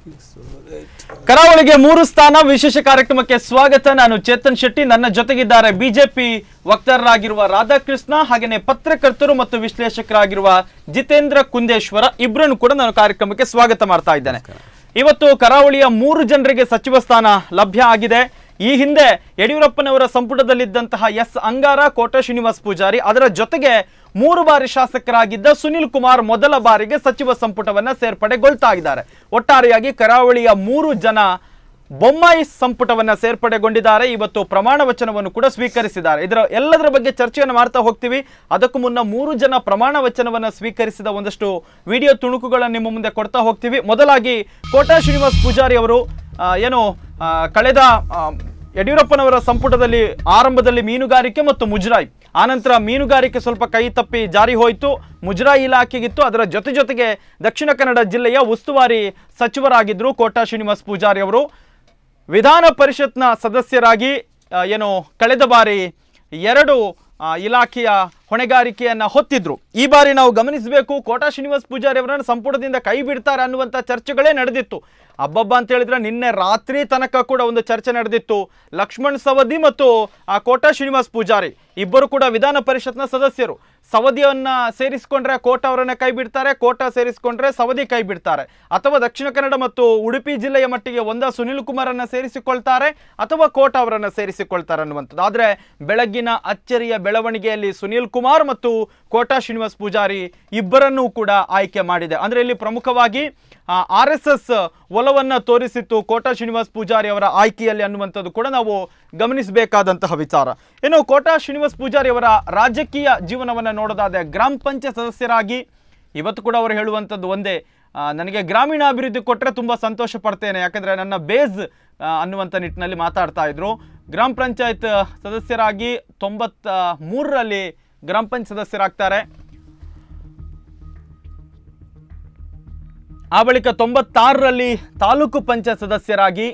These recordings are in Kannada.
ಕರಾವಳಿಗೆ ಮೂರು ಸ್ಥಾನ ವಿಶೇಷ ಕಾರ್ಯಕ್ರಮಕ್ಕೆ ಸ್ವಾಗತ ನಾನು ಚೇತನ್ ಶೆಟ್ಟಿ ನನ್ನ ಜೊತೆಗಿದ್ದಾರೆ ಬಿಜೆಪಿ ವಕ್ತಾರರಾಗಿರುವ ರಾಧಾಕೃಷ್ಣ ಹಾಗೆಯೇ ಪತ್ರಕರ್ತರು ಮತ್ತು ವಿಶ್ಲೇಷಕರಾಗಿರುವ ಜಿತೇಂದ್ರ ಕುಂದೇಶ್ವರ ಇಬ್ಬರನ್ನು ಕೂಡ ನಾನು ಕಾರ್ಯಕ್ರಮಕ್ಕೆ ಸ್ವಾಗತ ಮಾಡ್ತಾ ಇದ್ದೇನೆ ಇವತ್ತು ಕರಾವಳಿಯ ಮೂರು ಜನರಿಗೆ ಸಚಿವ ಸ್ಥಾನ ಲಭ್ಯ ಆಗಿದೆ ಈ ಹಿಂದೆ ಯಡಿಯೂರಪ್ಪನವರ ಸಂಪುಟದಲ್ಲಿದ್ದಂತಹ ಎಸ್ ಅಂಗಾರ ಕೋಟ ಶ್ರೀನಿವಾಸ್ ಪೂಜಾರಿ ಅದರ ಜೊತೆಗೆ ಮೂರು ಬಾರಿ ಶಾಸಕರಾಗಿದ್ದ ಸುನಿಲ್ ಕುಮಾರ್ ಮೊದಲ ಬಾರಿಗೆ ಸಚಿವ ಸಂಪುಟವನ್ನ ಸೇರ್ಪಡೆಗೊಳ್ತಾ ಇದ್ದಾರೆ ಒಟ್ಟಾರೆಯಾಗಿ ಕರಾವಳಿಯ ಮೂರು ಜನ ಬೊಮ್ಮಾಯಿ ಸಂಪುಟವನ್ನ ಸೇರ್ಪಡೆಗೊಂಡಿದ್ದಾರೆ ಇವತ್ತು ಪ್ರಮಾಣ ವಚನವನ್ನು ಕೂಡ ಸ್ವೀಕರಿಸಿದ್ದಾರೆ ಇದರ ಎಲ್ಲದರ ಬಗ್ಗೆ ಚರ್ಚೆಯನ್ನು ಮಾಡ್ತಾ ಹೋಗ್ತೀವಿ ಅದಕ್ಕೂ ಮುನ್ನ ಮೂರು ಜನ ಪ್ರಮಾಣ ವಚನವನ್ನ ಸ್ವೀಕರಿಸಿದ ಒಂದಷ್ಟು ವಿಡಿಯೋ ತುಣುಕುಗಳನ್ನು ನಿಮ್ಮ ಮುಂದೆ ಕೊಡ್ತಾ ಹೋಗ್ತೀವಿ ಮೊದಲಾಗಿ ಕೋಟಾ ಶ್ರೀನಿವಾಸ್ ಪೂಜಾರಿ ಅವರು ಆ, ಏನು ಆ, ಕಳೆದ ಆ, ಯಡಿಯೂರಪ್ಪನವರ ಸಂಪುಟದಲ್ಲಿ ಆರಂಭದಲ್ಲಿ ಮೀನುಗಾರಿಕೆ ಮತ್ತು ಮುಜರಾಯಿ ಆನಂತರ ಮೀನುಗಾರಿಕೆ ಸ್ವಲ್ಪ ಕೈ ತಪ್ಪಿ ಜಾರಿ ಹೋಯಿತು ಮುಜರಾಯಿ ಇಲಾಖೆಗಿತ್ತು ಅದರ ಜೊತೆ ಜೊತೆಗೆ ದಕ್ಷಿಣ ಕನ್ನಡ ಜಿಲ್ಲೆಯ ಉಸ್ತುವಾರಿ ಸಚಿವರಾಗಿದ್ದರು ಕೋಟಾ ಶ್ರೀನಿವಾಸ್ ಪೂಜಾರಿ ಅವರು ವಿಧಾನ ಪರಿಷತ್ನ ಸದಸ್ಯರಾಗಿ ಆ, ಏನು ಕಳೆದ ಬಾರಿ ಎರಡು ಆ, ಇಲಾಖೆಯ ಹೊಣೆಗಾರಿಕೆಯನ್ನ ಹೊತ್ತಿದ್ರು ಈ ಬಾರಿ ನಾವು ಗಮನಿಸಬೇಕು ಕೋಟಾ ಶ್ರೀನಿವಾಸ್ ಪೂಜಾರಿ ಅವರನ್ನು ಸಂಪುಟದಿಂದ ಕೈ ಬಿಡ್ತಾರೆ ಅನ್ನುವಂಥ ಚರ್ಚೆಗಳೇ ನಡೆದಿತ್ತು ಅಬ್ಬಬ್ಬ ಅಂತ ಹೇಳಿದ್ರೆ ನಿನ್ನೆ ರಾತ್ರಿ ತನಕ ಕೂಡ ಒಂದು ಚರ್ಚೆ ನಡೆದಿತ್ತು ಲಕ್ಷ್ಮಣ್ ಸವದಿ ಮತ್ತು ಆ ಕೋಟಾ ಶ್ರೀನಿವಾಸ್ ಪೂಜಾರಿ ಇಬ್ಬರು ಕೂಡ ವಿಧಾನ ಪರಿಷತ್ನ ಸದಸ್ಯರು ಸವದಿಯನ್ನ ಸೇರಿಸಿಕೊಂಡ್ರೆ ಕೋಟ ಅವರನ್ನ ಕೈ ಬಿಡ್ತಾರೆ ಕೋಟ ಸೇರಿಸಿಕೊಂಡ್ರೆ ಸವದಿ ಕೈ ಬಿಡ್ತಾರೆ ಅಥವಾ ದಕ್ಷಿಣ ಕನ್ನಡ ಮತ್ತು ಉಡುಪಿ ಜಿಲ್ಲೆಯ ಮಟ್ಟಿಗೆ ಒಂದ ಸುನಿಲ್ ಕುಮಾರನ್ನ ಸೇರಿಸಿಕೊಳ್ತಾರೆ ಅಥವಾ ಕೋಟ ಅವರನ್ನ ಸೇರಿಸಿಕೊಳ್ತಾರೆ ಅನ್ನುವಂಥದ್ದು ಆದರೆ ಬೆಳಗ್ಗಿನ ಅಚ್ಚರಿಯ ಬೆಳವಣಿಗೆಯಲ್ಲಿ ಸುನಿಲ್ ಕುಮಾರ್ ಮತ್ತು ಕೋಟಾ ಶ್ರೀನಿವಾಸ್ ಪೂಜಾರಿ ಇಬ್ಬರನ್ನೂ ಕೂಡ ಆಯ್ಕೆ ಮಾಡಿದೆ ಅಂದ್ರೆ ಇಲ್ಲಿ ಪ್ರಮುಖವಾಗಿ ಆರ್ ಎಸ್ ಎಸ್ ಒಲವನ್ನ ತೋರಿಸಿತ್ತು ಕೋಟಾ ಶ್ರೀನಿವಾಸ್ ಪೂಜಾರಿ ಅವರ ಆಯ್ಕೆಯಲ್ಲಿ ಅನ್ನುವಂಥದ್ದು ಕೂಡ ನಾವು ಗಮನಿಸಬೇಕಾದಂತಹ ವಿಚಾರ ಇನ್ನು ಕೋಟಾ ಶ್ರೀನಿವಾಸ್ ಪೂಜಾರಿ ಅವರ ರಾಜಕೀಯ ಜೀವನವನ್ನು ನೋಡೋದಾದ್ರೆ ಗ್ರಾಮ ಪಂಚಾಯತ್ ಸದಸ್ಯರಾಗಿ ಇವತ್ತು ಕೂಡ ಅವರು ಹೇಳುವಂಥದ್ದು ಒಂದೇ ಆ, ನನಗೆ ಗ್ರಾಮೀಣಾಭಿವೃದ್ಧಿ ಕೊಟ್ಟರೆ ತುಂಬ ಸಂತೋಷ ಪಡ್ತೇನೆ ಯಾಕಂದರೆ ನನ್ನ ಬೇಸ್ ಆ, ಅನ್ನುವಂಥ ನಿಟ್ಟಿನಲ್ಲಿ ಮಾತಾಡ್ತಾ ಇದ್ರು ಗ್ರಾಮ ಪಂಚಾಯತ್ ಸದಸ್ಯರಾಗಿ ತೊಂಬತ್ತ ಮೂರರಲ್ಲಿ ಗ್ರಾಮ ಪಂಚಾಯತ್ ಸದಸ್ಯರಾಗ್ತಾರೆ ಆ ಬಳಿಕ ತೊಂಬತ್ತಾರರಲ್ಲಿ ತಾಲೂಕು ಪಂಚಾಯತ್ ಸದಸ್ಯರಾಗಿ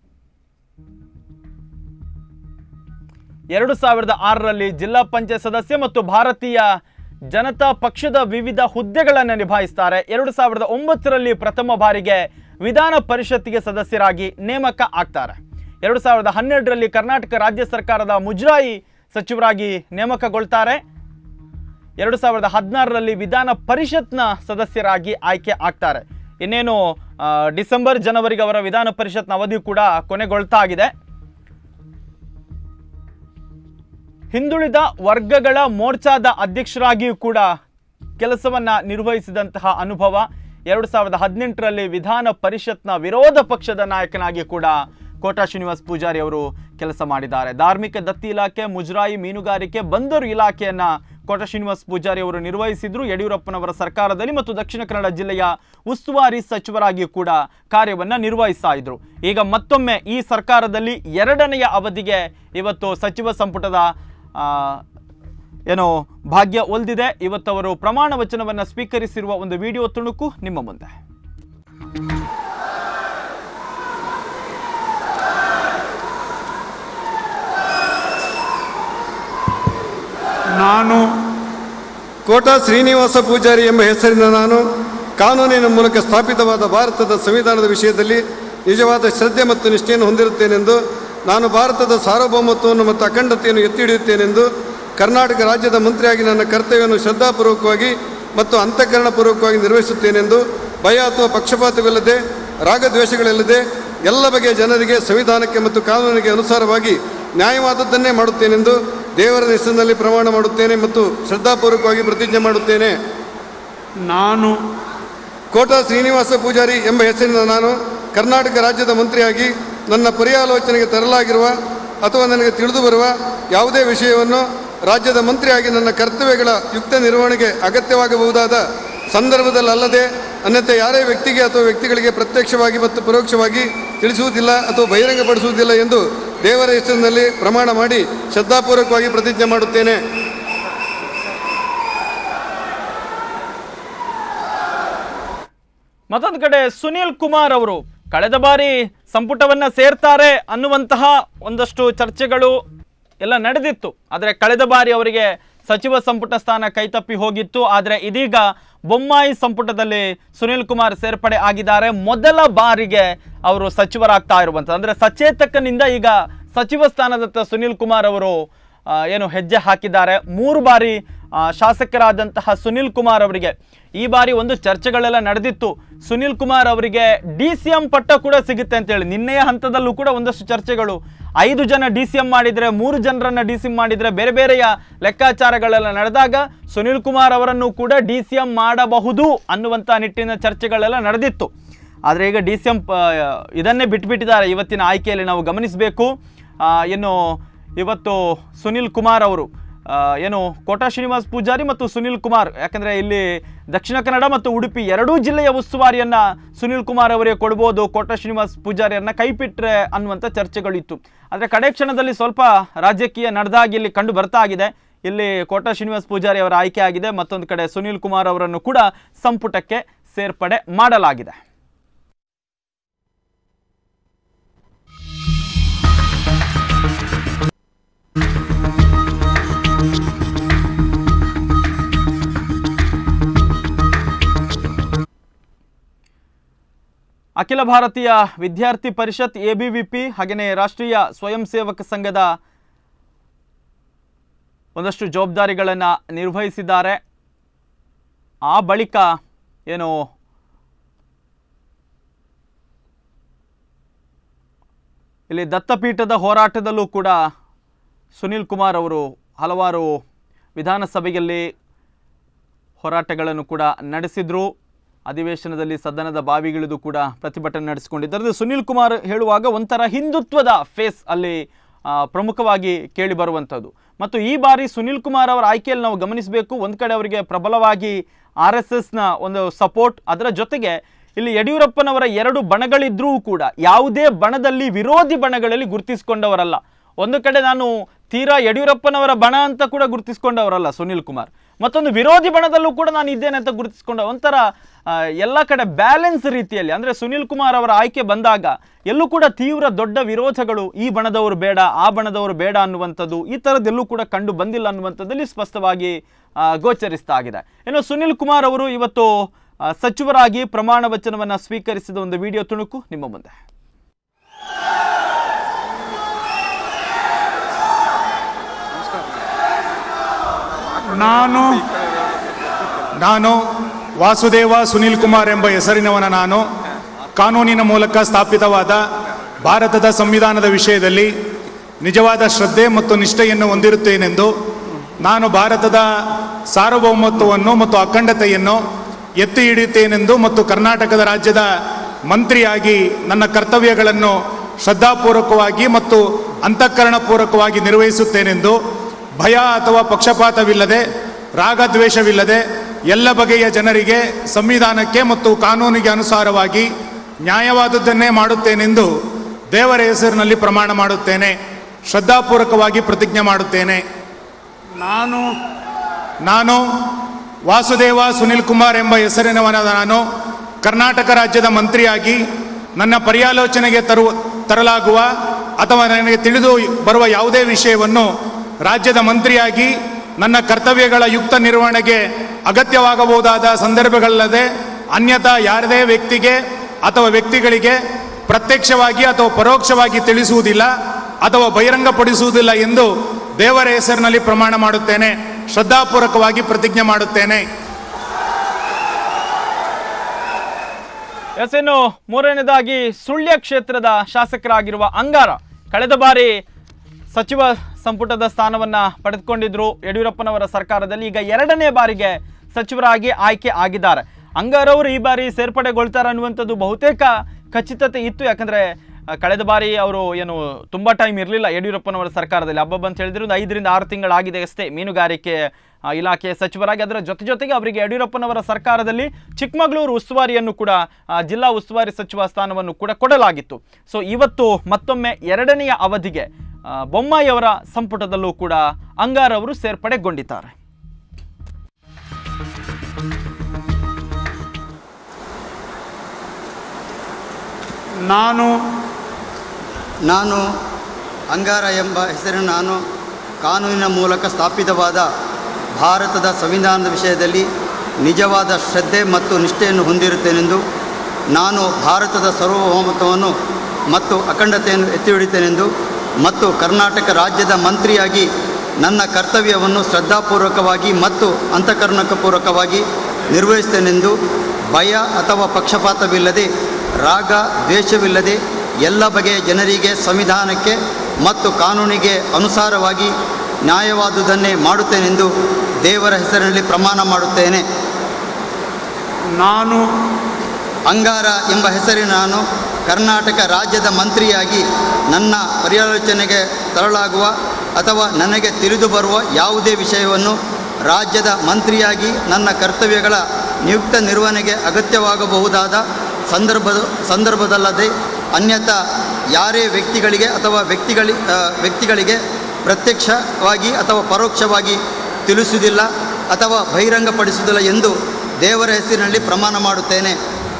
ಎರಡು ಸಾವಿರದ ಆರರಲ್ಲಿ ಜಿಲ್ಲಾ ಪಂಚಾಯತ್ ಸದಸ್ಯ ಮತ್ತು ಭಾರತೀಯ ಜನತಾ ಪಕ್ಷದ ವಿವಿಧ ಹುದ್ದೆಗಳನ್ನು ನಿಭಾಯಿಸ್ತಾರೆ ಎರಡು ಸಾವಿರದ ಒಂಬತ್ತರಲ್ಲಿ ಪ್ರಥಮ ಬಾರಿಗೆ ವಿಧಾನ ಪರಿಷತ್ತಿಗೆ ಸದಸ್ಯರಾಗಿ ನೇಮಕ ಆಗ್ತಾರೆ ಎರಡು ಸಾವಿರದ ಹನ್ನೆರಡರಲ್ಲಿ ಕರ್ನಾಟಕ ರಾಜ್ಯ ಸರ್ಕಾರದ ಮುಜರಾಯಿ ಸಚಿವರಾಗಿ ನೇಮಕಗೊಳ್ತಾರೆ ಎರಡು ಸಾವಿರದ ಹದಿನಾರರಲ್ಲಿ ವಿಧಾನ ಪರಿಷತ್ನ ಸದಸ್ಯರಾಗಿ ಆಯ್ಕೆ ಆಗ್ತಾರೆ ಇನ್ನೇನು ಆ, ಡಿಸೆಂಬರ್ ಜನವರಿಗೆ ಅವರ ವಿಧಾನ ಪರಿಷತ್ನ ಅವಧಿ ಕೂಡ ಕೊನೆಗೊಳ್ತಾ ಆಗಿದೆ ಹಿಂದುಳಿದ ವರ್ಗಗಳ ಮೋರ್ಚಾದ ಅಧ್ಯಕ್ಷರಾಗಿಯೂ ಕೂಡ ಕೆಲಸವನ್ನ ನಿರ್ವಹಿಸಿದಂತಹ ಅನುಭವ ಎರಡು ಸಾವಿರದ ಹದಿನೆಂಟರಲ್ಲಿ ವಿಧಾನ ಪರಿಷತ್ನ ವಿರೋಧ ಪಕ್ಷದ ನಾಯಕನಾಗಿ ಕೂಡ ಕೋಟಾ ಶ್ರೀನಿವಾಸ್ ಪೂಜಾರಿ ಅವರು ಕೆಲಸ ಮಾಡಿದ್ದಾರೆ ಧಾರ್ಮಿಕ ದತ್ತಿ ಇಲಾಖೆ ಮುಜರಾಯಿ ಮೀನುಗಾರಿಕೆ ಬಂದರು ಇಲಾಖೆಯನ್ನ ಕೋಟ ಶ್ರೀನಿವಾಸ್ ಪೂಜಾರಿ ಅವರು ನಿರ್ವಹಿಸಿದ್ರು ಯಡಿಯೂರಪ್ಪನವರ ಸರ್ಕಾರದಲ್ಲಿ ಮತ್ತು ದಕ್ಷಿಣ ಕನ್ನಡ ಜಿಲ್ಲೆಯ ಉಸ್ತುವಾರಿ ಸಚಿವರಾಗಿಯೂ ಕೂಡ ಕಾರ್ಯವನ್ನ ನಿರ್ವಹಿಸ್ತಾ ಇದ್ರು ಈಗ ಮತ್ತೊಮ್ಮೆ ಈ ಸರ್ಕಾರದಲ್ಲಿ ಎರಡನೆಯ ಅವಧಿಗೆ ಇವತ್ತು ಸಚಿವ ಸಂಪುಟದ ಆ, ಏನೋ ಭಾಗ್ಯ ಒಲ್ದಿದೆ ಇವತ್ತವರು ಪ್ರಮಾಣ ವಚನವನ್ನು ಸ್ವೀಕರಿಸಿರುವ ಒಂದು ವಿಡಿಯೋ ತುಣುಕು ನಿಮ್ಮ ಮುಂದೆ ನಾನು ಕೋಟಾ ಶ್ರೀನಿವಾಸ ಪೂಜಾರಿ ಎಂಬ ಹೆಸರಿನ ನಾನು ಕಾನೂನಿನ ಮೂಲಕ ಸ್ಥಾಪಿತವಾದ ಭಾರತದ ಸಂವಿಧಾನದ ವಿಷಯದಲ್ಲಿ ನಿಜವಾದ ಶ್ರದ್ಧೆ ಮತ್ತು ನಿಷ್ಠೆಯನ್ನು ಹೊಂದಿರುತ್ತೇನೆಂದು ನಾನು ಭಾರತದ ಸಾರ್ವಭೌಮತ್ವವನ್ನು ಮತ್ತು ಅಖಂಡತೆಯನ್ನು ಎತ್ತಿ ಹಿಡಿಯುತ್ತೇನೆಂದು ಕರ್ನಾಟಕ ರಾಜ್ಯದ ಮಂತ್ರಿಯಾಗಿ ನನ್ನ ಕರ್ತವ್ಯವನ್ನು ಶ್ರದ್ಧಾಪೂರ್ವಕವಾಗಿ ಮತ್ತು ಅಂತಃಕರಣಪೂರ್ವಕವಾಗಿ ನಿರ್ವಹಿಸುತ್ತೇನೆಂದು ಭಯ ಅಥವಾ ಪಕ್ಷಪಾತವಿಲ್ಲದೆ ರಾಗದ್ವೇಷಗಳಿಲ್ಲದೆ ಎಲ್ಲ ಬಗೆಯ ಜನರಿಗೆ ಸಂವಿಧಾನಕ್ಕೆ ಮತ್ತು ಕಾನೂನಿಗೆ ಅನುಸಾರವಾಗಿ ನ್ಯಾಯವಾದದ್ದನ್ನೇ ಮಾಡುತ್ತೇನೆಂದು ದೇವರ ಹೆಸರಿನಲ್ಲಿ ಪ್ರಮಾಣ ಮಾಡುತ್ತೇನೆ ಮತ್ತು ಶ್ರದ್ಧಾಪೂರ್ವಕವಾಗಿ ಪ್ರತಿಜ್ಞೆ ಮಾಡುತ್ತೇನೆ ನಾನು ಕೋಟಾ ಶ್ರೀನಿವಾಸ ಪೂಜಾರಿ ಎಂಬ ಹೆಸರಿನ ನಾನು ಕರ್ನಾಟಕ ರಾಜ್ಯದ ಮಂತ್ರಿಯಾಗಿ ನನ್ನ ಪರ್ಯಾಲೋಚನೆಗೆ ತರಲಾಗಿರುವ ಅಥವಾ ನನಗೆ ತಿಳಿದು ಬರುವ ಯಾವುದೇ ವಿಷಯವನ್ನು ರಾಜ್ಯದ ಮಂತ್ರಿಯಾಗಿ ನನ್ನ ಕರ್ತವ್ಯಗಳ ಯುಕ್ತ ನಿರ್ವಹಣೆಗೆ ಅಗತ್ಯವಾಗಬಹುದಾದ ಸಂದರ್ಭದಲ್ಲಲ್ಲದೆ ಅನ್ಯತೆ ಯಾರೇ ವ್ಯಕ್ತಿಗೆ ಅಥವಾ ವ್ಯಕ್ತಿಗಳಿಗೆ ಪ್ರತ್ಯಕ್ಷವಾಗಿ ಮತ್ತು ಪರೋಕ್ಷವಾಗಿ ತಿಳಿಸುವುದಿಲ್ಲ ಅಥವಾ ಬಹಿರಂಗಪಡಿಸುವುದಿಲ್ಲ ಎಂದು ದೇವರ ಹೆಸರಿನಲ್ಲಿ ಪ್ರಮಾಣ ಮಾಡಿ ಶ್ರದ್ಧಾಪೂರ್ವಕವಾಗಿ ಪ್ರತಿಜ್ಞೆ ಮಾಡುತ್ತೇನೆ ಮತ್ತೊಂದು ಕಡೆ ಸುನೀಲ್ ಕುಮಾರ್ ಅವರು ಕಳೆದ ಬಾರಿ ಸಂಪುಟವನ್ನ ಸೇರ್ತಾರೆ ಅನ್ನುವಂತಹ ಒಂದಷ್ಟು ಚರ್ಚೆಗಳು ಎಲ್ಲ ನಡೆದಿತ್ತು ಆದರೆ ಕಳೆದ ಬಾರಿ ಅವರಿಗೆ ಸಚಿವ ಸಂಪುಟ ಸ್ಥಾನ ಕೈತಪ್ಪಿ ಹೋಗಿತ್ತು ಆದರೆ ಇದೀಗ ಬೊಮ್ಮಾಯಿ ಸಂಪುಟದಲ್ಲಿ ಸುನಿಲ್ ಕುಮಾರ್ ಸೇರ್ಪಡೆ ಆಗಿದ್ದಾರೆ ಮೊದಲ ಬಾರಿಗೆ ಅವರು ಸಚಿವರಾಗ್ತಾ ಇರುವಂಥದ್ದು ಅಂದರೆ ಸಚೇತಕನಿಂದ ಈಗ ಸಚಿವ ಸ್ಥಾನದತ್ತ ಸುನಿಲ್ ಕುಮಾರ್ ಅವರು ಆ, ಏನು ಹೆಜ್ಜೆ ಹಾಕಿದ್ದಾರೆ ಮೂರು ಬಾರಿ ಆ, ಶಾಸಕರಾದಂತಹ ಸುನಿಲ್ ಕುಮಾರ್ ಅವರಿಗೆ ಈ ಬಾರಿ ಒಂದು ಚರ್ಚೆಗಳೆಲ್ಲ ನಡೆದಿತ್ತು ಸುನಿಲ್ ಕುಮಾರ್ ಅವರಿಗೆ ಡಿ ಸಿ ಎಂ ಪಟ್ಟ ಕೂಡ ಸಿಗುತ್ತೆ ಅಂತೇಳಿ ನಿನ್ನೆಯ ಹಂತದಲ್ಲೂ ಕೂಡ ಒಂದಷ್ಟು ಚರ್ಚೆಗಳು ಐದು ಜನ ಡಿ ಸಿ ಎಂ ಮಾಡಿದ್ರೆ ಮೂರು ಜನರನ್ನ ಡಿ ಸಿ ಎಂ ಮಾಡಿದ್ರೆ ಬೇರೆ ಬೇರೆಯ ಲೆಕ್ಕಾಚಾರಗಳೆಲ್ಲ ನಡೆದಾಗ ಸುನಿಲ್ ಕುಮಾರ್ ಅವರನ್ನು ಕೂಡ ಡಿ ಸಿ ಎಂ ಮಾಡಬಹುದು ಅನ್ನುವಂಥ ನಿಟ್ಟಿನ ಚರ್ಚೆಗಳೆಲ್ಲ ನಡೆದಿತ್ತು ಆದರೆ ಈಗ ಡಿ ಸಿ ಎಂ ಇದನ್ನೇ ಬಿಟ್ಬಿಟ್ಟಿದ್ದಾರೆ ಇವತ್ತಿನ ಆಯ್ಕೆಯಲ್ಲಿ ನಾವು ಗಮನಿಸಬೇಕು ಏನು ಇವತ್ತು ಸುನಿಲ್ ಕುಮಾರ್ ಅವರು ಆ, ಏನು ಕೋಟಾ ಶ್ರೀನಿವಾಸ್ ಪೂಜಾರಿ ಮತ್ತು ಸುನಿಲ್ ಕುಮಾರ್ ಯಾಕಂದರೆ ಇಲ್ಲಿ ದಕ್ಷಿಣ ಕನ್ನಡ ಮತ್ತು ಉಡುಪಿ ಎರಡೂ ಜಿಲ್ಲೆಯ ಉಸ್ತುವಾರಿಯನ್ನು ಸುನಿಲ್ ಕುಮಾರ್ ಅವರಿಗೆ ಕೊಡ್ಬೋದು ಕೋಟಾ ಶ್ರೀನಿವಾಸ್ ಪೂಜಾರಿಯನ್ನ ಕೈಬಿಟ್ರೆ ಅನ್ನುವಂಥ ಚರ್ಚೆಗಳಿತ್ತು ಆದರೆ ಕಡೆ ಕ್ಷಣದಲ್ಲಿ ಸ್ವಲ್ಪ ರಾಜಕೀಯ ನಡೆದಾಗಿ ಇಲ್ಲಿ ಕಂಡು ಬರ್ತಾ ಆಗಿದೆ ಇಲ್ಲಿ ಕೋಟಾ ಶ್ರೀನಿವಾಸ್ ಪೂಜಾರಿ ಅವರ ಆಯ್ಕೆ ಆಗಿದೆ ಮತ್ತೊಂದು ಕಡೆ ಸುನಿಲ್ ಕುಮಾರ್ ಅವರನ್ನು ಕೂಡ ಸಂಪುಟಕ್ಕೆ ಸೇರ್ಪಡೆ ಮಾಡಲಾಗಿದೆ Akhil Bharatiya Vidyarthi Parishad A B V P ಹಾಗೆಯೇ ರಾಷ್ಟ್ರೀಯ ಸ್ವಯಂ ಸೇವಕ ಸಂಘದ ಒಂದಷ್ಟು ಜವಾಬ್ದಾರಿಗಳನ್ನು ನಿರ್ವಹಿಸಿದ್ದಾರೆ ಆ ಬಳಿಕ ಏನು ಇಲ್ಲಿ ದತ್ತಪೀಠದ ಹೋರಾಟದಲ್ಲೂ ಕೂಡ ಸುನಿಲ್ ಕುಮಾರ್ ಅವರು ಹಲವಾರು ವಿಧಾನಸಭೆಯಲ್ಲಿ ಹೋರಾಟಗಳನ್ನು ಕೂಡ ನಡೆಸಿದ್ರು ಅಧಿವೇಶನದಲ್ಲಿ ಸದನದ ಬಾವಿಗಿಳಿದು ಕೂಡ ಪ್ರತಿಭಟನೆ ನಡೆಸಿಕೊಂಡಿದ್ದಾರೆ ಅದು ಸುನಿಲ್ ಕುಮಾರ್ ಹೇಳುವಾಗ ಒಂಥರ ಹಿಂದುತ್ವದ ಫೇಸ್ ಅಲ್ಲಿ ಆ, ಪ್ರಮುಖವಾಗಿ ಕೇಳಿ ಬರುವಂಥದ್ದು ಮತ್ತು ಈ ಬಾರಿ ಸುನಿಲ್ ಕುಮಾರ್ ಅವರ ಆಯ್ಕೆಯಲ್ಲಿ ನಾವು ಗಮನಿಸಬೇಕು ಒಂದು ಕಡೆ ಅವರಿಗೆ ಪ್ರಬಲವಾಗಿ ಆರ್ ಎಸ್ ಎಸ್ನ ಒಂದು ಸಪೋರ್ಟ್ ಅದರ ಜೊತೆಗೆ ಇಲ್ಲಿ ಯಡಿಯೂರಪ್ಪನವರ ಎರಡು ಬಣಗಳಿದ್ರೂ ಕೂಡ ಯಾವುದೇ ಬಣದಲ್ಲಿ ವಿರೋಧಿ ಬಣಗಳಲ್ಲಿ ಗುರುತಿಸಿಕೊಂಡವರಲ್ಲ ಒಂದು ಕಡೆ ನಾನು ತೀರಾ ಯಡಿಯೂರಪ್ಪನವರ ಬಣ ಅಂತ ಕೂಡ ಗುರುತಿಸಿಕೊಂಡವರಲ್ಲ ಸುನಿಲ್ ಕುಮಾರ್ ಮತ್ತೊಂದು ವಿರೋಧಿ ಬಣದಲ್ಲೂ ಕೂಡ ನಾನು ಇದ್ದೇನೆ ಅಂತ ಗುರುತಿಸಿಕೊಂಡ ಒಂಥರ ಆ, ಎಲ್ಲ ಕಡೆ ಬ್ಯಾಲೆನ್ಸ್ ರೀತಿಯಲ್ಲಿ ಅಂದರೆ ಸುನಿಲ್ ಕುಮಾರ್ ಅವರ ಆಯ್ಕೆ ಬಂದಾಗ ಎಲ್ಲೂ ಕೂಡ ತೀವ್ರ ದೊಡ್ಡ ವಿರೋಧಗಳು ಈ ಬಣದವರು ಬೇಡ ಆ ಬಣದವರು ಬೇಡ ಅನ್ನುವಂಥದ್ದು ಈ ಥರದ್ದೆಲ್ಲೂ ಕೂಡ ಕಂಡು ಬಂದಿಲ್ಲ ಅನ್ನುವಂಥದ್ದಲ್ಲಿ ಸ್ಪಷ್ಟವಾಗಿ ಆ, ಗೋಚರಿಸ್ತಾ ಆಗಿದೆ ಇನ್ನು ಸುನಿಲ್ ಕುಮಾರ್ ಅವರು ಇವತ್ತು ಆ, ಸಚಿವರಾಗಿ ಪ್ರಮಾಣ ವಚನವನ್ನು ಸ್ವೀಕರಿಸಿದ ಒಂದು ವಿಡಿಯೋ ತುಣುಕು ನಿಮ್ಮ ಮುಂದೆ ನಾನು ನಾನು ವಾಸುದೇವ ಸುನಿಲ್ ಕುಮಾರ್ ಎಂಬ ಹೆಸರಿನವನ ನಾನು ಕಾನೂನಿನ ಮೂಲಕ ಸ್ಥಾಪಿತವಾದ ಭಾರತದ ಸಂವಿಧಾನದ ವಿಷಯದಲ್ಲಿ ನಿಜವಾದ ಶ್ರದ್ಧೆ ಮತ್ತು ನಿಷ್ಠೆಯನ್ನು ಹೊಂದಿರುತ್ತೇನೆಂದು ನಾನು ಭಾರತದ ಸಾರ್ವಭೌಮತ್ವವನ್ನು ಮತ್ತು ಅಖಂಡತೆಯನ್ನು ಎತ್ತಿ ಹಿಡಿಯುತ್ತೇನೆಂದು ಮತ್ತು ಕರ್ನಾಟಕದ ರಾಜ್ಯದ ಮಂತ್ರಿಯಾಗಿ ನನ್ನ ಕರ್ತವ್ಯಗಳನ್ನು ಶ್ರದ್ಧಾಪೂರ್ವಕವಾಗಿ ಮತ್ತು ಅಂತಃಕರಣಪೂರ್ವಕವಾಗಿ ನಿರ್ವಹಿಸುತ್ತೇನೆಂದು ಭಯ ಅಥವಾ ಪಕ್ಷಪಾತವಿಲ್ಲದೆ ರಾಗದ್ವೇಷವಿಲ್ಲದೆ ಎಲ್ಲ ಬಗೆಯ ಜನರಿಗೆ ಸಂವಿಧಾನಕ್ಕೆ ಮತ್ತು ಕಾನೂನಿಗೆ ಅನುಸಾರವಾಗಿ ನ್ಯಾಯವಾದದ್ದನ್ನೇ ಮಾಡುತ್ತೇನೆಂದು ದೇವರ ಹೆಸರಿನಲ್ಲಿ ಪ್ರಮಾಣ ಮಾಡುತ್ತೇನೆ ಶ್ರದ್ಧಾಪೂರ್ವಕವಾಗಿ ಪ್ರತಿಜ್ಞೆ ಮಾಡುತ್ತೇನೆ ನಾನು ನಾನು ವಾಸುದೇವ ಸುನಿಲ್ ಕುಮಾರ್ ಎಂಬ ಹೆಸರಿನವನ ನಾನು ಕರ್ನಾಟಕ ರಾಜ್ಯದ ಮಂತ್ರಿಯಾಗಿ ನನ್ನ ಪರ್ಯಾಲೋಚನೆಗೆ ತರುವ ತರಲಾಗುವ ಅಥವಾ ನನಗೆ ತಿಳಿದು ಬರುವ ಯಾವುದೇ ವಿಷಯವನ್ನು ರಾಜ್ಯದ ಮಂತ್ರಿಯಾಗಿ ನನ್ನ ಕರ್ತವ್ಯಗಳ ಯುಕ್ತ ನಿರ್ವಹಣೆಗೆ ಅಗತ್ಯವಾಗಬಹುದಾದ ಸಂದರ್ಭಗಳಲ್ಲದೆ ಅನ್ಯಥಾ ಯಾರದೇ ವ್ಯಕ್ತಿಗೆ ಅಥವಾ ವ್ಯಕ್ತಿಗಳಿಗೆ ಪ್ರತ್ಯಕ್ಷವಾಗಿ ಅಥವಾ ಪರೋಕ್ಷವಾಗಿ ತಿಳಿಸುವುದಿಲ್ಲ ಅಥವಾ ಬಹಿರಂಗಪಡಿಸುವುದಿಲ್ಲ ಎಂದು ದೇವರ ಹೆಸರಿನಲ್ಲಿ ಪ್ರಮಾಣ ಮಾಡುತ್ತೇನೆ ಶ್ರದ್ಧಾಪೂರ್ವಕವಾಗಿ ಪ್ರತಿಜ್ಞೆ ಮಾಡುತ್ತೇನೆ ಎಸ್ ಇನ್ನು ಮೂರನೇದಾಗಿ ಸುಳ್ಯ ಕ್ಷೇತ್ರದ ಶಾಸಕರಾಗಿರುವ ಅಂಗಾರ ಕಳೆದ ಬಾರಿ ಸಚಿವ ಸಂಪುಟದ ಸ್ಥಾನವನ್ನ ಪಡೆದುಕೊಂಡಿದ್ರು ಯಡಿಯೂರಪ್ಪನವರ ಸರ್ಕಾರದಲ್ಲಿ ಈಗ ಎರಡನೇ ಬಾರಿಗೆ ಸಚಿವರಾಗಿ ಆಯ್ಕೆ ಆಗಿದ್ದಾರೆ ಅಂಗಾರ್ ಅವರು ಈ ಬಾರಿ ಸೇರ್ಪಡೆಗೊಳ್ತಾರೆ ಅನ್ನುವಂಥದ್ದು ಬಹುತೇಕ ಖಚಿತತೆ ಇತ್ತು ಯಾಕಂದ್ರೆ ಆ, ಕಳೆದ ಬಾರಿ ಅವರು ಏನು ತುಂಬಾ ಟೈಮ್ ಇರಲಿಲ್ಲ ಯಡಿಯೂರಪ್ಪನವರ ಸರ್ಕಾರದಲ್ಲಿ ಹಬ್ಬ ಅಂತ ಹೇಳಿದ್ರೆ ಒಂದು ಐದರಿಂದ ಆರು ತಿಂಗಳಾಗಿದೆ ಅಷ್ಟೇ ಮೀನುಗಾರಿಕೆ ಆ, ಇಲಾಖೆ ಸಚಿವರಾಗಿ ಅದರ ಜೊತೆ ಜೊತೆಗೆ ಅವರಿಗೆ ಯಡಿಯೂರಪ್ಪನವರ ಸರ್ಕಾರದಲ್ಲಿ ಚಿಕ್ಕಮಗಳೂರು ಉಸ್ತುವಾರಿಯನ್ನು ಕೂಡ ಆ, ಜಿಲ್ಲಾ ಉಸ್ತುವಾರಿ ಸಚಿವ ಸ್ಥಾನವನ್ನು ಕೂಡ ಕೊಡಲಾಗಿತ್ತು ಸೊ ಇವತ್ತು ಮತ್ತೊಮ್ಮೆ ಎರಡನೆಯ ಅವಧಿಗೆ ಆ, ಬೊಮ್ಮಾಯಿ ಅವರ ಸಂಪುಟದಲ್ಲೂ ಕೂಡ ಅಂಗಾರ್ ಅವರು ಸೇರ್ಪಡೆಗೊಂಡಿದ್ದಾರೆ ನಾನು ನಾನು ಅಂಗಾರ ಎಂಬ ಹೆಸರಿನ ನಾನು ಕಾನೂನಿನ ಮೂಲಕ ಸ್ಥಾಪಿತವಾದ ಭಾರತದ ಸಂವಿಧಾನದ ವಿಷಯದಲ್ಲಿ ನಿಜವಾದ ಶ್ರದ್ಧೆ ಮತ್ತು ನಿಷ್ಠೆಯನ್ನು ಹೊಂದಿರುತ್ತೇನೆಂದು ನಾನು ಭಾರತದ ಸಾರ್ವಭೌಮತ್ವವನ್ನು ಮತ್ತು ಅಖಂಡತೆಯನ್ನು ಎತ್ತಿ ಹಿಡಿತೇನೆಂದು ಮತ್ತು ಕರ್ನಾಟಕ ರಾಜ್ಯದ ಮಂತ್ರಿಯಾಗಿ ನನ್ನ ಕರ್ತವ್ಯವನ್ನು ಶ್ರದ್ಧಾಪೂರ್ವಕವಾಗಿ ಮತ್ತು ಅಂತಃಕರಣಪೂರ್ವಕವಾಗಿ ನಿರ್ವಹಿಸ್ತೇನೆಂದು ಭಯ ಅಥವಾ ಪಕ್ಷಪಾತವಿಲ್ಲದೆ ರಾಗ ದ್ವೇಷವಿಲ್ಲದೆ ಎಲ್ಲ ಬಗೆಯ ಜನರಿಗೆ ಸಂವಿಧಾನಕ್ಕೆ ಮತ್ತು ಕಾನೂನಿಗೆ ಅನುಸಾರವಾಗಿ ನ್ಯಾಯವಾದುದನ್ನೇ ಮಾಡುತ್ತೇನೆಂದು ದೇವರ ಹೆಸರಿನಲ್ಲಿ ಪ್ರಮಾಣ ಮಾಡುತ್ತೇನೆ ನಾನು ಅಂಗಾರ ಎಂಬ ಹೆಸರಿನ ನಾನು ಕರ್ನಾಟಕ ರಾಜ್ಯದ ಮಂತ್ರಿಯಾಗಿ ನನ್ನ ಪರ್ಯಾಲೋಚನೆಗೆ ತರಲಾಗುವ ಅಥವಾ ನನಗೆ ತಿಳಿದು ಬರುವ ಯಾವುದೇ ವಿಷಯವನ್ನು ರಾಜ್ಯದ ಮಂತ್ರಿಯಾಗಿ ನನ್ನ ಕರ್ತವ್ಯಗಳ ನಿಯುಕ್ತ ನಿರ್ವಹಣೆಗೆ ಅಗತ್ಯವಾಗಬಹುದಾದ ಸಂದರ್ಭದ ಸಂದರ್ಭದಲ್ಲದೆ ಅನ್ಯಥಾ ಯಾರೇ ವ್ಯಕ್ತಿಗಳಿಗೆ ಅಥವಾ ವ್ಯಕ್ತಿಗಳಿ ಆ, ವ್ಯಕ್ತಿಗಳಿಗೆ ಪ್ರತ್ಯಕ್ಷವಾಗಿ ಅಥವಾ ಪರೋಕ್ಷವಾಗಿ ತಿಳಿಸುವುದಿಲ್ಲ ಅಥವಾ ಬಹಿರಂಗಪಡಿಸುವುದಿಲ್ಲ ಎಂದು ದೇವರ ಹೆಸರಿನಲ್ಲಿ ಪ್ರಮಾಣ ಮಾಡುತ್ತೇನೆ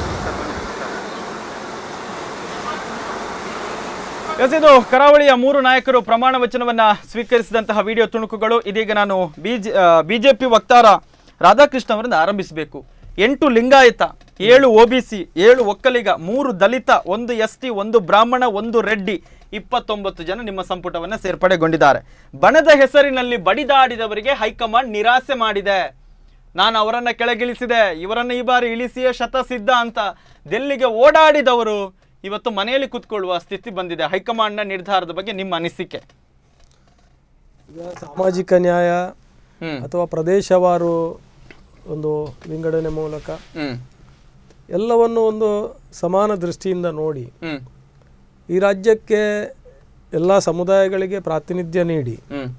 ಎಸ್ ಇದು ಕರಾವಳಿಯ ಮೂರು ನಾಯಕರು ಪ್ರಮಾಣ ವಚನವನ್ನ ಸ್ವೀಕರಿಸಿದಂತಹ ವಿಡಿಯೋ ತುಣುಕುಗಳು ಇದೀಗ ನಾನು ಬಿಜೆ ಬಿಜೆಪಿ ವಕ್ತಾರ ರಾಧಾಕೃಷ್ಣ ಅವರಿಂದ ಆರಂಭಿಸಬೇಕು ಎಂಟು ಲಿಂಗಾಯತ ಏಳು ಒಬಿಸಿ ಏಳು ಒಕ್ಕಲಿಗ ಮೂರು ದಲಿತ ಒಂದು ಎಸ್ ಟಿ ಒಂದು ಬ್ರಾಹ್ಮಣ ಒಂದು ರೆಡ್ಡಿ ಇಪ್ಪತ್ತೊಂಬತ್ತು ಜನ ನಿಮ್ಮ ಸಂಪುಟವನ್ನ ಸೇರ್ಪಡೆಗೊಂಡಿದ್ದಾರೆ ಬಣದ ಹೆಸರಿನಲ್ಲಿ ಬಡಿದಾಡಿದವರಿಗೆ ಹೈಕಮಾಂಡ್ ನಿರಾಸೆ ಮಾಡಿದೆ ನಾನು ಅವರನ್ನ ಕೆಳಗಿಳಿಸಿದೆ ಇವರನ್ನ ಈ ಬಾರಿ ಇಳಿಸಿಯೇ ಶತಸಿದ್ಧ ಅಂತ ದೆಲ್ಲಿಗೆ ಓಡಾಡಿದವರು ಇವತ್ತು ಮನೆಯಲ್ಲಿ ಕುತ್ಕೊಳ್ಳುವ ಸ್ಥಿತಿ ಬಂದಿದೆ ಹೈಕಮಾಂಡ್ನ ನಿರ್ಧಾರದ ಬಗ್ಗೆ ನಿಮ್ಮ ಅನಿಸಿಕೆ ಈಗ ಸಾಮಾಜಿಕ ನ್ಯಾಯ ಹ್ಮ್ ಅಥವಾ ಪ್ರದೇಶವಾರು ಒಂದು ವಿಂಗಡಣೆ ಮೂಲಕ ಹ್ಮ್ ಎಲ್ಲವನ್ನು ಒಂದು ಸಮಾನ ದೃಷ್ಟಿಯಿಂದ ನೋಡಿ ಹ್ಮ್ ಈ ರಾಜ್ಯಕ್ಕೆ ಎಲ್ಲ ಸಮುದಾಯಗಳಿಗೆ ಪ್ರಾತಿನಿಧ್ಯ ನೀಡಿ ಹ್ಮ್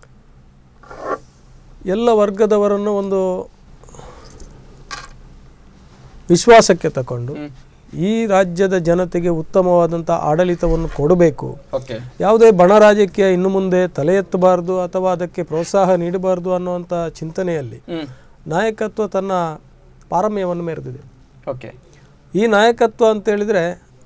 ಎಲ್ಲ ವರ್ಗದವರನ್ನು ಒಂದು ವಿಶ್ವಾಸಕ್ಕೆ ತಕೊಂಡು ಈ ರಾಜ್ಯದ ಜನತೆಗೆ ಉತ್ತಮವಾದಂಥ ಆಡಳಿತವನ್ನು ಕೊಡಬೇಕು ಓಕೆ ಯಾವುದೇ ಬಣ ರಾಜಕೀಯ ಇನ್ನು ಮುಂದೆ ತಲೆ ಎತ್ತಬಾರ್ದು ಅಥವಾ ಅದಕ್ಕೆ ಪ್ರೋತ್ಸಾಹ ನೀಡಬಾರ್ದು ಅನ್ನುವಂಥ ಚಿಂತನೆಯಲ್ಲಿ ಹ್ಮ್ ನಾಯಕತ್ವ ತನ್ನ ಪಾರಮ್ಯವನ್ನು ಮೆರೆದಿದೆ ಓಕೆ ಈ ನಾಯಕತ್ವ ಅಂತ ಹೇಳಿದರೆ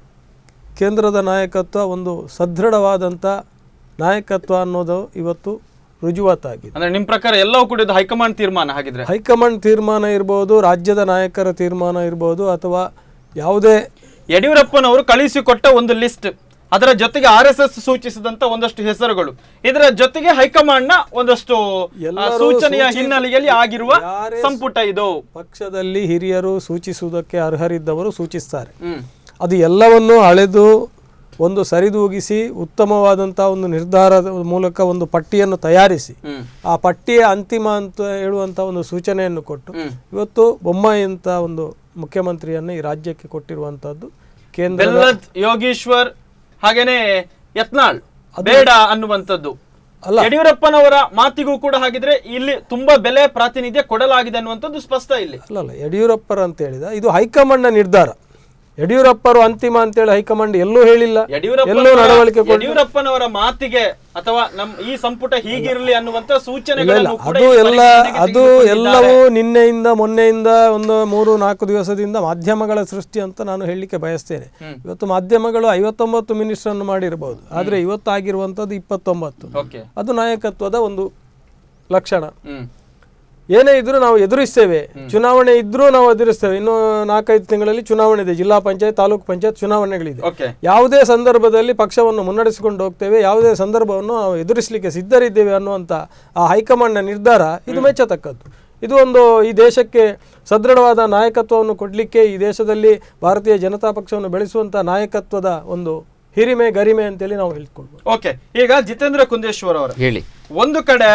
ಕೇಂದ್ರದ ನಾಯಕತ್ವ ಒಂದು ಸದೃಢವಾದಂಥ ನಾಯಕತ್ವ ಅನ್ನೋದು ಇವತ್ತು ರುಜುವಾತಾಗಿದೆ ಅಂದ್ರೆ ನಿಮ್ ಪ್ರಕಾರ ಎಲ್ಲವೂ ಕೂಡ ಇದು ಹೈಕಮಾಂಡ್ ತೀರ್ಮಾನ ಹಾಗಿದ್ರೆ ಹೈಕಮಾಂಡ್ ತೀರ್ಮಾನ ಇರ್ಬೋದು ರಾಜ್ಯದ ನಾಯಕರ ತೀರ್ಮಾನ ಇರ್ಬೋದು ಅಥವಾ ಯಾವುದೇ ಯಡಿಯೂರಪ್ಪನವರು ಕಳಿಸಿಕೊಟ್ಟ ಒಂದು ಲಿಸ್ಟ್ ಅದರ ಜೊತೆಗೆ ಆರ್ ಎಸ್ ಎಸ್ ಸೂಚಿಸಿದಂತ ಒಂದಷ್ಟು ಹೆಸರುಗಳು ಇದರ ಜೊತೆಗೆ ಹೈಕಮಾಂಡ್ ನ ಒಂದಷ್ಟು ಆ, ಎಲ್ಲರೂ ಸೂಚನೆಯ ಸೂಚಿಸಿ- ಹಿನ್ನೆಲೆಯಲ್ಲಿ ಆಗಿರುವ ಯಾರೇ ಸಂಪುಟ ಇದು ಪಕ್ಷದಲ್ಲಿ ಹಿರಿಯರು ಸೂಚಿಸುವುದಕ್ಕೆ ಅರ್ಹರಿದ್ದವರು ಸೂಚಿಸ್ತಾರೆ ಹ್ಮ್ ಅದು ಎಲ್ಲವನ್ನು ಅಳೆದು ಒಂದು ಸರಿದೂಗಿಸಿ ಉತ್ತಮವಾದಂಥ ಒಂದು ನಿರ್ಧಾರದ ಮೂಲಕ ಒಂದು ಪಟ್ಟಿಯನ್ನು ತಯಾರಿಸಿ ಹ್ಮ್ ಆ ಪಟ್ಟಿಯ ಅಂತಿಮ ಅಂತ ಹೇಳುವಂಥ ಒಂದು ಸೂಚನೆಯನ್ನು ಕೊಟ್ಟು ಹ್ಮ್. ಇವತ್ತು ಬೊಮ್ಮಾಯಿ ಅಂತ ಒಂದು ಮುಖ್ಯಮಂತ್ರಿಯನ್ನು ಈ ರಾಜ್ಯಕ್ಕೆ ಕೊಟ್ಟಿರುವಂತಹದ್ದು ಕೇಂದ್ರ ಬೆಲ್ಲದ್ ಯೋಗೀಶ್ವರ್ ಹಾಗೇನೆ ಯತ್ನಾಳ್ ಬೇಡ ಅನ್ನುವಂಥದ್ದು ಅಲ್ಲ. ಯಡಿಯೂರಪ್ಪನವರ ಮಾತಿಗೂ ಕೂಡ ಹಾಗಿದ್ರೆ ಇಲ್ಲಿ ತುಂಬಾ ಬೆಲೆ ಪ್ರಾತಿನಿಧ್ಯ ಕೊಡಲಾಗಿದೆ ಅನ್ನುವಂಥದ್ದು ಸ್ಪಷ್ಟ ಇಲ್ಲಿ ಅಲ್ಲಲ್ಲ ಯಡಿಯೂರಪ್ಪರ ಅಂತ ಹೇಳಿದ ಇದು ಹೈಕಮಾಂಡ್ನ ನಿರ್ಧಾರ ಯಡಿಯೂರಪ್ಪರು ಅಂತಿಮ ಅಂತೇಳಿ ಹೈಕಮಾಂಡ್ ಎಲ್ಲೂ ಹೇಳಿಲ್ಲ ಎಲ್ಲೂ ನಡವಳಿಕೆ ಯಡಿಯೂರಪ್ಪ ಯಡಿಯೂರಪ್ಪನವರ ಮಾತಿಗೆ ಅಥವಾ ನಮ್ ಈ ಸಂಪುಟ ಹೀಗಿರಲಿ ಅನ್ನುವಂತ ಇಲ್ಲ ಇಲ್ಲ ಸೂಚನೆಗಳನ್ನು ಕೂಡ ಅದು ಈ ಎಲ್ಲ ಪರಿಗಣನೆಗೆ ಅದು ತೆಗೆದುಕೊಂಡಿದ್ದಾರೆ. ಎಲ್ಲವೂ ನಿನ್ನೆಯಿಂದ ಮೊನ್ನೆಯಿಂದ ಒಂದು ಮೂರು ನಾಲ್ಕು ದಿವಸದಿಂದ ಮಾಧ್ಯಮಗಳ ಸೃಷ್ಟಿ ಅಂತ ನಾನು ಹೇಳಲಿಕ್ಕೆ ಬಯಸ್ತೇನೆ ಇವತ್ತು ಮಾಧ್ಯಮಗಳು ಐವತ್ತೊಂಬತ್ತು ಮಿನಿಸ್ಟ್ರನ್ನು ಮಾಡಿರಬಹುದು ಆದರೆ ಇವತ್ತು ಆಗಿರುವಂಥದ್ದು ಇಪ್ಪತ್ತೊಂಬತ್ತು ಓಕೆ ಅದು ನಾಯಕತ್ವದ ಒಂದು ಲಕ್ಷಣ ಹ್ಮ್ ಏನೇ ಇದ್ರೂ ನಾವು ಎದುರಿಸ್ತೇವೆ ಚುನಾವಣೆ ಇದ್ರೂ ನಾವು ಎದುರಿಸ್ತೇವೆ ಇನ್ನು ನಾಲ್ಕೈದು ತಿಂಗಳಲ್ಲಿ ಚುನಾವಣೆ ಇದೆ ಜಿಲ್ಲಾ ಪಂಚಾಯತ್ ತಾಲೂಕು ಪಂಚಾಯತ್ ಚುನಾವಣೆಗಳಿದೆ ಓಕೆ ಯಾವುದೇ ಸಂದರ್ಭದಲ್ಲಿ ಪಕ್ಷವನ್ನು ಮುನ್ನಡೆಸಿಕೊಂಡು ಹೋಗ್ತೇವೆ ಯಾವುದೇ ಸಂದರ್ಭವನ್ನು ನಾವು ಎದುರಿಸಲಿಕ್ಕೆ ಸಿದ್ಧರಿದ್ದೇವೆ ಅನ್ನುವಂಥ ಆ ಹೈಕಮಾಂಡ್ನ ನಿರ್ಧಾರ ಇದು ಮೆಚ್ಚತಕ್ಕದ್ದು ಇದು ಒಂದು ಈ ದೇಶಕ್ಕೆ ಸದೃಢವಾದ ನಾಯಕತ್ವವನ್ನು ಕೊಡಲಿಕ್ಕೆ ಈ ದೇಶದಲ್ಲಿ ಭಾರತೀಯ ಜನತಾ ಪಕ್ಷವನ್ನು ಬೆಳೆಸುವಂಥ ನಾಯಕತ್ವದ ಒಂದು ಹಿರಿಮೆ ಗರಿಮೆ ಅಂತೇಳಿ ನಾವು ಹೇಳ್ಕೊಳ್ಬೋದು ಓಕೆ ಈಗ ಜಿತೇಂದ್ರ ಕುಂದೇಶ್ವರ್ ಅವರು ಹೇಳಿ ಒಂದು ಕಡೆ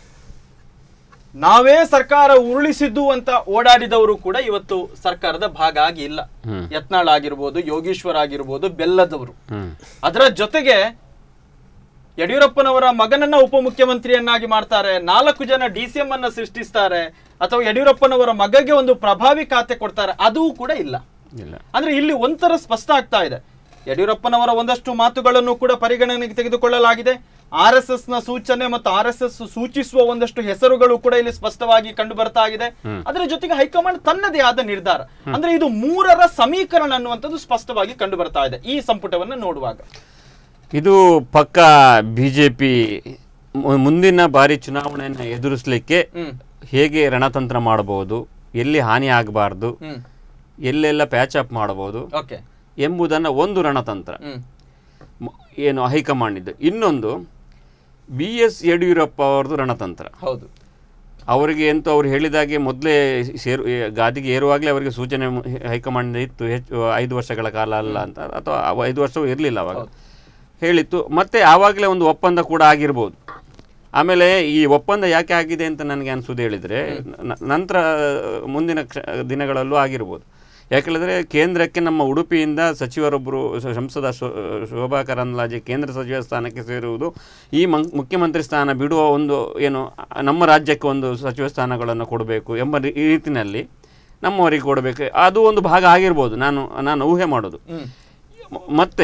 ನಾವೇ ಸರ್ಕಾರ ಉರುಳಿಸಿದ್ದು ಅಂತ ಓಡಾಡಿದವರು ಕೂಡ ಇವತ್ತು ಸರ್ಕಾರದ ಭಾಗ ಆಗಿ ಇಲ್ಲ ಯತ್ನಾಳ್ ಆಗಿರ್ಬೋದು ಯೋಗೀಶ್ವರ್ ಆಗಿರ್ಬೋದು ಬೆಲ್ಲದವರು ಅದರ ಜೊತೆಗೆ ಯಡಿಯೂರಪ್ಪನವರ ಮಗನನ್ನ ಉಪಮುಖ್ಯಮಂತ್ರಿಯನ್ನಾಗಿ ಮಾಡ್ತಾರೆ ನಾಲ್ಕು ಜನ ಡಿ ಸಿ ಎಂ ಅನ್ನ ಸೃಷ್ಟಿಸ್ತಾರೆ ಅಥವಾ ಯಡಿಯೂರಪ್ಪನವರ ಮಗಗೆ ಒಂದು ಪ್ರಭಾವಿ ಖಾತೆ ಕೊಡ್ತಾರೆ ಅದೂ ಕೂಡ ಇಲ್ಲ ಇಲ್ಲ ಅಂದ್ರೆ ಇಲ್ಲಿ ಒಂಥರ ಸ್ಪಷ್ಟ ಆಗ್ತಾ ಇದೆ ಯಡಿಯೂರಪ್ಪನವರ ಒಂದಷ್ಟು ಮಾತುಗಳನ್ನು ಕೂಡ ಪರಿಗಣನೆಗೆ ತೆಗೆದುಕೊಳ್ಳಲಾಗಿದೆ ಆರ್ ಎಸ್ ಎಸ್ ನ ಸೂಚನೆ ಮತ್ತು ಆರ್ ಎಸ್ ಎಸ್ ಸೂಚಿಸುವ ಒಂದಷ್ಟು ಹೆಸರುಗಳು ಕೂಡ ಇಲ್ಲಿ ಸ್ಪಷ್ಟವಾಗಿ ಕಂಡು ಬರ್ತಾ ಇದೆ ಅದರ ಜೊತೆಗೆ ಹೈಕಮಾಂಡ್ ತನ್ನದೇ ಆದ ನಿರ್ಧಾರ ಅಂದ್ರೆ ಇದು ಮೂರರ ಸಮೀಕರಣ ಅನ್ನುವಂಥದ್ದು ಸ್ಪಷ್ಟವಾಗಿ ಕಂಡು ಬರ್ತಾ ಇದೆ ಈ ಸಂಪುಟವನ್ನು ನೋಡುವಾಗ ಇದು ಪಕ್ಕ ಬಿ ಜೆ ಪಿ ಮು- ಮುಂದಿನ ಬಾರಿ ಚುನಾವಣೆಯನ್ನು ಎದುರಿಸಲಿಕ್ಕೆ ಹ್ಮ್ ಹೇಗೆ ರಣತಂತ್ರ ಮಾಡಬಹುದು ಎಲ್ಲಿ ಹಾನಿ ಆಗಬಾರ್ದು ಹ್ಮ್ ಎಲ್ಲೆಲ್ಲ ಪ್ಯಾಚ್ ಅಪ್ ಮಾಡಬಹುದು ಓಕೆ ಎಂಬುದನ್ನು ಒಂದು ರಣತಂತ್ರ ಹ್ಮ್ ಮ- ಏನು ಹೈಕಮಾಂಡ್ ಇದ್ದು ಇನ್ನೊಂದು ಬಿ ಎಸ್ ಯಡಿಯೂರಪ್ಪ ಅವ್ರದ್ದು ರಣತಂತ್ರ ಹೌದು ಅವರಿಗೆ ಎಂತೂ ಅವ್ರು ಹೇಳಿದಾಗೆ ಮೊದಲೇ ಸೇರು ಏ- ಗಾದಿಗೆ ಏರುವಾಗಲೇ ಅವರಿಗೆ ಸೂಚನೆ ಮು- ಹೈಕಮಾಂಡ್ ಇತ್ತು ಹೆಚ್ಚು ಐದು ವರ್ಷಗಳ ಕಾಲ ಅಲ್ಲ ಅಂತ ಅಥವಾ ಅವ ಐದು ವರ್ಷವೂ ಇರಲಿಲ್ಲ ಅವಾಗ ಹೇಳಿತ್ತು ಮತ್ತೆ ಆವಾಗಲೇ ಒಂದು ಒಪ್ಪಂದ ಕೂಡ ಆಗಿರ್ಬೋದು ಆಮೇಲೆ ಈ ಒಪ್ಪಂದ ಯಾಕೆ ಆಗಿದೆ ಅಂತ ನನಗೆ ಅನಿಸೋದು ಹೇಳಿದರೆ ನಂತರ ಮುಂದಿನ ಕ್ಷ- ದಿನಗಳಲ್ಲೂ ಆಗಿರ್ಬೋದು ಯಾಕೇಳಿದ್ರೆ ಕೇಂದ್ರಕ್ಕೆ ನಮ್ಮ ಉಡುಪಿಯಿಂದ ಸಚಿವರೊಬ್ಬರು ಸ- ಸಂಸದ ಶೋ- ಶೋಭಾ ಕರಂದ್ಲಾಜೆ ಕೇಂದ್ರ ಸಚಿವ ಸ್ಥಾನಕ್ಕೆ ಸೇರುವುದು ಈ ಮಂ ಮುಖ್ಯಮಂತ್ರಿ ಸ್ಥಾನ ಬಿಡುವ ಒಂದು ಏನು ಅ- ನಮ್ಮ ರಾಜ್ಯಕ್ಕೆ ಒಂದು ಸಚಿವ ಸ್ಥಾನಗಳನ್ನು ಕೊಡಬೇಕು ಎಂಬ ರೀ- ಈ ರೀತಿಯಲ್ಲಿ ನಮ್ಮವರಿಗೆ ಕೊಡಬೇಕು ಅದು ಒಂದು ಭಾಗ ಆಗಿರ್ಬೋದು ನಾನು ನಾನು ಊಹೆ ಮಾಡೋದು ಮ- ಮತ್ತೆ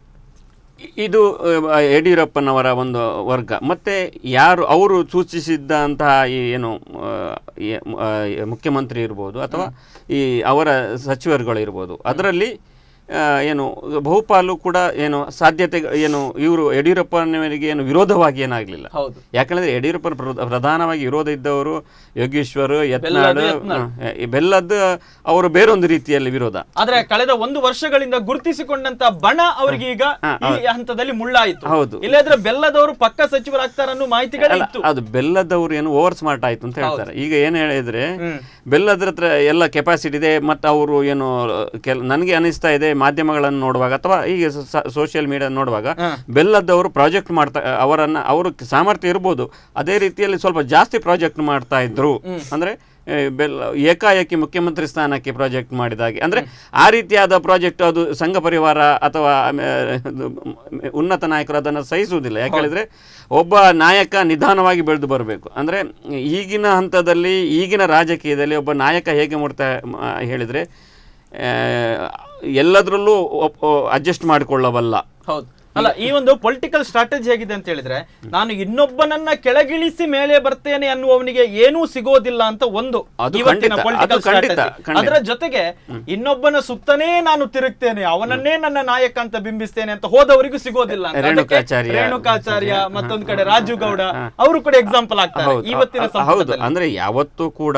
ಇ- ಇದು ಆ, ಯಡಿಯೂರಪ್ಪನವರ ಒಂದು ವರ್ಗ ಮತ್ತೆ ಯಾರು ಅವರು ಸೂಚಿಸಿದ್ದಂತಹ ಈ ಏನು ಆ, ಈ, ಆ, ಮುಖ್ಯಮಂತ್ರಿ ಇರ್ಬೋದು ಅಥವಾ ಈ ಅವರ ಸಚಿವರುಗಳು ಇರ್ಬೋದು ಅದರಲ್ಲಿ ಆ, ಏನು ಬಹುಪಾಲು ಕೂಡ ಏನು ಸಾಧ್ಯತೆ ಏನು ಇವರು ಯಡಿಯೂರಪ್ಪನವರಿಗೆ ಏನು ವಿರೋಧವಾಗಿ ಏನಾಗಲಿಲ್ಲ ಹೌದು ಯಾಕಂದ್ರೆ ಯಡಿಯೂರಪ್ಪ ಪ್ರ- ಪ್ರಧಾನವಾಗಿ ವಿರೋಧ ಇದ್ದವರು ಯೋಗೇಶ್ವರ್ ಬೆಲ್ಲದು, ಯತ್ನಾಳ್ ಯತ್ನಾಳ್. ಆ, ಈ ಬೆಲ್ಲದ್ದು ಅವರು ಬೇರೊಂದು ರೀತಿಯಲ್ಲಿ ವಿರೋಧ ಆದ್ರೆ ಕಳೆದ ಒಂದು ವರ್ಷಗಳಿಂದ ಗುರುತಿಸಿಕೊಂಡಂತ ಬಣ ಅವರಿಗೆ ಈಗ ಹಾ, ಈ ಹಂತದಲ್ಲಿ ಮುಳ್ಳಾಯಿತು ಹೌದು. ಇಲ್ಲದ್ರೆ ಬೆಲ್ಲದವರು ಪಕ್ಕ ಸಚಿವರಾಗ್ತಾರನ್ನೋ ಮಾಹಿತಿಗಳಿತ್ತು ಅದು ಬೆಲ್ಲದವ್ರು ಏನು ಓವರ್ ಸ್ಮಾರ್ಟ್ ಆಯ್ತು ಅಂತ ಹೇಳ್ತಾರೆ ಈಗ ಏನು ಹೇಳಿದ್ರೆ ಹ್ಮ್. ಬೆಲ್ಲದ್ರ ಹತ್ರ ಎಲ್ಲ ಕೆಪಾಸಿಟಿ ಇದೆ ಮತ್ತು ಅವರು ಏನು ಕೆಲ ನನಗೆ ಅನಿಸ್ತಾ ಇದೆ ಮಾಧ್ಯಮಗಳನ್ನು ನೋಡುವಾಗ ಅಥವಾ ಈಗ ಸೋಷಿಯಲ್ ಮೀಡಿಯಾ ನೋಡುವಾಗ ಬೆಲ್ಲದವರು ಪ್ರಾಜೆಕ್ಟ್ ಮಾಡ್ತಾ ಅವರನ್ನ ಅವರು ಸಾಮರ್ಥ್ಯ ಇರ್ಬೋದು ಅದೇ ರೀತಿಯಲ್ಲಿ ಸ್ವಲ್ಪ ಜಾಸ್ತಿ ಪ್ರಾಜೆಕ್ಟ್ ಮಾಡ್ತಾ ಇದ್ರು ಅಂದ್ರೆ ಏ, ಬೆಲ್ಲ ಏಕಾಏಕಿ ಮುಖ್ಯಮಂತ್ರಿ ಸ್ಥಾನಕ್ಕೆ ಪ್ರಾಜೆಕ್ಟ್ ಮಾಡಿದಾಗೆ ಅಂದ್ರೆ ಆ ರೀತಿಯಾದ ಪ್ರಾಜೆಕ್ಟ್ ಅದು ಸಂಘ ಪರಿವಾರ ಅಥವಾ ಆಮೇ- ಇದು ಮ್- ಉನ್ನತ ನಾಯಕರು ಅದನ್ನು ಸಹಿಸುವುದಿಲ್ಲ ಯಾಕೆ ಹೇಳಿದ್ರೆ ಒಬ್ಬ ನಾಯಕ ನಿಧಾನವಾಗಿ ಬೆಳೆದು ಬರಬೇಕು ಅಂದ್ರೆ ಈಗಿನ ಹಂತದಲ್ಲಿ ಈಗಿನ ರಾಜಕೀಯದಲ್ಲಿ ಒಬ್ಬ ನಾಯಕ ಹೇಗೆ ಮಾಡ್ತಾ ಮ- ಹೇಳಿದ್ರೆ ಆ, ಎಲ್ಲದರಲ್ಲೂ ಅಡ್ಜಸ್ಟ್ ಮಾಡಿಕೊಳ್ಳಬಲ್ಲ ಹೌದು ಅಲ್ಲ ಈ ಒಂದು ಪೊಲಿಟಿಕಲ್ ಸ್ಟ್ರಾಟಜಿ ಹೇಗಿದೆ ಅಂತ ಹೇಳಿದ್ರೆ ನಾನು ಇನ್ನೊಬ್ಬನನ್ನ ಕೆಳಗಿಳಿಸಿ ಮೇಲೆ ಬರ್ತೇನೆ ಅನ್ನುವವನಿಗೆ ಏನೂ ಸಿಗೋದಿಲ್ಲ ಅಂತ ಒಂದು ಅದು ಇವತ್ತಿನ ಖಂಡಿತ, ಪೊಲಿಟಿಕಲ್ ಅದು ಖಂಡಿತ, ಸ್ಟ್ರಾಟಜಿ ಖಂಡಿತ. ಅದರ ಜೊತೆಗೆ ಇನ್ನೊಬ್ಬನ ಸುತ್ತನೇ ನಾನು ತಿರುಗ್ತೇನೆ ಅವನನ್ನೇ ನನ್ನ ನಾಯಕ ಅಂತ ಬಿಂಬಿಸ್ತೇನೆ ಅಂತ ಹೋದವರಿಗೂ ಸಿಗೋದಿಲ್ಲ ಅಂತ. ಅದಕ್ಕೆ ರೇಣುಕಾಚಾರ್ಯ. ರೇಣುಕಾಚಾರ್ಯ ಮತ್ತೊಂದ್ ಕಡೆ ರಾಜು ಗೌಡ ಅವರು ಕೂಡ ಎಕ್ಸಾಂಪಲ್ ಆಗ್ತಾರೆ ಹೌದು, ಇವತ್ತಿನ ಅ- ಅ- ಹೌದು ಸಂಪರ್ಕದಲ್ಲಿ. ಅಂದ್ರೆ ಯಾವತ್ತೂ ಕೂಡ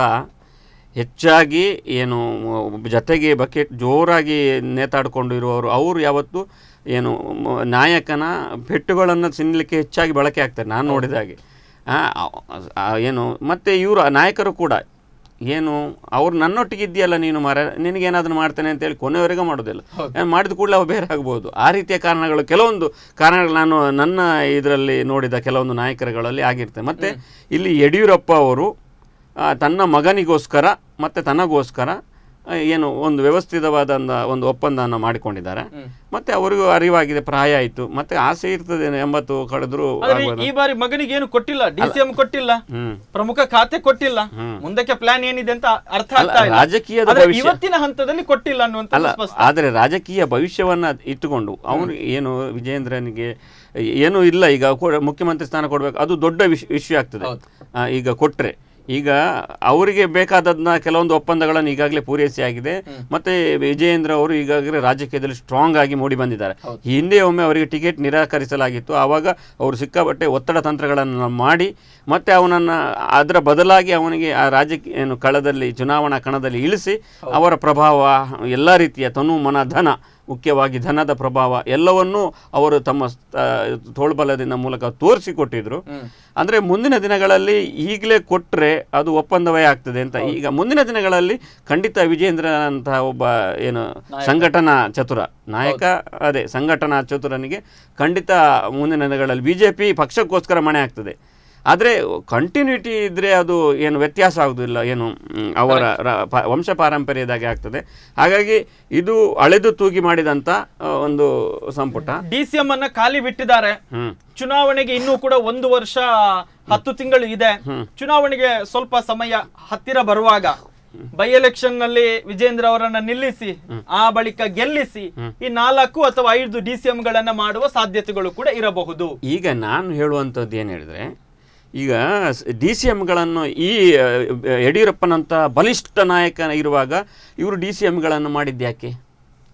ಹೆಚ್ಚಾಗಿ ಏನು ಮ- ಜೊತೆಗೆ ಬಕೆಟ್ ಜೋರಾಗಿ ನೇತಾಡ್ಕೊಂಡು ಇರುವವರು ಅವರು ಯಾವತ್ತು ಏನು ಮ- ನಾಯಕನ ಪೆಟ್ಟುಗಳನ್ನು ತಿನ್ನಲಿಕ್ಕೆ ಹೆಚ್ಚಾಗಿ ಬಳಕೆ ಆಗ್ತಾರೆ ನಾನು ನೋಡಿದ ಹಾಗೆ ಆ, ಆ- ಆ, ಏನು ಮತ್ತೆ ಇವರು ನಾಯಕರು ಕೂಡ ಏನು ಅವ್ರು ನನ್ನೊಟ್ಟಿಗೆ ಇದೆಯಲ್ಲ ನೀನು ಮರ ನಿನಗೇನಾದ್ರೂ ಮಾಡ್ತೇನೆ ಅಂತೇಳಿ ಕೊನೆಯವರೆಗೂ ಮಾಡೋದಿಲ್ಲ ಏನ್ ಮಾಡಿದ ಕೂಡಲೇ ಅವು ಬೇರೆ ಆಗ್ಬೋದು ಆ ರೀತಿಯ ಕಾರಣಗಳು ಕೆಲವೊಂದು ಕಾರಣಗಳು ನಾನು ನನ್ನ ಇದರಲ್ಲಿ ನೋಡಿದ ಕೆಲವೊಂದು ನಾಯಕರುಗಳಲ್ಲಿ ಆಗಿರ್ತದೆ ಮತ್ತೆ ಇಲ್ಲಿ ಯಡಿಯೂರಪ್ಪ ಅವರು ಆ, ತನ್ನ ಮಗನಿಗೋಸ್ಕರ ಮತ್ತು ತನಗೋಸ್ಕರ ಆ, ಏನು ಒಂದು ವ್ಯವಸ್ಥಿತವಾದ ಒಂದು- ಒಂದು ಒಪ್ಪಂದವನ್ನು ಮಾಡಿಕೊಂಡಿದ್ದಾರೆ ಮತ್ತೆ ಅವರಿಗೂ ಅರಿವಾಗಿದೆ ಪ್ರಾಯ ಆಯಿತು ಮತ್ತೆ ಆಸೆ ಇರ್ತದೆ ಎಂಬತ್ತು ಕಳೆದ್ರು ಆದ್ರೆ ಆಗ್ಬೋದು. ಈ ಬಾರಿ ಮಗನಿಗೆ ಏನು ಕೊಟ್ಟಿಲ್ಲ ಡಿ ಸಿ ಎಂ ಕೊಟ್ಟಿಲ್ಲ ಹ್ಮ್ ಪ್ರಮುಖ ಖಾತೆ ಕೊಟ್ಟಿಲ್ಲ ಮುಂದಕ್ಕೆ ಪ್ಲಾನ್ ಏನಿದೆ ಅಂತ ಅರ್ಥ ಆಗ್ತಾ ಇಲ್ಲ ರಾಜಕೀಯದ ಆದ್ರೆ ಭವಿಷ್ಯ- ಇವತ್ತಿನ ಹಂತದಲ್ಲಿ ಕೊಟ್ಟಿಲ್ಲ ಅನ್ನುವಂತ ಅಲ್ಲ ಸ್ಪಷ್ಟ ಆದರೆ ರಾಜಕೀಯ ಭವಿಷ್ಯವನ್ನ ಇಟ್ಟುಕೊಂಡು ಅವನು ಏನು ವಿಜೇಂದ್ರನಿಗೆ ಏನು ಇಲ್ಲ ಈಗ ಕೊ- ಮುಖ್ಯಮಂತ್ರಿ ಸ್ಥಾನ ಕೊಡಬೇಕು ಅದು ದೊಡ್ಡ ವಿಷ ವಿಷಯ ಆಗ್ತದೆ ಆ, ಈಗ ಕೊಟ್ರೆ ಈಗ ಅವರಿಗೆ ಬೇಕಾದದ್ನ ಕೆಲವೊಂದು ಒಪ್ಪಂದಗಳನ್ನು ಈಗಾಗಲೇ ಪೂರೈಸಿ ಆಗಿದೆ ಮತ್ತೆ ವಿಜಯೇಂದ್ರ ಅವರು ಈಗಾಗಲೇ ರಾಜಕೀಯದಲ್ಲಿ ಸ್ಟ್ರಾಂಗ್ ಆಗಿ ಮೂಡಿ ಬಂದಿದ್ದಾರೆ ಹಿಂದೆ ಒಮ್ಮೆ ಅವರಿಗೆ ಟಿಕೆಟ್ ನಿರಾಕರಿಸಲಾಗಿತ್ತು ಆವಾಗ ಅವರು ಸಿಕ್ಕಾಪಟ್ಟೆ ಒತ್ತಡ ತಂತ್ರಗಳನ್ನು ಮಾಡಿ ಮತ್ತೆ ಅವನನ್ನು ಅದರ ಬದಲಾಗಿ ಅವನಿಗೆ ಆ ರಾಜಕೀಯ ಏನು ಕಳದಲ್ಲಿ ಚುನಾವಣಾ ಕಣದಲ್ಲಿ ಇಳಿಸಿ ಅವರ ಪ್ರಭಾವ ಎಲ್ಲ ರೀತಿಯ ತನು ಮನ ಧನ ಮುಖ್ಯವಾಗಿ ಧನದ ಪ್ರಭಾವ ಎಲ್ಲವನ್ನೂ ಅವರು ತಮ್ಮ ಆ, ತೋಳ್ಬಲದಿಂದ ಮೂಲಕ ತೋರಿಸಿಕೊಟ್ಟಿದ್ರು ಅಂದ್ರೆ ಮುಂದಿನ ದಿನಗಳಲ್ಲಿ ಈಗಲೇ ಕೊಟ್ರೆ ಅದು ಒಪ್ಪಂದವೇ ಆಗ್ತದೆ ಅಂತ ಈಗ ಮುಂದಿನ ದಿನಗಳಲ್ಲಿ ಖಂಡಿತ ವಿಜೇಂದ್ರ ಅಂತಹ ಒಬ್ಬ ಏನು ಸಂಘಟನಾ ಚತುರ ನಾಯಕ ಅದೇ ಸಂಘಟನಾ ಚತುರನಿಗೆ ಖಂಡಿತ ಮುಂದಿನ ದಿನಗಳಲ್ಲಿ ಬಿಜೆಪಿ ಪಕ್ಷಕ್ಕೋಸ್ಕರ ಮಣೆ ಆಗ್ತದೆ ಆದರೆ ಕಂಟಿನ್ಯೂಟಿ ಇದ್ರೆ ಅದು ಏನು ವ್ಯತ್ಯಾಸ ಆಗುದಿಲ್ಲ ಏನು ಮ್, ಅವರ ರ- ಪ- ವಂಶ ಪಾರಂಪರ್ಯದಾಗೆ ಆಗ್ತದೆ ಹಾಗಾಗಿ ಇದು ಅಳೆದು ತೂಗಿ ಮಾಡಿದಂತ ಆ, ಒಂದು ಸಂಪುಟ ಡಿ ಸಿ ಎಂ ಅನ್ನ ಖಾಲಿ ಬಿಟ್ಟಿದ್ದಾರೆ ಹ್ಮ್ ಚುನಾವಣೆಗೆ ಇನ್ನೂ ಕೂಡ ಒಂದು ವರ್ಷ ಹತ್ತು ತಿಂಗಳು ಇದೆ ಚುನಾವಣೆಗೆ ಸ್ವಲ್ಪ ಸಮಯ ಹತ್ತಿರ ಬರುವಾಗ ಬೈ ಎಲೆಕ್ಷನ್ ನಲ್ಲಿ ವಿಜೇಂದ್ರ ಅವರನ್ನ ನಿಲ್ಲಿಸಿ ಆ ಬಳಿಕ ಗೆಲ್ಲಿಸಿ ಈ ನಾಲ್ಕು ಅಥವಾ ಐದು ಡಿ ಸಿ ಗಳನ್ನ ಮಾಡುವ ಸಾಧ್ಯತೆಗಳು ಕೂಡ ಇರಬಹುದು ಈಗ ನಾನು ಹೇಳುವಂಥದ್ದು ಏನು ಹೇಳಿದ್ರೆ ಈಗ ಡಿ ಸಿ ಎಮ್ಗಳನ್ನು ಈ ಆ, ಯಡಿಯೂರಪ್ಪನಂಥ ಬಲಿಷ್ಠ ನಾಯಕ ಇರುವಾಗ ಇವರು ಡಿ ಸಿ ಎಮ್ಗಳನ್ನು ಮಾಡಿದ್ದು ಯಾಕೆ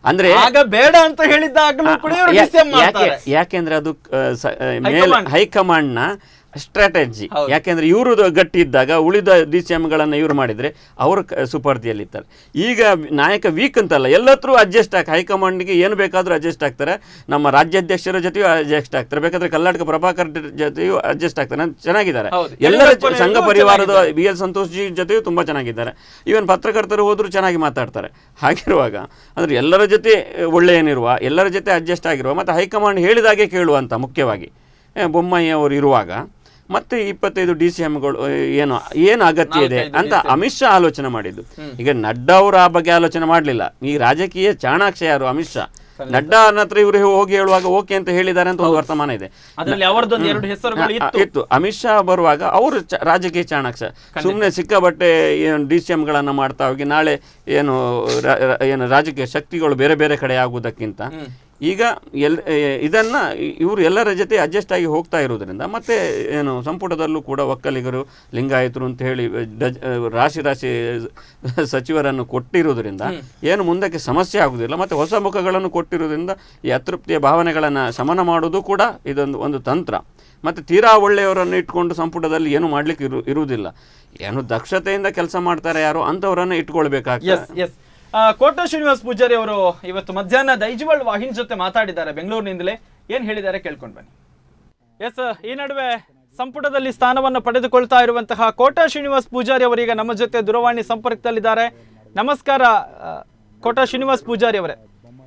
ಅಂದ್ರೆ ಆಗ ಬೇಡ ಅಂತ ಹೇಳಿದ್ದಾಗಲೂ ಕೂಡ ಇವರು ಯಾ- DCM ಯಾಕೆ ಮಾಡ್ತಾರೆ ಯಾಕೆಂದ್ರೆ ಅದು ಆ, ಸ- ಆ, ಮೇಲೆ ಹೈಕಮಾಂಡ್. ಹೈಕಮಾಂಡ್ ನ ಸ್ಟ್ರಾಟಜಿ ಹೌದು. ಯಾಕೆಂದ್ರೆ ಇವರು ಗಟ್ಟಿ ಇದ್ದಾಗ ಉಳಿದ ಡಿ ಸಿ ಎಂಗಳನ್ನು ಇವರು ಮಾಡಿದ್ರೆ ಅವರು ಸುಪರ್ದಿಯಲ್ಲಿರ್ತಾರೆ ಈಗ ನಾಯಕ ವೀಕ್ ಅಂತಲ್ಲ ಎಲ್ಲತ್ರೂ ಅಡ್ಜಸ್ಟ್ ಆಗಿ ಹೈಕಮಾಂಡ್ಗೆ ಏನು ಬೇಕಾದರೂ ಅಡ್ಜಸ್ಟ್ ಆಗ್ತಾರೆ ನಮ್ಮ ರಾಜ್ಯಾಧ್ಯಕ್ಷರ ಜೊತೆಯೂ ಅಡ್ಜಸ್ಟ್ ಆಗ್ತಾರೆ ಬೇಕಾದ್ರೆ ಕರ್ನಾಟಕ ಪ್ರಭಾಕರ್ ಜೊತೆಯೂ ಅಡ್ಜಸ್ಟ್ ಆಗ್ತಾರೆ ನಾನು ಚೆನ್ನಾಗಿದ್ದಾರೆ ಹೌದು. ಎಲ್ಲರ ಯಡಿಯೂರಪ್ಪ ಜೊ- ಸಂಘ ಎಲ್ಲರೂ ಪರಿವಾರದ ಚೆನ್ನಾಗಿದ್ದಾರೆ. ಬಿ ಎಲ್ ಸಂತೋಷ್ ಜಿ ಜೊತೆಯೂ ತುಂಬ ಚೆನ್ನಾಗಿದ್ದಾರೆ ಈವನ್ ಪತ್ರಕರ್ತರು ಹೋದರೂ ಚೆನ್ನಾಗಿ ಮಾತಾಡ್ತಾರೆ ಹಾಗಿರುವಾಗ ಅಂದರೆ ಎಲ್ಲರ ಜೊತೆ ಒಳ್ಳೆಯನಿರುವ ಎಲ್ಲರ ಜೊತೆ ಅಡ್ಜಸ್ಟ್ ಆಗಿರುವ ಮತ್ತು ಹೈಕಮಾಂಡ್ ಹೇಳಿದಾಗೆ ಕೇಳುವಂತ ಮುಖ್ಯವಾಗಿ ಏ, ಬೊಮ್ಮಾಯಿ ಅವರು ಇರುವಾಗ ಮತ್ತೆ ಇಪ್ಪತ್ತೈದು ಡಿ ಸಿ ಎಂಗಳು ಏನು ಏನು ಅಗತ್ಯ ಇದೆ ನಾಲ್ಕೈದು ಅಂತ ಅಮಿತ್ ಶಾ ಆಲೋಚನೆ ಮಾಡಿದ್ದು ಈಗ ನಡ್ಡಾ ಅವರು ಆ ಬಗ್ಗೆ ಆಲೋಚನೆ ಮಾಡಲಿಲ್ಲ ಈ ರಾಜಕೀಯ ಚಾಣಾಕ್ಷ ಯಾರು ಅಮಿತ್ ಶಾ ನಡ್ಡಾ ಹತ್ರ ಇವರು ಹೋಗಿ ಹೇಳುವಾಗ ಓಕೆ ಅಂತ ಹೇಳಿದ್ದಾರೆ ಅಂತ ಒಂದು ವರ್ತಮಾನ ಇದೆ ಅದ್ರಲ್ಲಿ ಅವರದೊಂದು ಎರಡು ಹೆಸರುಗಳು ಆ, ಇತ್ತು ಇತ್ತು ಅಮಿತ್ ಶಾ ಬರುವಾಗ ಅವರು ಚ- ರಾಜಕೀಯ ಚಾಣಾಕ್ಷ ಸುಮ್ಮನೆ ಸಿಕ್ಕಾಬಟ್ಟೆ ಏನು ಡಿ ಸಿ ಎಂಗಳನ್ನ ಮಾಡ್ತಾ ಹೋಗಿ ನಾಳೆ ಏನು ರಾ- ರಾ- ಏನು ರಾಜಕೀಯ ಶಕ್ತಿಗಳು ಬೇರೆ ಬೇರೆ ಕಡೆ ಆಗುವುದಕ್ಕಿಂತ ಈಗ ಎಲ್ ಎ- ಇದನ್ನ ಇವರು ಎಲ್ಲರ ಜೊತೆ ಅಡ್ಜಸ್ಟ್ ಆಗಿ ಹೋಗ್ತಾ ಇರೋದ್ರಿಂದ ಮತ್ತೆ ಏನು ಸಂಪುಟದಲ್ಲೂ ಕೂಡ ಒಕ್ಕಲಿಗರು ಲಿಂಗಾಯತರು ಅಂತ ಹೇಳಿ ಡಜ್- ರಾಶಿ ರಾಶಿ ಸಚಿವರನ್ನು ಕೊಟ್ಟಿರುವುದರಿಂದ ಏನು ಮುಂದಕ್ಕೆ ಸಮಸ್ಯೆ ಆಗುವುದಿಲ್ಲ ಮತ್ತೆ ಹೊಸ ಮುಖಗಳನ್ನು ಕೊಟ್ಟಿರುವುದರಿಂದ ಈ ಅತೃಪ್ತಿಯ ಭಾವನೆಗಳನ್ನು ಶಮನ ಮಾಡುವುದು ಕೂಡ ಇದೊಂದು ಒಂದು ತಂತ್ರ ಮತ್ತೆ ತೀರಾ ಒಳ್ಳೆಯವರನ್ನು ಇಟ್ಕೊಂಡು ಸಂಪುಟದಲ್ಲಿ ಏನು ಮಾಡ್ಲಿಕ್ಕೆ ಇರು ಇರುವುದಿಲ್ಲ ಏನು ದಕ್ಷತೆಯಿಂದ ಕೆಲಸ ಮಾಡ್ತಾರೆ ಯಾರು ಅಂಥವರನ್ನು ಇಟ್ಕೊಳ್ಬೇಕಾಗ್ತದೆ ಎಸ್ ಎಸ್ ಕೋಟ ಶ್ರೀನಿವಾಸ್ ಪೂಜಾರಿ ಅವರು ಇವತ್ತು ಮಧ್ಯಾಹ್ನ ದೈಜವಳ್ ವಾಹಿನಿ ಜೊತೆ ಮಾತಾಡಿದ್ದಾರೆ ಬೆಂಗಳೂರಿನಿಂದಲೇ ಏನ್ ಹೇಳಿದ್ದಾರೆ ಕೇಳ್ಕೊಂಡು ಬನ್ನಿ ಎಸ್ ಈ ನಡುವೆ ಸಂಪುಟದಲ್ಲಿ ಸ್ಥಾನವನ್ನು ಪಡೆದುಕೊಳ್ತಾ ಇರುವಂತಹ ಕೋಟ ಶ್ರೀನಿವಾಸ್ ಪೂಜಾರಿ ಅವರೀಗ ನಮ್ಮ ಜೊತೆ ದೂರವಾಣಿ ಸಂಪರ್ಕದಲ್ಲಿದ್ದಾರೆ ನಮಸ್ಕಾರ ಆ, ಕೋಟ ಶ್ರೀನಿವಾಸ್ ಪೂಜಾರಿ ಅವರೇ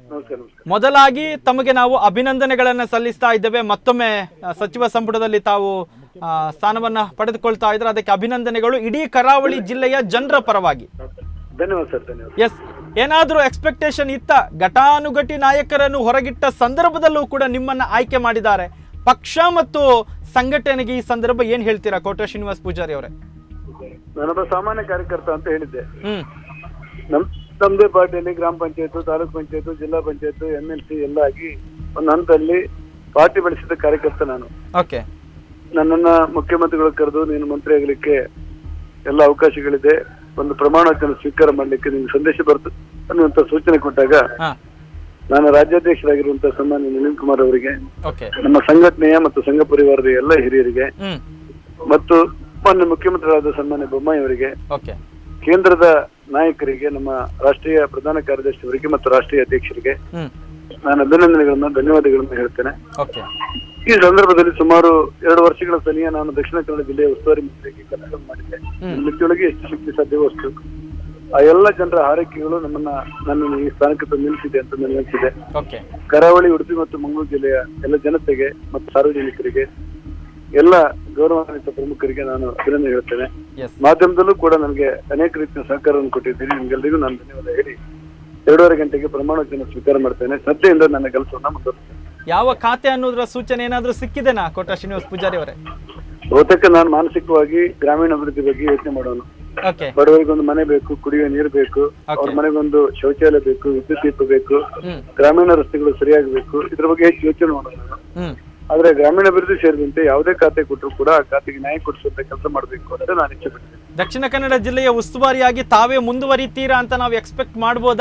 ಮೊದಲಾಗಿ ತಮಗೆ ನಾವು ಅಭಿನಂದನೆಗಳನ್ನ ಸಲ್ಲಿಸ್ತಾ ಇದ್ದೇವೆ ಮತ್ತೊಮ್ಮೆ ಆ, ಸಚಿವ ಸಂಪುಟದಲ್ಲಿ ತಾವು ಆ, ಸ್ಥಾನವನ್ನ ಪಡೆದುಕೊಳ್ತಾ ಇದ್ರೆ ಅದಕ್ಕೆ ಅಭಿನಂದನೆಗಳು ಇಡೀ ಕರಾವಳಿ ಜಿಲ್ಲೆಯ ಜನರ ಪರವಾಗಿ ಧನ್ಯವಾದ ಸರ್ ಧನ್ಯವಾದ ಎಸ್ ಏನಾದ್ರೂ ಎಕ್ಸ್ಪೆಕ್ಟೇಷನ್ ಇತ್ತ ಘಟಾನುಘಟಿ ನಾಯಕರನ್ನು ಹೊರಗಿಟ್ಟ ಸಂದರ್ಭದಲ್ಲೂ ಕೂಡ ನಿಮ್ಮನ್ನ ಆಯ್ಕೆ ಮಾಡಿದ್ದಾರೆ ಪಕ್ಷ ಮತ್ತು ಸಂಘಟನೆಗೆ ಈ ಸಂದರ್ಭ ಏನ್ ಹೇಳ್ತೀರಾ ಕೋಟ ಶ್ರೀನಿವಾಸ್ ಪೂಜಾರಿ ಅವರೇ ನಾನೊಬ್ಬ ಸಾಮಾನ್ಯ ಕಾರ್ಯಕರ್ತ ಅಂತ ಹೇಳಿದ್ದೆ ಹ್ಮ್ ನಮ್ ನಮ್ದೇ ಪಾರ್ಟಿಯಲ್ಲಿ ಗ್ರಾಮ ಪಂಚಾಯತ್ ತಾಲೂಕ್ ಪಂಚಾಯತ್ ಜಿಲ್ಲಾ ಪಂಚಾಯತ್ ಎಂ ಎಲ್ ಸಿ ಎಲ್ಲ ಆಗಿ ಒಂದು ಹಂತದಲ್ಲಿ ಪಾರ್ಟಿ ಬೆಳೆಸಿದ ಕಾರ್ಯಕರ್ತ ನಾನು ಓಕೆ ನನ್ನನ್ನ ಮುಖ್ಯಮಂತ್ರಿಗಳು ಕರೆದು ನೀನು ಮಂತ್ರಿ ಆಗಲಿಕ್ಕೆ ಎಲ್ಲ ಅವಕಾಶಗಳಿದೆ ಒಂದು ಪ್ರಮಾಣ ವಚನ ಸ್ವೀಕಾರ ಮಾಡ್ಲಿಕ್ಕೆ ನಿಮ್ಗೆ ಸಂದೇಶ ಬರ್ತು ಅನ್ನುವಂತ ಸೂಚನೆ ಕೊಟ್ಟಾಗ ಹಾ ನಾನು ರಾಜ್ಯಾಧ್ಯಕ್ಷರಾಗಿರುವಂತಹ ಸನ್ಮಾನ್ಯ ನಳಿನ್ ಕುಮಾರ್ ಅವರಿಗೆ ಓಕೆ ನಮ್ಮ ಸಂಘಟನೆಯ ಮತ್ತು ಸಂಘ ಪರಿವಾರದ ಎಲ್ಲ ಹಿರಿಯರಿಗೆ ಹ್ಮ್ ಮತ್ತು ಮಾನ್ಯ ಮುಖ್ಯಮಂತ್ರಿಗಳಾದ ಸನ್ಮಾನ್ಯ ಬೊಮ್ಮಾಯಿ ಅವರಿಗೆ ಓಕೆ ಕೇಂದ್ರದ ನಾಯಕರಿಗೆ ನಮ್ಮ ರಾಷ್ಟ್ರೀಯ ಪ್ರಧಾನ ಕಾರ್ಯದರ್ಶಿ ಅವರಿಗೆ ಮತ್ತು ರಾಷ್ಟ್ರೀಯ ಅಧ್ಯಕ್ಷರಿಗೆ ಹ್ಮ್ ನಾನು ಅಭಿನಂದನೆಗಳನ್ನ ಧನ್ಯವಾದಗಳನ್ನು ಹೇಳ್ತೇನೆ ಓಕೆ ಈ ಸಂದರ್ಭದಲ್ಲಿ ಸುಮಾರು ಎರಡು ವರ್ಷಗಳ ತನಿಯ ನಾನು ದಕ್ಷಿಣ ಕನ್ನಡ ಜಿಲ್ಲೆಯ ಉಸ್ತುವಾರಿ ಮಂತ್ರಿಯಾಗಿ ಕೆಲಸ ಮಾಡಿದ್ದೆ ಮಿತಿಯೊಳಗೆ ಎಷ್ಟು ಶಕ್ತಿ ಸಾಧ್ಯವೋ ಅಷ್ಟು ಆ ಎಲ್ಲ ಜನರ ಹಾರೈಕೆಗಳು ನಮ್ಮನ್ನ ನನ್ನನ್ನು ಈ ಸ್ಥಾನಕ್ಕೆ ತಂದು ನಿಲ್ಲಿಸಿದೆ ಅಂತ ನನಗೆ ಅನಿಸಿದೆ ಓಕೆ ಕರಾವಳಿ ಉಡುಪಿ ಮತ್ತು ಮಂಗಳೂರು ಜಿಲ್ಲೆಯ ಎಲ್ಲ ಜನತೆಗೆ ಮತ್ತು ಸಾರ್ವಜನಿಕರಿಗೆ ಎಲ್ಲ ಗೌರವಾನ್ವಿತ ಪ್ರಮುಖರಿಗೆ ನಾನು ಅಭಿನಂದನೆ ಹೇಳ್ತೇನೆ ಎಸ್ ಮಾಧ್ಯಮದಲ್ಲೂ ಕೂಡ ನನಗೆ ಅನೇಕ ರೀತಿಯ ಸಹಕಾರವನ್ನು ಕೊಟ್ಟಿದ್ದೀರಿ ನಿಮ್ಗೆಲ್ಲರಿಗೂ ನಾನು ಧನ್ಯವಾದ ಹೇಳಿ ಎರಡೂವರೆ ಗಂಟೆಗೆ ಪ್ರಮಾಣ ವಚನ ಸ್ವೀಕಾರ ಮಾಡ್ತೇನೆ ಶ್ರದ್ಧೆಯಿಂದ ನನ್ನ ಕೆಲಸವನ್ನ ಮುಂದುವರಿಸ್ತೇನೆ ಯಾವ ಖಾತೆ ಅನ್ನೋದ್ರ ಸೂಚನೆ ಏನಾದ್ರೂ ಸಿಕ್ಕಿದೆನಾ ಕೋಟ ಶ್ರೀನಿವಾಸ್ ಪೂಜಾರಿ ಅವರೇ ಬಹುತೇಕ ನಾನು ಮಾನಸಿಕವಾಗಿ ಗ್ರಾಮೀಣ ಅಭಿವೃದ್ಧಿ ಬಗ್ಗೆ ಯೋಚನೆ ಮಾಡೋನು ಓಕೆ ಬಡವರಿಗೊಂದು ಮನೆ ಬೇಕು ಕುಡಿಯುವ ನೀರು ಬೇಕು ಅವ್ರ ಮನೆಗೊಂದು ಶೌಚಾಲಯ ಬೇಕು ವಿದ್ಯುತ್ ದೀಪ ಬೇಕು ಹ್ಮ್ ಗ್ರಾಮೀಣ ರಸ್ತೆಗಳು ಸರಿಯಾಗಬೇಕು ಇದ್ರ ಬಗ್ಗೆ ಹೆಚ್ಚು ಯೋಚನೆ ಮಾಡೋಣ ನಾನು ಹ್ಮ್ ಆದ್ರೆ ಗ್ರಾಮೀಣ ಅಭಿವೃದ್ಧಿ ಸೇರಿದಂತೆ ಯಾವುದೇ ಖಾತೆ ಕೊಟ್ಟರು ಕೂಡ ಆ ಖಾತೆಗೆ ನ್ಯಾಯ ಕೊಡಿಸುವಂತ ಕೆಲಸ ಮಾಡಬೇಕು ಅಂತ ನಾನು ಇಚ್ಛೆ ಪಡ್ತೇನೆ ದಕ್ಷಿಣ ಕನ್ನಡ ಜಿಲ್ಲೆಯ ಉಸ್ತುವಾರಿಯಾಗಿ ತಾವೇ ಮುಂದುವರಿತೀರಾ ಅಂತ ನಾವು ಎಕ್ಸ್ಪೆಕ್ಟ್ ಮಾಡ್ಬೋದಾ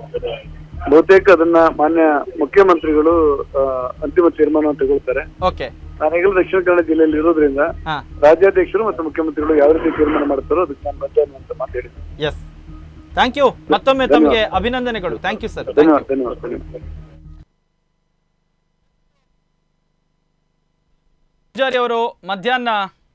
ಬಹುತೇಕ ಅದನ್ನ ಮಾನ್ಯ ಮುಖ್ಯಮಂತ್ರಿಗಳು ಆ, ಅಂತಿಮ ತೀರ್ಮಾನವನ್ನು ತಗೊಳ್ತಾರೆ ಓಕೆ ನಾನೀಗಲೂ ದಕ್ಷಿಣ ಕನ್ನಡ ಜಿಲ್ಲೆಯಲ್ಲಿ ಇರೋದ್ರಿಂದ ಹಾ ರಾಜ್ಯಾಧ್ಯಕ್ಷರು ಮತ್ತು ಮುಖ್ಯಮಂತ್ರಿಗಳು ಯಾವ ರೀತಿ ತೀರ್ಮಾನ ಮಾಡ್ತಾರೋ ಅದಕ್ಕೆ ನಾನು ಬದ್ಧ ಅಂತ ಮಾತಾಡಿದ್ದೀನಿ ಎಸ್ ಥ್ಯಾಂಕ್ ಯು ಮತ್ತೊಮ್ಮೆ ತಮಗೆ ಅಭಿನಂದನೆಗಳು ಥ್ಯಾಂಕ್ ಯು ಸರ್ ಧನ್ಯವಾದ ಧನ್ಯವಾದ ಧನ್ಯವಾದ ಪೂಜಾರಿ ಅವರು ಮಧ್ಯಾಹ್ನ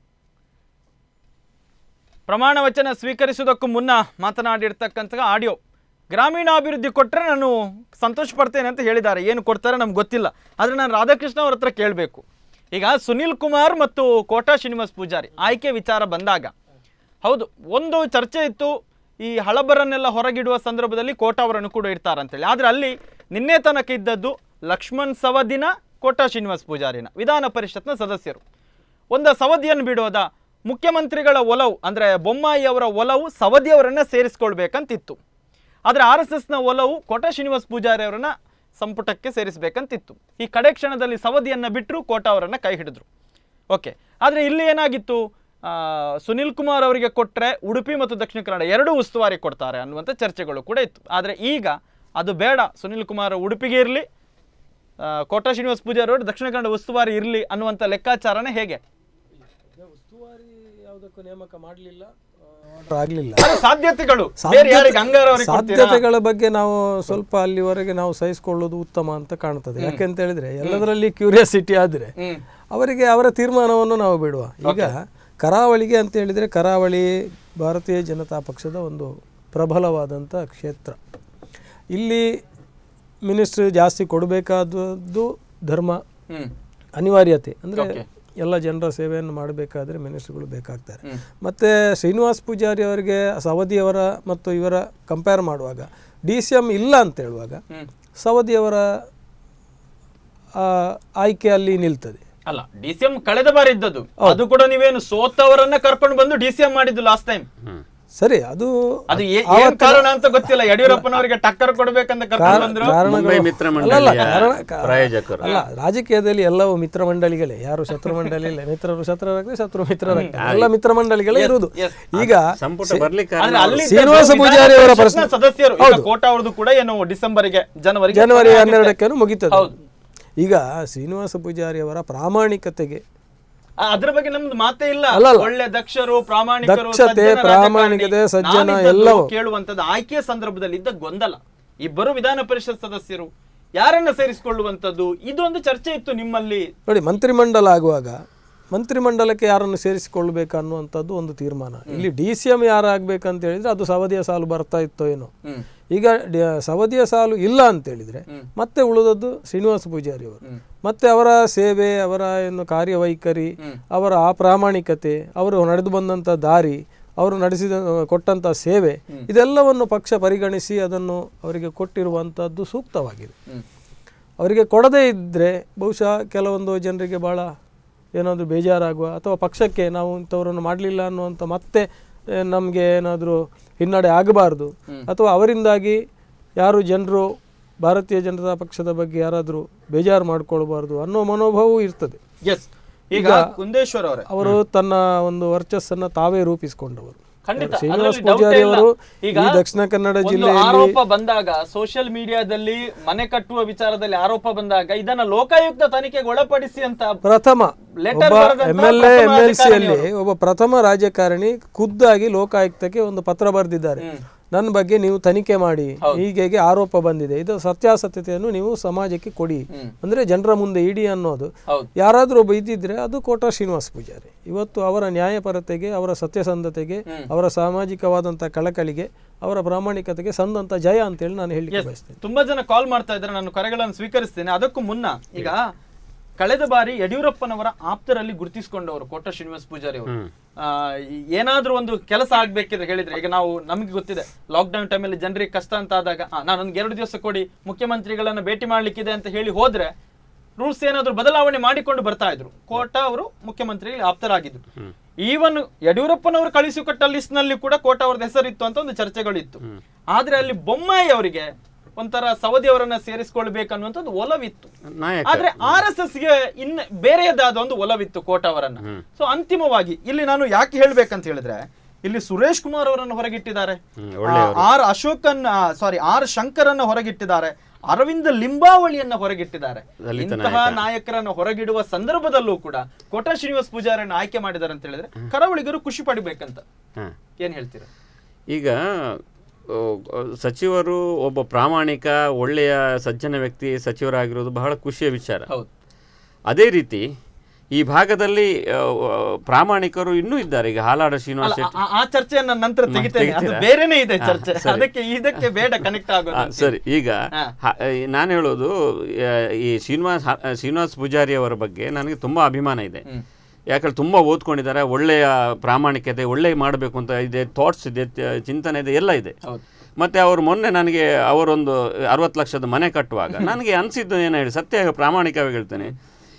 ಪ್ರಮಾಣ ವಚನ ಸ್ವೀಕರಿಸುವುದಕ್ಕೂ ಮುನ್ನ ಮಾತನಾಡಿರ್ತಕ್ಕಂಥ ಆಡಿಯೋ ಗ್ರಾಮೀಣಾಭಿವೃದ್ಧಿ ಕೊಟ್ಟರೆ ನಾನು ಸಂತೋಷ ಪಡ್ತೇನೆ ಅಂತ ಹೇಳಿದ್ದಾರೆ ಏನು ಕೊಡ್ತಾರೆ ನಮ್ಗೆ ಗೊತ್ತಿಲ್ಲ ಆದರೆ ನಾನು ರಾಧಾಕೃಷ್ಣ ಅವ್ರ ಹತ್ರ ಕೇಳಬೇಕು ಈಗ ಸುನಿಲ್ ಕುಮಾರ್ ಮತ್ತು ಕೋಟಾ ಶ್ರೀನಿವಾಸ್ ಪೂಜಾರಿ ಆಯ್ಕೆ ವಿಚಾರ ಬಂದಾಗ ಹೌದು ಒಂದು ಚರ್ಚೆ ಇತ್ತು ಈ ಹಳಬರನ್ನೆಲ್ಲ ಹೊರಗಿಡುವ ಸಂದರ್ಭದಲ್ಲಿ ಕೋಟಾ ಅವರನ್ನು ಕೂಡ ಇಡ್ತಾರಂತೇಳಿ ಆದರೆ ಅಲ್ಲಿ ನಿನ್ನೆ ತನಕ ಇದ್ದದ್ದು ಲಕ್ಷ್ಮಣ್ ಸವದಿನ ಕೋಟಾ ಶ್ರೀನಿವಾಸ್ ಪೂಜಾರಿನ ವಿಧಾನ ಪರಿಷತ್ನ ಸದಸ್ಯರು ಒಂದು ಸವದಿಯನ್ನು ಬಿಡೋದ ಮುಖ್ಯಮಂತ್ರಿಗಳ ಒಲವು ಅಂದರೆ ಬೊಮ್ಮಾಯಿ ಅವರ ಒಲವು ಸವದಿಯವರನ್ನ ಸೇರಿಸ್ಕೊಳ್ಬೇಕಂತಿತ್ತು ಆದರೆ ಆರ್ ಎಸ್ ಎಸ್ನ ಒಲವು ಕೋಟಾ ಶ್ರೀನಿವಾಸ್ ಪೂಜಾರಿ ಅವರನ್ನ ಸಂಪುಟಕ್ಕೆ ಸೇರಿಸಬೇಕಂತಿತ್ತು ಈ ಕಡೆ ಕ್ಷಣದಲ್ಲಿ ಸವದಿಯನ್ನು ಬಿಟ್ಟರು ಕೋಟಾ ಅವರನ್ನ ಕೈ ಹಿಡಿದ್ರು ಓಕೆ ಆದರೆ ಇಲ್ಲಿ ಏನಾಗಿತ್ತು ಆ, ಸುನಿಲ್ ಕುಮಾರ್ ಅವರಿಗೆ ಕೊಟ್ಟರೆ ಉಡುಪಿ ಮತ್ತು ದಕ್ಷಿಣ ಕನ್ನಡ ಎರಡೂ ಉಸ್ತುವಾರಿ ಕೊಡ್ತಾರೆ ಅನ್ನುವಂಥ ಚರ್ಚೆಗಳು ಕೂಡ ಇತ್ತು ಆದರೆ ಈಗ ಅದು ಬೇಡ ಸುನಿಲ್ ಕುಮಾರ್ ಉಡುಪಿಗೆ ಇರಲಿ ಕೋಟಾ ಶ್ರೀನಿವಾಸ್ ಪೂಜಾರಿ ಅವರು ದಕ್ಷಿಣ ಕನ್ನಡ ಉಸ್ತುವಾರಿ ಇರಲಿ ಅನ್ನುವಂಥ ಲೆಕ್ಕಾಚಾರನೇ ಹೇಗೆ ಉಸ್ತುವಾರಿ ಯಾವುದಕ್ಕೂ ನೇಮಕ ಮಾಡಲಿಲ್ಲ ಆಗಲಿಲ್ಲ ಅದು ಸಾಧ್ಯತೆಗಳು ಬೇರೆ ಯಾರಿಗೆ ಅಂಗಾರ ಅವರಿಗೆ ಕೊಡ್ತೀರಾ? ಸಾಧ್ಯತೆಗಳ ಬಗ್ಗೆ ನಾವು ಸ್ವಲ್ಪ ಅಲ್ಲಿವರೆಗೆ ನಾವು ಸಹಿಸಿಕೊಳ್ಳೋದು ಉತ್ತಮ ಅಂತ ಕಾಣ್ತದೆ ಯಾಕೆಂತ ಹೇಳಿದ್ರೆ ಎಲ್ಲದರಲ್ಲಿ ಕ್ಯೂರಿಯಾಸಿಟಿ ಆದ್ರೆ ಅವರಿಗೆ ಅವರ ತೀರ್ಮಾನವನ್ನು ನಾವು ಬಿಡುವ ಈಗ ಕರಾವಳಿಗೆ ಅಂತ ಹೇಳಿದ್ರೆ ಕರಾವಳಿ ಭಾರತೀಯ ಜನತಾ ಪಕ್ಷದ ಒಂದು ಪ್ರಬಲವಾದಂಥ ಕ್ಷೇತ್ರ ಇಲ್ಲಿ ಮಿನಿಸ್ಟ್ರಿ ಜಾಸ್ತಿ ಕೊಡಬೇಕಾದದ್ದು ಧರ್ಮ ಹ್ಮ್ ಅನಿವಾರ್ಯತೆ ಅಂದರೆ ಎಲ್ಲ ಜನರ ಸೇವೆಯನ್ನು ಮಾಡಬೇಕಾದ್ರೆ ಮಿನಿಸ್ಟ್ರಿಗಳು ಬೇಕಾಗ್ತಾರೆ ಮತ್ತು ಶ್ರೀನಿವಾಸ್ ಪೂಜಾರಿ ಅವರಿಗೆ ಸವದಿಯವರ ಮತ್ತು ಇವರ ಕಂಪೇರ್ ಮಾಡುವಾಗ ಡಿ ಸಿ ಎಮ್ ಇಲ್ಲ ಅಂತ ಹೇಳುವಾಗ ಸವದಿಯವರ ಆ, ಆಯ್ಕೆ ಅಲ್ಲಿ ನಿಲ್ತದೆ ಅಲ್ಲ ಡಿ ಸಿ ಎಂ ಕಳೆದ ಬಾರಿ ಇದ್ದದ್ದು ಅದು ಕೂಡ ನೀವೇನು ಸೋತವರನ್ನ ಕರ್ಕೊಂಡು ಬಂದು ಡಿ ಸಿ ಎಂ ಮಾಡಿದ್ದು ಲಾಸ್ಟ್ ಟೈಮ್ ಸರಿ ಅದು ಅದು ಏ- ಏನ್ ಕಾರಣ ಅಂತ ಗೊತ್ತಿಲ್ಲ ಯಡಿಯೂರಪ್ಪನವರಿಗೆ ಟಕ್ಕರ್ ಕೊಡ್ಬೇಕಂತ ಕರ್ಕೊಂಡು ಬಂದ್ರು ಮುಂಬೈ ಮಿತ್ರ ಅಲ್ಲಲ್ಲ, ಮಂಡಳಿಯ ಕಾರಣ- ಕಾ- ಪ್ರಾಯೋಜಕರು ಅಲ್ಲ ರಾಜಕೀಯದಲ್ಲಿ ಎಲ್ಲವೂ ಮಿತ್ರ ಮಂಡಳಿಗಳೇ ಯಾರು ಶತ್ರು ಮಂಡಳಿ ಇಲ್ಲ ಮಿತ್ರರು ಶತ್ರುರಾಗ್ತದೆ ಶತ್ರು ಮಿತ್ರರಾಗ್ತದೆ ಎಲ್ಲ ಮಿತ್ರ ಮಂಡಳಿಗಳೇ ಇರುವುದು ಈಗ ಸಂಪುಟ ಬರ್ಲಿಕ್ಕೆ ಆದ್ರೆ ಅಲ್ಲಿ ಶ್ರೀನಿವಾಸ ವಿಧಾನ ಪೂಜಾರಿ ಅವರ ಪರಿಷತ್ನ ಪ್ರಶ್ನೆ- ಸದಸ್ಯರು ಈಗ ಕೋಟಾ ಅವ್ರದ್ದು ಕೂಡ ಏನು ಡಿಸೆಂಬರ್ಗೆ ಜನವರಿ ಜನವರಿ ಹನ್ನೆರಡಕ್ಕೆ ಮುಗಿತದೆ ಈಗ ಶ್ರೀನಿವಾಸ ಪೂಜಾರಿ ಅವರ ಪ್ರಾಮಾಣಿಕತೆಗೆ ಅದ್ರ ಬಗ್ಗೆ ನಮ್ದು ಮಾತೇ ಇಲ್ಲ ಅಲ್ಲ, ಅಲ್ಲ. ಒಳ್ಳೆ ದಕ್ಷರು ಪ್ರಾಮಾಣಿಕರು ದಕ್ಷತೆ, ಸಜ್ಜನ ಪ್ರಾಮಾಣಿಕತೆ, ರಾಜಕಾರಣಿ. ಸಜ್ಜನ ನಾನಿದ್ದದ್ದು ಎಲ್ಲವೂ. ಕೇಳುವಂತದ್ದು ಆಯ್ಕೆಯ ಸಂದರ್ಭದಲ್ಲಿ ಇದ್ದ ಗೊಂದಲ ಇಬ್ಬರು ವಿಧಾನ ಪರಿಷತ್ ಸದಸ್ಯರು ಯಾರನ್ನ ಸೇರಿಸಿಕೊಳ್ಳುವಂತದ್ದು ಇದೊಂದು ಚರ್ಚೆ ಇತ್ತು ನಿಮ್ಮಲ್ಲಿ ನೋಡಿ ಮಂತ್ರಿಮಂಡಲ ಆಗುವಾಗ ಮಂತ್ರಿಮಂಡಲಕ್ಕೆ ಯಾರನ್ನು ಸೇರಿಸಿಕೊಳ್ಬೇಕು ಅನ್ನುವಂಥದ್ದು ಒಂದು ತೀರ್ಮಾನ ಇಲ್ಲಿ ಡಿ ಸಿ ಎಂ ಯಾರಾಗಬೇಕಂತ ಹೇಳಿದ್ರೆ ಅದು ಸವದಿಯ ಸಾಲು ಬರ್ತಾ ಇತ್ತೋ ಏನೋ ಈಗ ಡಿ- ಸವದಿಯ ಸಾಲು ಇಲ್ಲ ಅಂತ ಹೇಳಿದ್ರೆ ಮತ್ತೆ ಉಳಿದದ್ದು ಶ್ರೀನಿವಾಸ ಪೂಜಾರಿ ಅವರು ಮತ್ತೆ ಅವರ ಸೇವೆ ಅವರ ಏನು ಕಾರ್ಯವೈಖರಿ ಅವರ ಆ ಪ್ರಾಮಾಣಿಕತೆ ಅವರು ನಡೆದು ಬಂದಂಥ ದಾರಿ ಅವರು ನಡೆಸಿದ ಕೊಟ್ಟಂಥ ಸೇವೆ ಇದೆಲ್ಲವನ್ನು ಪಕ್ಷ ಪರಿಗಣಿಸಿ ಅದನ್ನು ಅವರಿಗೆ ಕೊಟ್ಟಿರುವಂಥದ್ದು ಸೂಕ್ತವಾಗಿದೆ ಅವರಿಗೆ ಕೊಡದೇ ಇದ್ದರೆ ಬಹುಶಃ ಕೆಲವೊಂದು ಜನರಿಗೆ ಭಾಳ ಏನಾದರೂ ಬೇಜಾರಾಗುವ ಅಥವಾ ಪಕ್ಷಕ್ಕೆ ನಾವು ಇಂಥವರನ್ನು ಮಾಡಲಿಲ್ಲ ಅನ್ನುವಂಥ ಮತ್ತೆ ನಮಗೆ ಏನಾದರೂ ಹಿನ್ನಡೆ ಆಗಬಾರ್ದು ಅಥವಾ ಅವರಿಂದಾಗಿ ಯಾರು ಜನರು ಭಾರತೀಯ ಜನತಾ ಪಕ್ಷದ ಬಗ್ಗೆ ಯಾರಾದರೂ ಬೇಜಾರು ಮಾಡ್ಕೊಳ್ಬಾರ್ದು ಅನ್ನೋ ಮನೋಭಾವವೂ ಇರ್ತದೆ ಎಸ್ ಈಗ ಕುಂದೇಶ್ವರ್ ಅವರೇ ಅವರು ತನ್ನ ಒಂದು ವರ್ಚಸ್ಸನ್ನು ತಾವೇ ರೂಪಿಸಿಕೊಂಡವರು ಖಂಡಿತ ಶ್ರೀನಿವಾಸ ಅದ್ರಲ್ಲಿ doubt ಪೂಜಾರಿ ಇಲ್ಲ. ಅವರು ಈಗ ಈ ದಕ್ಷಿಣ ಕನ್ನಡ ಒಂದು ಜಿಲ್ಲೆಯಲ್ಲಿ ಆರೋಪ ಬಂದಾಗ ಸೋಷಿಯಲ್ ಮೀಡಿಯಾದಲ್ಲಿ ಮನೆ ಕಟ್ಟುವ ವಿಚಾರದಲ್ಲಿ ಆರೋಪ ಬಂದಾಗ ಇದನ್ನ ಲೋಕಾಯುಕ್ತ ತನಿಖೆಗೆ ಒಳಪಡಿಸಿ ಅಂತ ಪ್ರಥಮ Letter ಒಬ್ಬ ಬರೆದಂತಹ ಎಂ ಎಲ್ ಎ ಪ್ರಥಮ ಎಂ ಎಲ್ ಸಿ ಅಲ್ಲಿ ಅಧಿಕಾರಿ ಒಬ್ಬ ಪ್ರಥಮ ರಾಜಕಾರಣಿ ಖುದ್ದಾಗಿ ಲೋಕಾಯುಕ್ತಕ್ಕೆ ಒಂದು ಪತ್ರ ಬರೆದಿದ್ದಾರೆ ನನ್ನ ಬಗ್ಗೆ ನೀವು ತನಿಖೆ ಮಾಡಿ ಹೀಗೆ ಆರೋಪ ಬಂದಿದೆ ಇದು ಸತ್ಯಾಸತ್ಯತೆಯನ್ನು ನೀವು ಸಮಾಜಕ್ಕೆ ಕೊಡಿ ಅಂದ್ರೆ ಜನರ ಮುಂದೆ ಇಡಿ ಅನ್ನೋದು ಹೌದು. ಯಾರಾದ್ರೂ ಒಬ್ಬ ಇದ್ದಿದ್ರೆ ಅದು ಕೋಟಾ ಶ್ರೀನಿವಾಸ ಪೂಜಾರಿ ಇವತ್ತು ಅವರ ನ್ಯಾಯಪರತೆಗೆ ಅವರ ಸತ್ಯಸಂಧತೆಗೆ ಅವರ ಸಾಮಾಜಿಕವಾದಂಥ ಕಳಕಳಿಗೆ ಅವರ ಪ್ರಾಮಾಣಿಕತೆಗೆ ಸಂದಂತ ಜಯ ಅಂತೇಳಿ ನಾನು ಹೇಳಲಿಕ್ಕೆ ಬಯಸ್ತೇನೆ ತುಂಬಾ ಜನ ಕಾಲ್ ಮಾಡ್ತಾ ಇದ್ದಾರೆ ನಾನು ಕರೆಗಳನ್ನು ಸ್ವೀಕರಿಸ್ತೇನೆ ಅದಕ್ಕೂ ಮುನ್ನ ಈಗ ಕಳೆದ ಬಾರಿ ಯಡಿಯೂರಪ್ಪನವರ ಆಪ್ತರಲ್ಲಿ ಗುರುತಿಸಿಕೊಂಡವರು ಕೋಟ ಶ್ರೀನಿವಾಸ್ ಪೂಜಾರಿ ಅವರು ಆ, ಏನಾದ್ರೂ ಒಂದು ಕೆಲಸ ಆಗ್ಬೇಕಿದ್ರೆ ಹೇಳಿದ್ರೆ ಈಗ ನಾವು ನಮಗೆ ಗೊತ್ತಿದೆ ಲಾಕ್ಡೌನ್ ಟೈಮಲ್ಲಿ ಜನರಿಗೆ ಕಷ್ಟ ಅಂತ ಆದಾಗ ಆ, ನಾನೊಂದು ಎರಡು ದಿವಸ ಕೊಡಿ ಮುಖ್ಯಮಂತ್ರಿಗಳನ್ನ ಭೇಟಿ ಮಾಡ್ಲಿಕ್ಕಿದೆ ಅಂತ ಹೇಳಿ ಹೋದ್ರೆ ರೂಲ್ಸ್ ಏನಾದ್ರು ಬದಲಾವಣೆ ಮಾಡಿಕೊಂಡು ಬರ್ತಾ ಇದ್ರು ಕೋಟ ಅವರು ಮುಖ್ಯಮಂತ್ರಿ ಆಪ್ತರಾಗಿದ್ರು ಈವನ್ ಯಡಿಯೂರಪ್ಪನವರು ಕಳಿಸಿಕೊಟ್ಟ ಲಿಸ್ಟ್ ನಲ್ಲಿ ಕೂಡ ಕೋಟ ಅವ್ರದ್ದು ಹೆಸರಿತ್ತು ಅಂತ ಒಂದು ಚರ್ಚೆಗಳಿತ್ತು ಆದ್ರೆ ಅಲ್ಲಿ ಬೊಮ್ಮಾಯಿ ಅವರಿಗೆ ಒಂಥರ ಸವದಿ ಅವರನ್ನ ಸೇರಿಸಿಕೊಳ್ಬೇಕನ್ನುವಂಥದ್ದು ಒಲವಿತ್ತು ನಾಯಕ ಆದ್ರೆ ಆರ್ ಎಸ್ ಎಸ್ ಗೆ ಇನ್ನ ಬೇರೆಯದಾದ ಒಂದು ಒಲವಿತ್ತು ಕೋಟ ಅವರನ್ನ ಸೊ ಅಂತಿಮವಾಗಿ ಇಲ್ಲಿ ನಾನು ಯಾಕೆ ಹೇಳ್ಬೇಕಂತ ಹೇಳಿದ್ರೆ ಇಲ್ಲಿ ಸುರೇಶ್ ಕುಮಾರ್ ಅವರನ್ನು ಹೊರಗಿಟ್ಟಿದ್ದಾರೆ ಆ, ಆರ್ ಅಶೋಕನ್ ಸಾರಿ ಆರ್ ಶಂಕರನ್ನ ಹೊರಗಿಟ್ಟಿದ್ದಾರೆ ಅರವಿಂದ ಲಿಂಬಾವಳಿಯನ್ನ ಹೊರಗಿಟ್ಟಿದ್ದಾರೆ ಇಂತಹ ನಾಯಕರನ್ನು ಹೊರಗಿಡುವ ಸಂದರ್ಭದಲ್ಲೂ ಕೂಡ ಕೋಟ ಶ್ರೀನಿವಾಸ್ ಪೂಜಾರಿಯನ್ನು ಆಯ್ಕೆ ಮಾಡಿದ್ದಾರೆ ಅಂತ ಹೇಳಿದ್ರೆ ಕರಾವಳಿಗರು ಖುಷಿ ಪಡಿಬೇಕಂತ ಹಾ. ಏನ್ ಹೇಳ್ತೀರಾ ಈಗ ಆ, ಸಚಿವರು ಒಬ್ಬ ಪ್ರಾಮಾಣಿಕ ಒಳ್ಳೆಯ ಸಜ್ಜನ ವ್ಯಕ್ತಿ ಸಚಿವರಾಗಿರೋದು ಬಹಳ ಖುಷಿಯ ವಿಚಾರ ಹೌದು ಅದೇ ರೀತಿ ಈ ಭಾಗದಲ್ಲಿ ಆ, ಪ್ರಾಮಾಣಿಕರು ಇನ್ನೂ ಇದ್ದಾರೆ ಈಗ ಹಾಲಾಡ ಶ್ರೀನಿವಾಸ ಅಲ್ಲ, ಶೆಟ್ಟಿ ಆ- ಆ ಚರ್ಚೆಯನ್ನ ನಂತರ ತೆಗಿತೇನೆ ಅದು ತೆಗಿತೀರಾ? ಬೇರೆನೇ ಇದೆ ಹಾ, ಚರ್ಚೆ ಸರಿ. ಅದಕ್ಕೆ ಇದಕ್ಕೆ ಬೇಡ ಕನೆಕ್ಟ್ ಆಗೋದು ಆ, ಅಂತ. ಸರಿ ಈಗ ಹಾ. ಹ- ಈ ನಾನು ಹೇಳೋದು ಆ, ಈ ಶ್ರೀನಿವಾಸ್ ಹ- ಶ್ರೀನಿವಾಸ್ ಪೂಜಾರಿ ಅವರ ಬಗ್ಗೆ ನನಗೆ ತುಂಬಾ ಅಭಿಮಾನ ಇದೆ ಯಾಕಂದ್ರೆ ತುಂಬಾ ಓದ್ಕೊಂಡಿದ್ದಾರೆ ಒಳ್ಳೆಯ ಪ್ರಾಮಾಣಿಕತೆ ಒಳ್ಳೆಯ ಮಾಡಬೇಕು ಅಂತ ಇದೆ ಥಾಟ್ಸ್ ಇದೆ ತ- ಚಿಂತನೆ ಇದೆ ಎಲ್ಲ ಇದೆ ಹೌದು. ಮತ್ತೆ ಅವರು ಮೊನ್ನೆ ನನಗೆ ಅವರೊಂದು ಅರವತ್ತು ಲಕ್ಷದ ಮನೆ ಕಟ್ಟುವಾಗ ನನಗೆ ಅನಿಸಿದ್ದು ಏನು ಹೇಳಿ ಸತ್ಯ ಪ್ರಾಮಾಣಿಕವಾಗಿ ಹೇಳ್ತೇನೆ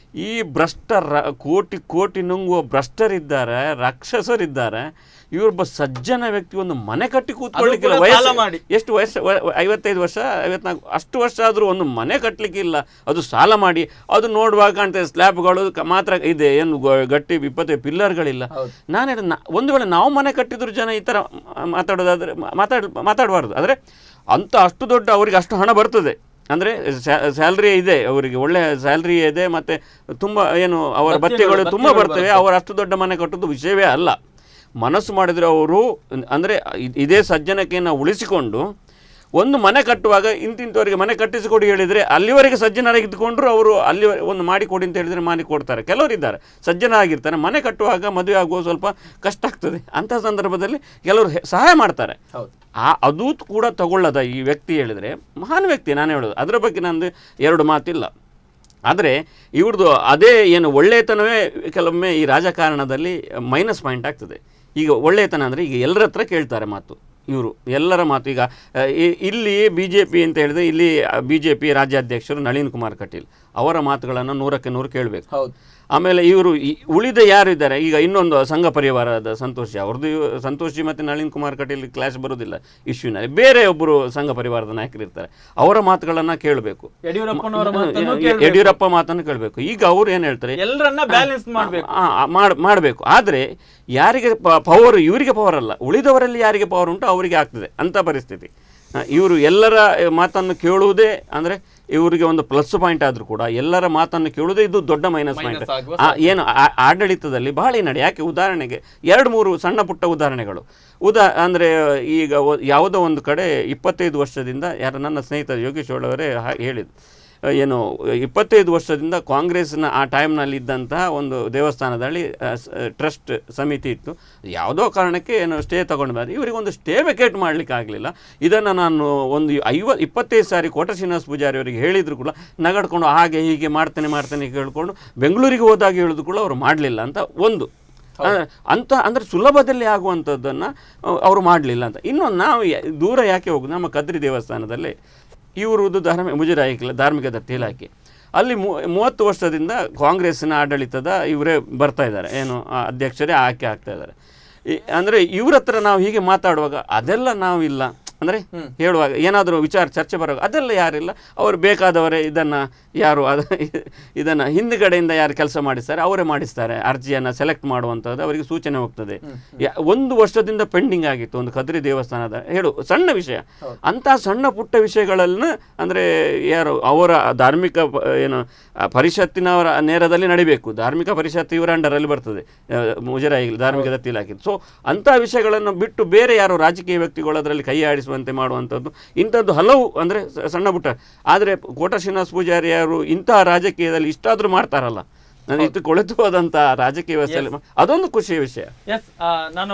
ಈ ಭ್ರಷ್ಟ ರ- ಕೋಟಿ ಕೋಟಿ ನುಂಗುವ ಭ್ರಷ್ಟರಿದ್ದಾರೆ ರಾಕ್ಷಸರಿದ್ದಾರೆ ಇವರೊಬ್ಬ ಸಜ್ಜನ ವ್ಯಕ್ತಿ ಒಂದು ಮನೆ ಕಟ್ಟಿ ಕೂತ್ಕೊಳ್ಳಿಕ್ಕಿಲ್ಲ ಕೂಡ ಸಾಲ ವಯಸ್ಸು ಮಾಡಿ. ಎಷ್ಟು ವಯಸ್ಸು ವ- ಐವತ್ತೈದು ವರ್ಷ ಐವತ್ನಾಲ್ಕು ಅಷ್ಟು ವರ್ಷ ಆದರೂ ಒಂದು ಮನೆ ಕಟ್ಟಲಿಕ್ಕಿಲ್ಲ ಅದು ಸಾಲ ಮಾಡಿ ಅದು ನೋಡುವಾಗ ಕಾಣ್ತದೆ ಸ್ಲ್ಯಾಬ್ಗಳು ಕ- ಮಾತ್ರ ಇದೆ ಏನು ಗೊ- ಗಟ್ಟಿ ಇಪ್ಪತ್ತೈದು ಪಿಲ್ಲರ್ಗಳಿಲ್ಲ ನಾನು ಹೇಳಿದೆ, ನಾ- ಒಂದು ವೇಳೆ ನಾವು ಮನೆ ಕಟ್ಟಿದ್ರು ಜನ ಈ ಥರ ಮ- ಮಾತಾಡೋದಾದ್ರೆ ಮ- ಮಾತಾಡ್ ಮಾತಾಡಬಾರ್ದು ಆದರೆ ಅಂತ ಅಷ್ಟು ದೊಡ್ಡ ಅವರಿಗೆ ಅಷ್ಟು ಹಣ ಬರ್ತದೆ ಅಂದರೆ ಸ್ಯಾಲ್ರಿ ಇದೆ ಅವರಿಗೆ ಒಳ್ಳೆ ಸ್ಯಾಲ್ರಿ ಇದೆ ಮತ್ತು ತುಂಬ ಏನು ಅವರ ಭತ್ಯೆಗಳು- ಭತ್ಯೆಗಳು ತುಂಬ ಭತ್ಯೆಗಳು ಬರ್ತವೆ ಅವರು ಅಷ್ಟು ದೊಡ್ಡ ಮನೆ ಕಟ್ಟೋದು ವಿಷಯವೇ ಅಲ್ಲ ಮನಸ್ಸು ಮಾಡಿದರೆ ಅವರು ಅಂದರೆ ಇದೇ ಸಜ್ಜನಕೆಯನ್ನು ಉಳಿಸಿಕೊಂಡು ಒಂದು ಮನೆ ಕಟ್ಟುವಾಗ ಇಂತಿಂಥವರಿಗೆ ಮನೆ ಕಟ್ಟಿಸಿಕೊಡಿ ಹೇಳಿದರೆ ಅಲ್ಲಿವರೆಗೆ ಸಜ್ಜನರಾಗಿದ್ದುಕೊಂಡ್ರು ಅವರು ಅಲ್ಲಿ ಒಂದು ಮಾಡಿಕೊಡಿ ಅಂತ ಹೇಳಿದರೆ ಮಾಡಿ ಕೊಡ್ತಾರೆ ಕೆಲವರಿದ್ದಾರೆ ಸಜ್ಜನರಾಗಿರ್ತಾರೆ ಮನೆ ಕಟ್ಟುವಾಗ ಮದುವೆ ಆಗುವ ಸ್ವಲ್ಪ ಕಷ್ಟ ಆಗ್ತದೆ ಅಂಥ ಸಂದರ್ಭದಲ್ಲಿ ಕೆಲವರು ಹೆ- ಸಹಾಯ ಮಾಡ್ತಾರೆ ಆ ಅದು ಕೂಡ ತಗೊಳ್ಳದ ಈ ವ್ಯಕ್ತಿ ಹೇಳಿದರೆ ಮಹಾನ್ ವ್ಯಕ್ತಿ ನಾನು ಹೇಳೋದು ಅದರ ಬಗ್ಗೆ ನಂದು ಎರಡು ಮಾತಿಲ್ಲ ಆದರೆ ಇವ್ರದ್ದು ಅದೇ ಏನು ಒಳ್ಳೆಯತನವೇ ಕೆಲವೊಮ್ಮೆ ಈ ರಾಜಕಾರಣದಲ್ಲಿ ಮೈನಸ್ ಪಾಯಿಂಟ್ ಆಗ್ತದೆ ಈಗ ಒಳ್ಳೆಯತನ ಅಂದರೆ ಈಗ ಎಲ್ಲರ ಹತ್ರ ಕೇಳ್ತಾರೆ ಮಾತು ಇವರು ಎಲ್ಲರ ಮಾತು ಈಗ ಆ, ಇ- ಇಲ್ಲಿ ಬಿ ಜೆ ಪಿ ಅಂತ ಹೇಳಿದ್ರೆ ಇಲ್ಲಿ ಬಿ ಜೆ ಪಿ ರಾಜ್ಯಾಧ್ಯಕ್ಷರು ನಳಿನ್ ಕುಮಾರ್ ಕಟೀಲ್ ಅವರ ಮಾತುಗಳನ್ನು ನೂರಕ್ಕೆ ನೂರು ಕೇಳಬೇಕು ಹೌದು ಆಮೇಲೆ ಇವರು ಈ ಉಳಿದ ಯಾರು ಇದ್ದಾರೆ ಈಗ ಇನ್ನೊಂದು ಸಂಘ ಪರಿವಾರದ ಸಂತೋಷಿ ಅವ್ರದ್ದು ಇವ್- ಸಂತೋಷಿ ಮತ್ತು ನಳಿನ್ ಕುಮಾರ್ ಕಟೀಲ್ ಕ್ಲಾಶ್ ಬರೋದಿಲ್ಲ ಇಶ್ಯೂನಲ್ಲಿ ಬೇರೆ ಒಬ್ಬರು ಸಂಘ ಪರಿವಾರದ ನಾಯಕರು ಇರ್ತಾರೆ ಅವರ ಮಾತುಗಳನ್ನು ಕೇಳಬೇಕು ಯಡಿಯೂರಪ್ಪನವರ ಮಾತನ್ನು ಕೇಳ್ಬೇಕು. ಯಡಿಯೂರಪ್ಪ ಮಾತನ್ನು ಕೇಳಬೇಕು ಈಗ ಅವ್ರು ಏನು ಹೇಳ್ತಾರೆ ಎಲ್ಲರನ್ನ ಬ್ಯಾಲೆನ್ಸ್ ಮಾಡ್ಬೇಕು ಮಾಡಬೇಕು ಆದರೆ ಯಾರಿಗೆ ಪವರ್ ಇವರಿಗೆ ಪವರ್ ಅಲ್ಲ ಉಳಿದವರಲ್ಲಿ ಯಾರಿಗೆ ಪವರ್ ಉಂಟು ಅವರಿಗೆ ಆಗ್ತದೆ ಅಂತ ಪರಿಸ್ಥಿತಿ ಆ, ಇವರು ಎಲ್ಲರ ಆ, ಮಾತನ್ನು ಕೇಳುವುದೇ ಅಂದರೆ ಇವರಿಗೆ ಒಂದು ಪ್ಲಸ್ ಪಾಯಿಂಟ್ ಆದರೂ ಕೂಡ ಎಲ್ಲರ ಮಾತನ್ನು ಕೇಳುವುದೇ ಇದು ದೊಡ್ಡ ಮೈನಸ್ ಪಾಯಿಂಟ್ Minus ಆಗುವ ಏನು ಆ- ಆಡಳಿತದಲ್ಲಿ ಬಹಳ ಹಿನ್ನಡೆ ಯಾಕೆ ಉದಾಹರಣೆಗೆ ಎರಡು ಮೂರು ಸಣ್ಣ ಪುಟ್ಟ ಉದಾಹರಣೆಗಳು ಉದಾ ಅಂದರೆ ಈಗ ಒ- ಯಾವುದೋ ಒಂದು ಕಡೆ ಇಪ್ಪತ್ತೈದು ವರ್ಷದಿಂದ ಯಾರು ನನ್ನ ಸ್ನೇಹಿತ ಯೋಗೇಶ್ ಅವರೇ ಹೇಳಿದ್ರು ಏನು ಇಪ್ಪತ್ತೈದು ವರ್ಷದಿಂದ ಕಾಂಗ್ರೆಸ್ನ ಆ ಟೈಮ್ನಲ್ಲಿ ಇದ್ದಂತಹ ಒಂದು ದೇವಸ್ಥಾನದಲ್ಲಿ ಟ್ರಸ್ಟ್ ಸಮಿತಿ ಇತ್ತು ಯಾವುದೋ ಕಾರಣಕ್ಕೆ ಏನು ಸ್ಟೇ ತಗೊಂಡು ಬಂದು ಇವರಿಗೆ ಒಂದು ಸ್ಟೇ ವೆಕೇಟ್ ಮಾಡಲಿಕ್ಕೆ ಆಗಲಿಲ್ಲ ಇದನ್ನು ನಾನು ಒಂದು ಐವ ಇಪ್ಪತ್ತೈದು ಸಾರಿ ಕೋಟ ಶ್ರೀನಿವಾಸ ಪೂಜಾರಿ ಅವರಿಗೆ ಹೇಳಿದ್ರು ಕೂಡ ನಗಡ್ಕೊಂಡು ಹಾಗೆ ಹೀಗೆ ಮಾಡ್ತೇನೆ ಮಾಡ್ತೇನೆ ಕೇಳಿಕೊಂಡು ಬೆಂಗಳೂರಿಗೆ ಹೋದಾಗ ಹೇಳಿದ್ರು ಕೂಡ ಅವರು ಮಾಡಲಿಲ್ಲ ಅಂತ ಒಂದು ಅಂದ್ರೆ ಅಂತ ಅಂದರೆ ಸುಲಭದಲ್ಲಿ ಆಗುವಂಥದ್ದನ್ನು ಅವರು ಮಾಡಲಿಲ್ಲ ಅಂತ ಇನ್ನೊಂದು ನಾವು ಯ- ದೂರ ಯಾಕೆ ಹೋಗುದು ನಮ್ಮ ಕದ್ರಿ ದೇವಸ್ಥಾನದಲ್ಲಿ ಇವರದ್ದು ಧಾರ್ಮಿಕ ಮುಜರಾಯಿ ಇಲಾಖೆ ಧಾರ್ಮಿಕ ದತ್ತಿ ಇಲಾಖೆ ಅಲ್ಲಿ ಮೂ ಮೂವತ್ತು ವರ್ಷದಿಂದ ಕಾಂಗ್ರೆಸ್ಸಿನ ಆಡಳಿತದ ಇವರೇ ಬರ್ತಾ ಇದ್ದಾರೆ ಏನು ಆ ಅಧ್ಯಕ್ಷರೇ ಆಯ್ಕೆ ಆಗ್ತಾ ಇದ್ದಾರೆ ಈ- ಅಂದರೆ ಇವ್ರ ಹತ್ರ ನಾವು ಹೀಗೆ ಮಾತಾಡುವಾಗ ಅದೆಲ್ಲ ನಾವು ಇಲ್ಲ ಅಂದರೆ ಹೇಳುವಾಗ ಏನಾದರೂ ವಿಚಾರ ಚರ್ಚೆ ಬರುವಾಗ ಅದೆಲ್ಲ ಯಾರಿಲ್ಲ ಅವರು ಬೇಕಾದವರೇ ಇದನ್ನು ಯಾರು ಅದ ಇದನ್ನು ಹಿಂದುಗಡೆಯಿಂದ ಯಾರು ಕೆಲಸ ಮಾಡಿಸ್ತಾರೆ ಅವರೇ ಮಾಡಿಸ್ತಾರೆ ಅರ್ಜಿಯನ್ನು ಸೆಲೆಕ್ಟ್ ಮಾಡುವಂಥದ್ದು ಅವರಿಗೆ ಸೂಚನೆ ಹೋಗ್ತದೆ ಯಾ- ಒಂದು ವರ್ಷದಿಂದ ಪೆಂಡಿಂಗ್ ಆಗಿತ್ತು ಒಂದು ಕದ್ರಿ ದೇವಸ್ಥಾನದ ಹೇಳು ಸಣ್ಣ ವಿಷಯ ಅಂಥ ಸಣ್ಣ ಪುಟ್ಟ ವಿಷಯಗಳನ್ನು ಅಂದರೆ ಯಾರು ಅವರ ಧಾರ್ಮಿಕ ಪ- ಏನು ಆ ಪರಿಷತ್ತಿನವರ ನೇರದಲ್ಲಿ ನಡಿಬೇಕು ಧಾರ್ಮಿಕ ಪರಿಷತ್ತು ಇವರ ಅಂಡರಲ್ಲಿ ಬರ್ತದೆ ಆ, ಮುಜರಾಯಿ ಧಾರ್ಮಿಕ ದತ್ತಿ ಇಲಾಖೆ ಸೊ ಅಂಥ ವಿಷಯಗಳನ್ನು ಬಿಟ್ಟು ಬೇರೆ ಯಾರು ರಾಜಕೀಯ ವ್ಯಕ್ತಿಗಳು ಅದರಲ್ಲಿ ಕೈ ಆಡಿಸುವಂತೆ ಮಾಡುವಂಥದ್ದು ಇಂಥದ್ದು ಹಲವು ಅಂದರೆ ಸಣ್ಣ ಪುಟ್ಟ ಆದರೆ ಕೋಟ ಶ್ರೀನಿವಾಸ ಪೂಜಾರಿ ಅವರು ಇಂತಹ ರಾಜಕೀಯದಲ್ಲಿ ಇಷ್ಟಾದರೂ ಮಾಡ್ತಾರಲ್ಲ ನಾನು ಇದು ಕೊಳೆತು ಹೋದಂಥ ರಾಜಕೀಯ ವ್ಯವಸ್ಥೆಯಲ್ಲಿ ಮಾ- ಅದೊಂದು ಖುಷಿಯ ವಿಷಯ ಎಸ್ ನಾನು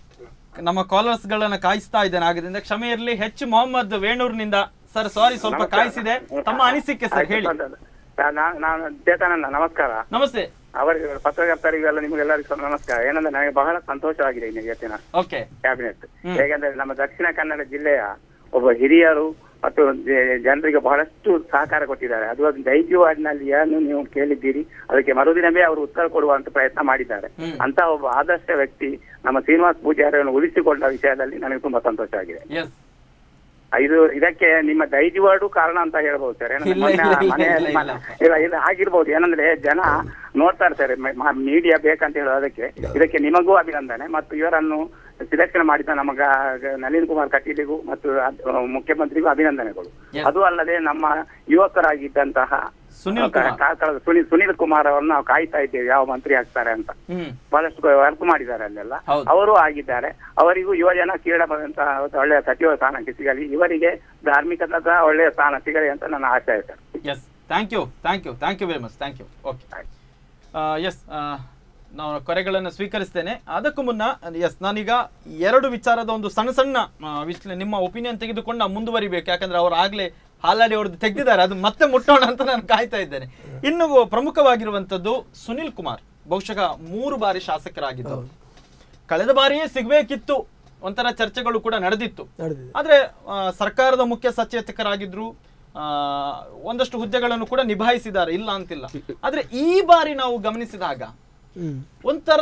ನಮ್ಮ ಕಾಲರ್ಸ್ ಗಳನ್ನ ಕಾಯಿಸ್ತಾ ಇದ್ದೇನೆ ಆಗದಿಂದ ಕ್ಷಮೆ ಇರಲಿ ಹೆಚ್ಚು ಮೊಹಮ್ಮದ್ ವೇಣೂರ್ನಿಂದ ಸರ್ ಸಾರಿ ಸ್ವಲ್ಪ ಕಾಯಿಸಿದೆ ತಮ್ಮ ಅನಿಸಿಕೆ ಸರ್ ಹೇಳಿ ನಾ- ನಾನು ಚೇತನಂದ ನಮಸ್ಕಾರ ನಮಸ್ತೆ ಅವರಿಗೆ ಪತ್ರಕರ್ತರಿಗೆಲ್ಲ ನಿಮಗೆಲ್ಲರಿಗೂ ಸಹ ನಮಸ್ಕಾರ ಏನಂದ್ರೆ ನನಗೆ ಬಹಳ ಸಂತೋಷವಾಗಿದೆ ಈ ಇವತ್ತಿನ ಓಕೆ ಕ್ಯಾಬಿನೆಟ್ ಹೇಗೆಂದ್ರೆ ನಮ್ಮ ದಕ್ಷಿಣ ಕನ್ನಡ ಜಿಲ್ಲೆಯ ಒಬ್ಬ ಹಿರಿಯರು ಮತ್ತು ಜ- ಜನರಿಗೆ ಬಹಳಷ್ಟು ಸಹಕಾರ ಕೊಟ್ಟಿದ್ದಾರೆ ಅದು ಒಂದು ದೈತ್ಯವಾಡಿನಲ್ಲಿ ಏನು ನೀವು ಕೇಳಿದ್ದೀರಿ ಅದಕ್ಕೆ ಮರುದಿನವೇ ಅವರು ಉತ್ತರ ಕೊಡುವಂತ ಪ್ರಯತ್ನ ಮಾಡಿದ್ದಾರೆ ಅಂತ ಒಬ್ಬ ಆದರ್ಶ ವ್ಯಕ್ತಿ ನಮ್ಮ ಶ್ರೀನಿವಾಸ ಪೂಜಾರಿಯನ್ನು ಉಳಿಸಿಕೊಂಡ ವಿಷಯದಲ್ಲಿ ನನಗೆ ತುಂಬಾ ಸಂತೋಷ ಆಗಿದೆ ಎಸ್ ಇದು ಇದಕ್ಕೆ ನಿಮ್ಮ ದೈಜವಾಡು ಕಾರಣ ಅಂತ ಹೇಳ್ಬೋದು ಸರ್ ಏನಂದ್ರೆ ಇಲ್ಲ, ಮೊನ್ನೆ ಇಲ್ಲ, ಇಲ್ಲ, ಮನೆಯಲ್ಲಿ ಇಲ್ಲ, ಮನೆ- ಇಲ್ಲ ಇಲ್ಲ ಆಗಿರ್ಬೋದು ಏನಂದ್ರೆ ಜನ ನೋಡ್ತಾ ಇರ್ತಾರೆ ಮೀಡಿಯಾ ಬೇಕಂತ ಹೇಳೋದು ಅದಕ್ಕೆ ಇದಕ್ಕೆ ನಿಮಗೂ ಅಭಿನಂದನೆ ಮತ್ತು ಇವರನ್ನು ಸಿಲೆಕ್ಷನ್ ಮಾಡಿದ ನಮ್ಮ ಗ- ಗ- ನಳಿನ್ ಕುಮಾರ್ ಕಟೀಲಿಗೂ ಮತ್ತು ಅದ್- ಮುಖ್ಯಮಂತ್ರಿಗೂ ಅಭಿನಂದನೆಗಳು Yes. ಅದು ಅಲ್ಲದೆ ನಮ್ಮ ಯುವಕರಾಗಿದ್ದಂತಹ ಸುನಿಲ್ ಕುಮಾರ್. ಕಾರ್ಕಳದ ಸುನಿಲ್ ಸುನಿಲ್ ಕುಮಾರ್ ಅವರನ್ನು ನಾವು ಕಾಯ್ತಾ ಇದ್ದೇವೆ ಯಾವ ಮಂತ್ರಿ ಆಗ್ತಾರೆ ಅಂತ ಹ್ಮ್ ಬಹಳಷ್ಟು ವರ್ಕ್ ಮಾಡಿದ್ದಾರೆ ಅಲ್ಲೆಲ್ಲ ಹೌದು. ಅವರು ಆಗಿದ್ದಾರೆ ಅವರಿಗೂ ಯುವಜನ ಕ್ರೀಡಾ ಬಂದಂತ ಒಳ್ಳೆಯ ಸಚಿವ ಸ್ಥಾನಕ್ಕೆ ಸಿಗಲಿ ಇವರಿಗೆ ಧಾರ್ಮಿಕದ ಒಳ್ಳೆಯ ಸ್ಥಾನ ಸಿಗಲಿ ಅಂತ ನನ್ನ ಆಶಯ sir yes thank you thank you thank you very much thank you okay yes ನಾವು ಕರೆಗಳನ್ನು ಸ್ವೀಕರಿಸ್ತೇನೆ ಅದಕ್ಕೂ ಮುನ್ನ ಎಸ್ ನಾನೀಗ ಎರಡು ವಿಚಾರದ ಒಂದು ಸಣ್ಣ ಸಣ್ಣ ಆ, ವಿಶ್ಲೆ ನಿಮ್ಮ ಒಪಿನಿಯನ್ ತೆಗೆದುಕೊಂಡು ನಾವು ಮುಂದುವರಿಬೇಕು ಯಾಕಂದ್ರೆ ಅವ್ರು ಆಗ್ಲೇ ಹಾಲಾಡಿ ಅವ್ರದ್ದು ತೆಗೆದಿದ್ದಾರೆ ಅದು ಮತ್ತೆ ಮುಟ್ಟೋಣ ಅಂತ ನಾನು ಕಾಯ್ತಾ ಇದ್ದೇನೆ ಇನ್ನು ಪ್ರಮುಖವಾಗಿರುವಂತದ್ದು ಸುನಿಲ್ ಕುಮಾರ್ ಬಹುಶಃ ಮೂರು ಬಾರಿ ಶಾಸಕರಾಗಿದ್ದವರು ಕಳೆದ ಬಾರಿಯೇ ಸಿಗ್ಬೇಕಿತ್ತು ಒಂಥರ ಚರ್ಚೆಗಳು ಕೂಡ ನಡೆದಿತ್ತು ನಡೆದಿದೆ ಆದ್ರೆ ಆ, ಸರ್ಕಾರದ ಮುಖ್ಯ ಸಚೇತಕರಾಗಿದ್ರು ಆ, ಒಂದಷ್ಟು ಹುದ್ದೆಗಳನ್ನು ಕೂಡ ನಿಭಾಯಿಸಿದ್ದಾರೆ ಇಲ್ಲ ಅಂತಿಲ್ಲ ಆದ್ರೆ ಈ ಬಾರಿ ನಾವು ಗಮನಿಸಿದಾಗ ಒಂಥರ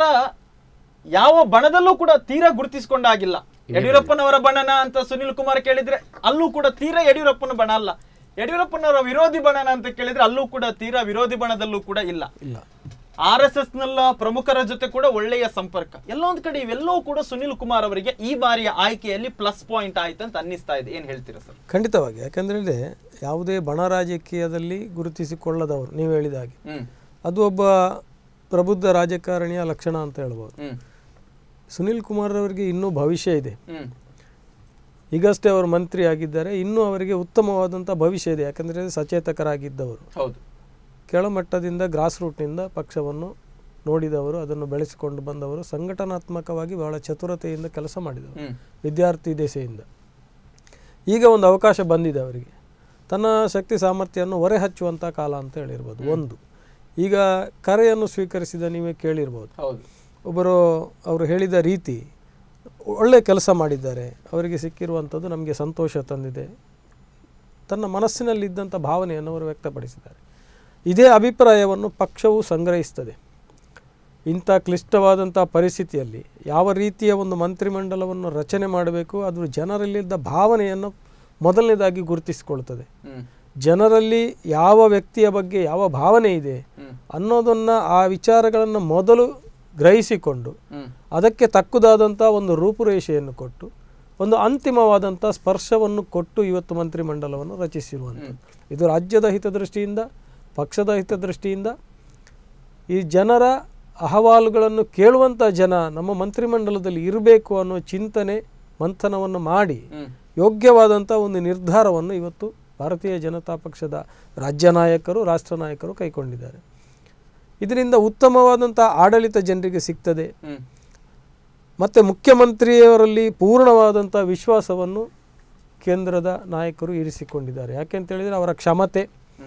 ಯಾವ ಬಣದಲ್ಲೂ ಕೂಡ ತೀರಾ ಗುರುತಿಸಿಕೊಂಡಾಗಿಲ್ಲ ಯಡಿಯೂರಪ್ಪನವರ ಬಣನ ಅಂತ ಸುನಿಲ್ ಕುಮಾರ್ ಕೇಳಿದ್ರೆ ಅಲ್ಲೂ ಕೂಡ ತೀರಾ ಯಡಿಯೂರಪ್ಪನ ಬಣ ಅಲ್ಲ ಯಡಿಯೂರಪ್ಪನವರ ವಿರೋಧಿ ಬಣನ ಅಂತ ಕೇಳಿದ್ರೆ ಅಲ್ಲೂ ಕೂಡ ತೀರಾ ವಿರೋಧಿ ಬಣದಲ್ಲೂ ಕೂಡ ಇಲ್ಲ ಇಲ್ಲ ಆರ್ ಎಸ್ ಎಸ್ ನಲ್ಲ ಪ್ರಮುಖರ ಜೊತೆ ಕೂಡ ಒಳ್ಳೆಯ ಸಂಪರ್ಕ ಎಲ್ಲ ಒಂದ್ ಕಡೆ ಇವೆಲ್ಲವೂ ಕೂಡ ಸುನಿಲ್ ಕುಮಾರ್ ಅವರಿಗೆ ಈ ಬಾರಿಯ ಆಯ್ಕೆಯಲ್ಲಿ ಪ್ಲಸ್ ಪಾಯಿಂಟ್ ಆಯ್ತು ಅಂತ ಅನ್ನಿಸ್ತಾ ಇದೆ ಏನ್ ಹೇಳ್ತೀರಾ ಸರ್ ಖಂಡಿತವಾಗಿ ಯಾಕಂದ್ರೆ ಯಾವುದೇ ಬಣ ರಾಜಕೀಯದಲ್ಲಿ ಗುರುತಿಸಿಕೊಳ್ಳದವರು ನೀವು ಹೇಳಿದ ಹಾಗೆ ಹ್ಮ್ ಅದು ಒಬ್ಬ ಪ್ರಬುದ್ಧ ರಾಜಕಾರಣಿಯ ಲಕ್ಷಣ ಅಂತ ಹೇಳ್ಬೋದು ಹ್ಮ್ ಸುನಿಲ್ ಕುಮಾರ್ ಅವರಿಗೆ ಇನ್ನೂ ಭವಿಷ್ಯ ಇದೆ ಹ್ಮ್ ಈಗಷ್ಟೇ ಅವರು ಮಂತ್ರಿ ಆಗಿದ್ದಾರೆ ಇನ್ನೂ ಅವರಿಗೆ ಉತ್ತಮವಾದಂಥ ಭವಿಷ್ಯ ಇದೆ ಯಾಕಂದರೆ ಸಚೇತಕರಾಗಿದ್ದವರು ಹೌದು ಕೆಳಮಟ್ಟದಿಂದ ಗ್ರಾಸ್ ರೂಟ್ನಿಂದ ಪಕ್ಷವನ್ನು ನೋಡಿದವರು ಅದನ್ನು ಬೆಳೆಸಿಕೊಂಡು ಬಂದವರು ಸಂಘಟನಾತ್ಮಕವಾಗಿ ಬಹಳ ಚತುರತೆಯಿಂದ ಕೆಲಸ ಮಾಡಿದವರು ಹ್ಮ್ ವಿದ್ಯಾರ್ಥಿ ದೆಸೆಯಿಂದ ಈಗ ಒಂದು ಅವಕಾಶ ಬಂದಿದೆ ಅವರಿಗೆ ತನ್ನ ಶಕ್ತಿ ಸಾಮರ್ಥ್ಯವನ್ನು ಹೊರೆ ಹಚ್ಚುವಂಥ ಕಾಲ ಅಂತ ಹೇಳಿರ್ಬೋದು ಒಂದು ಈಗ ಕರೆಯನ್ನು ಸ್ವೀಕರಿಸಿದ ನೀವೇ ಕೇಳಿರ್ಬೋದು ಹೌದು ಒಬ್ಬರು ಅವರು ಹೇಳಿದ ರೀತಿ ಒಳ್ಳೆ ಕೆಲಸ ಮಾಡಿದ್ದಾರೆ ಅವರಿಗೆ ಸಿಕ್ಕಿರುವಂಥದ್ದು ನಮಗೆ ಸಂತೋಷ ತಂದಿದೆ ತನ್ನ ಮನಸ್ಸಿನಲ್ಲಿದ್ದಂಥ ಭಾವನೆಯನ್ನು ಅವರು ವ್ಯಕ್ತಪಡಿಸಿದ್ದಾರೆ ಇದೇ ಅಭಿಪ್ರಾಯವನ್ನು ಪಕ್ಷವು ಸಂಗ್ರಹಿಸ್ತದೆ ಇಂಥ ಕ್ಲಿಷ್ಟವಾದಂಥ ಪರಿಸ್ಥಿತಿಯಲ್ಲಿ ಯಾವ ರೀತಿಯ ಒಂದು ಮಂತ್ರಿಮಂಡಲವನ್ನು ರಚನೆ ಮಾಡಬೇಕು ಅದು ಜನರಲ್ಲಿದ್ದ ಭಾವನೆಯನ್ನು ಮೊದಲನೇದಾಗಿ ಗುರುತಿಸಿಕೊಳ್ತದೆ ಹ್ಮ್ ಜನರಲ್ಲಿ ಯಾವ ವ್ಯಕ್ತಿಯ ಬಗ್ಗೆ ಯಾವ ಭಾವನೆ ಇದೆ ಅನ್ನೋದನ್ನು ಆ ವಿಚಾರಗಳನ್ನು ಮೊದಲು ಗ್ರಹಿಸಿಕೊಂಡು ಹ್ಮ್ ಅದಕ್ಕೆ ತಕ್ಕುದಾದಂಥ ಒಂದು ರೂಪುರೇಷೆಯನ್ನು ಕೊಟ್ಟು ಒಂದು ಅಂತಿಮವಾದಂಥ ಸ್ಪರ್ಶವನ್ನು ಕೊಟ್ಟು ಇವತ್ತು ಮಂತ್ರಿಮಂಡಲವನ್ನು ರಚಿಸಿರುವಂಥದ್ದು ಇದು ರಾಜ್ಯದ ಹಿತದೃಷ್ಟಿಯಿಂದ ಪಕ್ಷದ ಹಿತದೃಷ್ಟಿಯಿಂದ ಈ ಜನರ ಅಹವಾಲುಗಳನ್ನು ಕೇಳುವಂಥ ಜನ ನಮ್ಮ ಮಂತ್ರಿಮಂಡಲದಲ್ಲಿ ಇರಬೇಕು ಅನ್ನೋ ಚಿಂತನೆ ಮಂಥನವನ್ನು ಮಾಡಿ ಯೋಗ್ಯವಾದಂಥ ಒಂದು ನಿರ್ಧಾರವನ್ನು ಇವತ್ತು ಭಾರತೀಯ ಜನತಾ ಪಕ್ಷದ ರಾಜ್ಯ ನಾಯಕರು ರಾಷ್ಟ್ರ ನಾಯಕರು ಕೈಗೊಂಡಿದ್ದಾರೆ ಇದರಿಂದ ಉತ್ತಮವಾದಂಥ ಆಡಳಿತ ಜನರಿಗೆ ಸಿಗ್ತದೆ ಹ್ಮ್ ಮತ್ತು ಮುಖ್ಯಮಂತ್ರಿಯವರಲ್ಲಿ ಪೂರ್ಣವಾದಂಥ ವಿಶ್ವಾಸವನ್ನು ಕೇಂದ್ರದ ನಾಯಕರು ಇರಿಸಿಕೊಂಡಿದ್ದಾರೆ ಯಾಕೆಂತ ಹೇಳಿದರೆ ಅವರ ಕ್ಷಮತೆ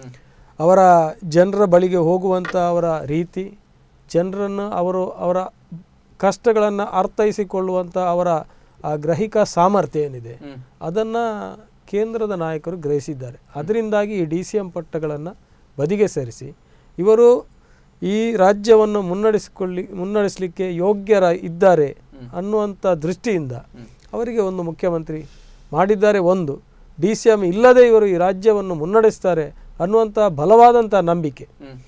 ಅವರ ಜನರ ಬಳಿಗೆ ಹೋಗುವಂಥ ಅವರ ರೀತಿ ಜನರನ್ನು ಅವರು ಅವರ ಕಷ್ಟಗಳನ್ನು ಅರ್ಥೈಸಿಕೊಳ್ಳುವಂಥ ಅವರ ಆ ಗ್ರಹಿಕಾ ಸಾಮರ್ಥ್ಯ ಏನಿದೆ ಅದನ್ನು ಕೇಂದ್ರದ ನಾಯಕರು ಗ್ರಹಿಸಿದ್ದಾರೆ ಅದರಿಂದಾಗಿ ಈ ಡಿ ಸಿ ಎಂ ಪಟ್ಟಗಳನ್ನು ಬದಿಗೆ ಸರಿಸಿ ಇವರು ಈ ರಾಜ್ಯವನ್ನು ಮುನ್ನಡೆಸಿಕೊಳ್ಳಿ ಮುನ್ನಡೆಸಲಿಕ್ಕೆ ಯೋಗ್ಯರ ಇದ್ದಾರೆ ಅನ್ನುವಂಥ ದೃಷ್ಟಿಯಿಂದ ಅವರಿಗೆ ಒಂದು ಮುಖ್ಯಮಂತ್ರಿ ಮಾಡಿದ್ದಾರೆ ಒಂದು ಡಿ ಸಿ ಎಂ ಇಲ್ಲದೆ ಇವರು ಈ ರಾಜ್ಯವನ್ನು ಮುನ್ನಡೆಸ್ತಾರೆ ಅನ್ನುವಂಥ ಬಲವಾದಂಥ ನಂಬಿಕೆ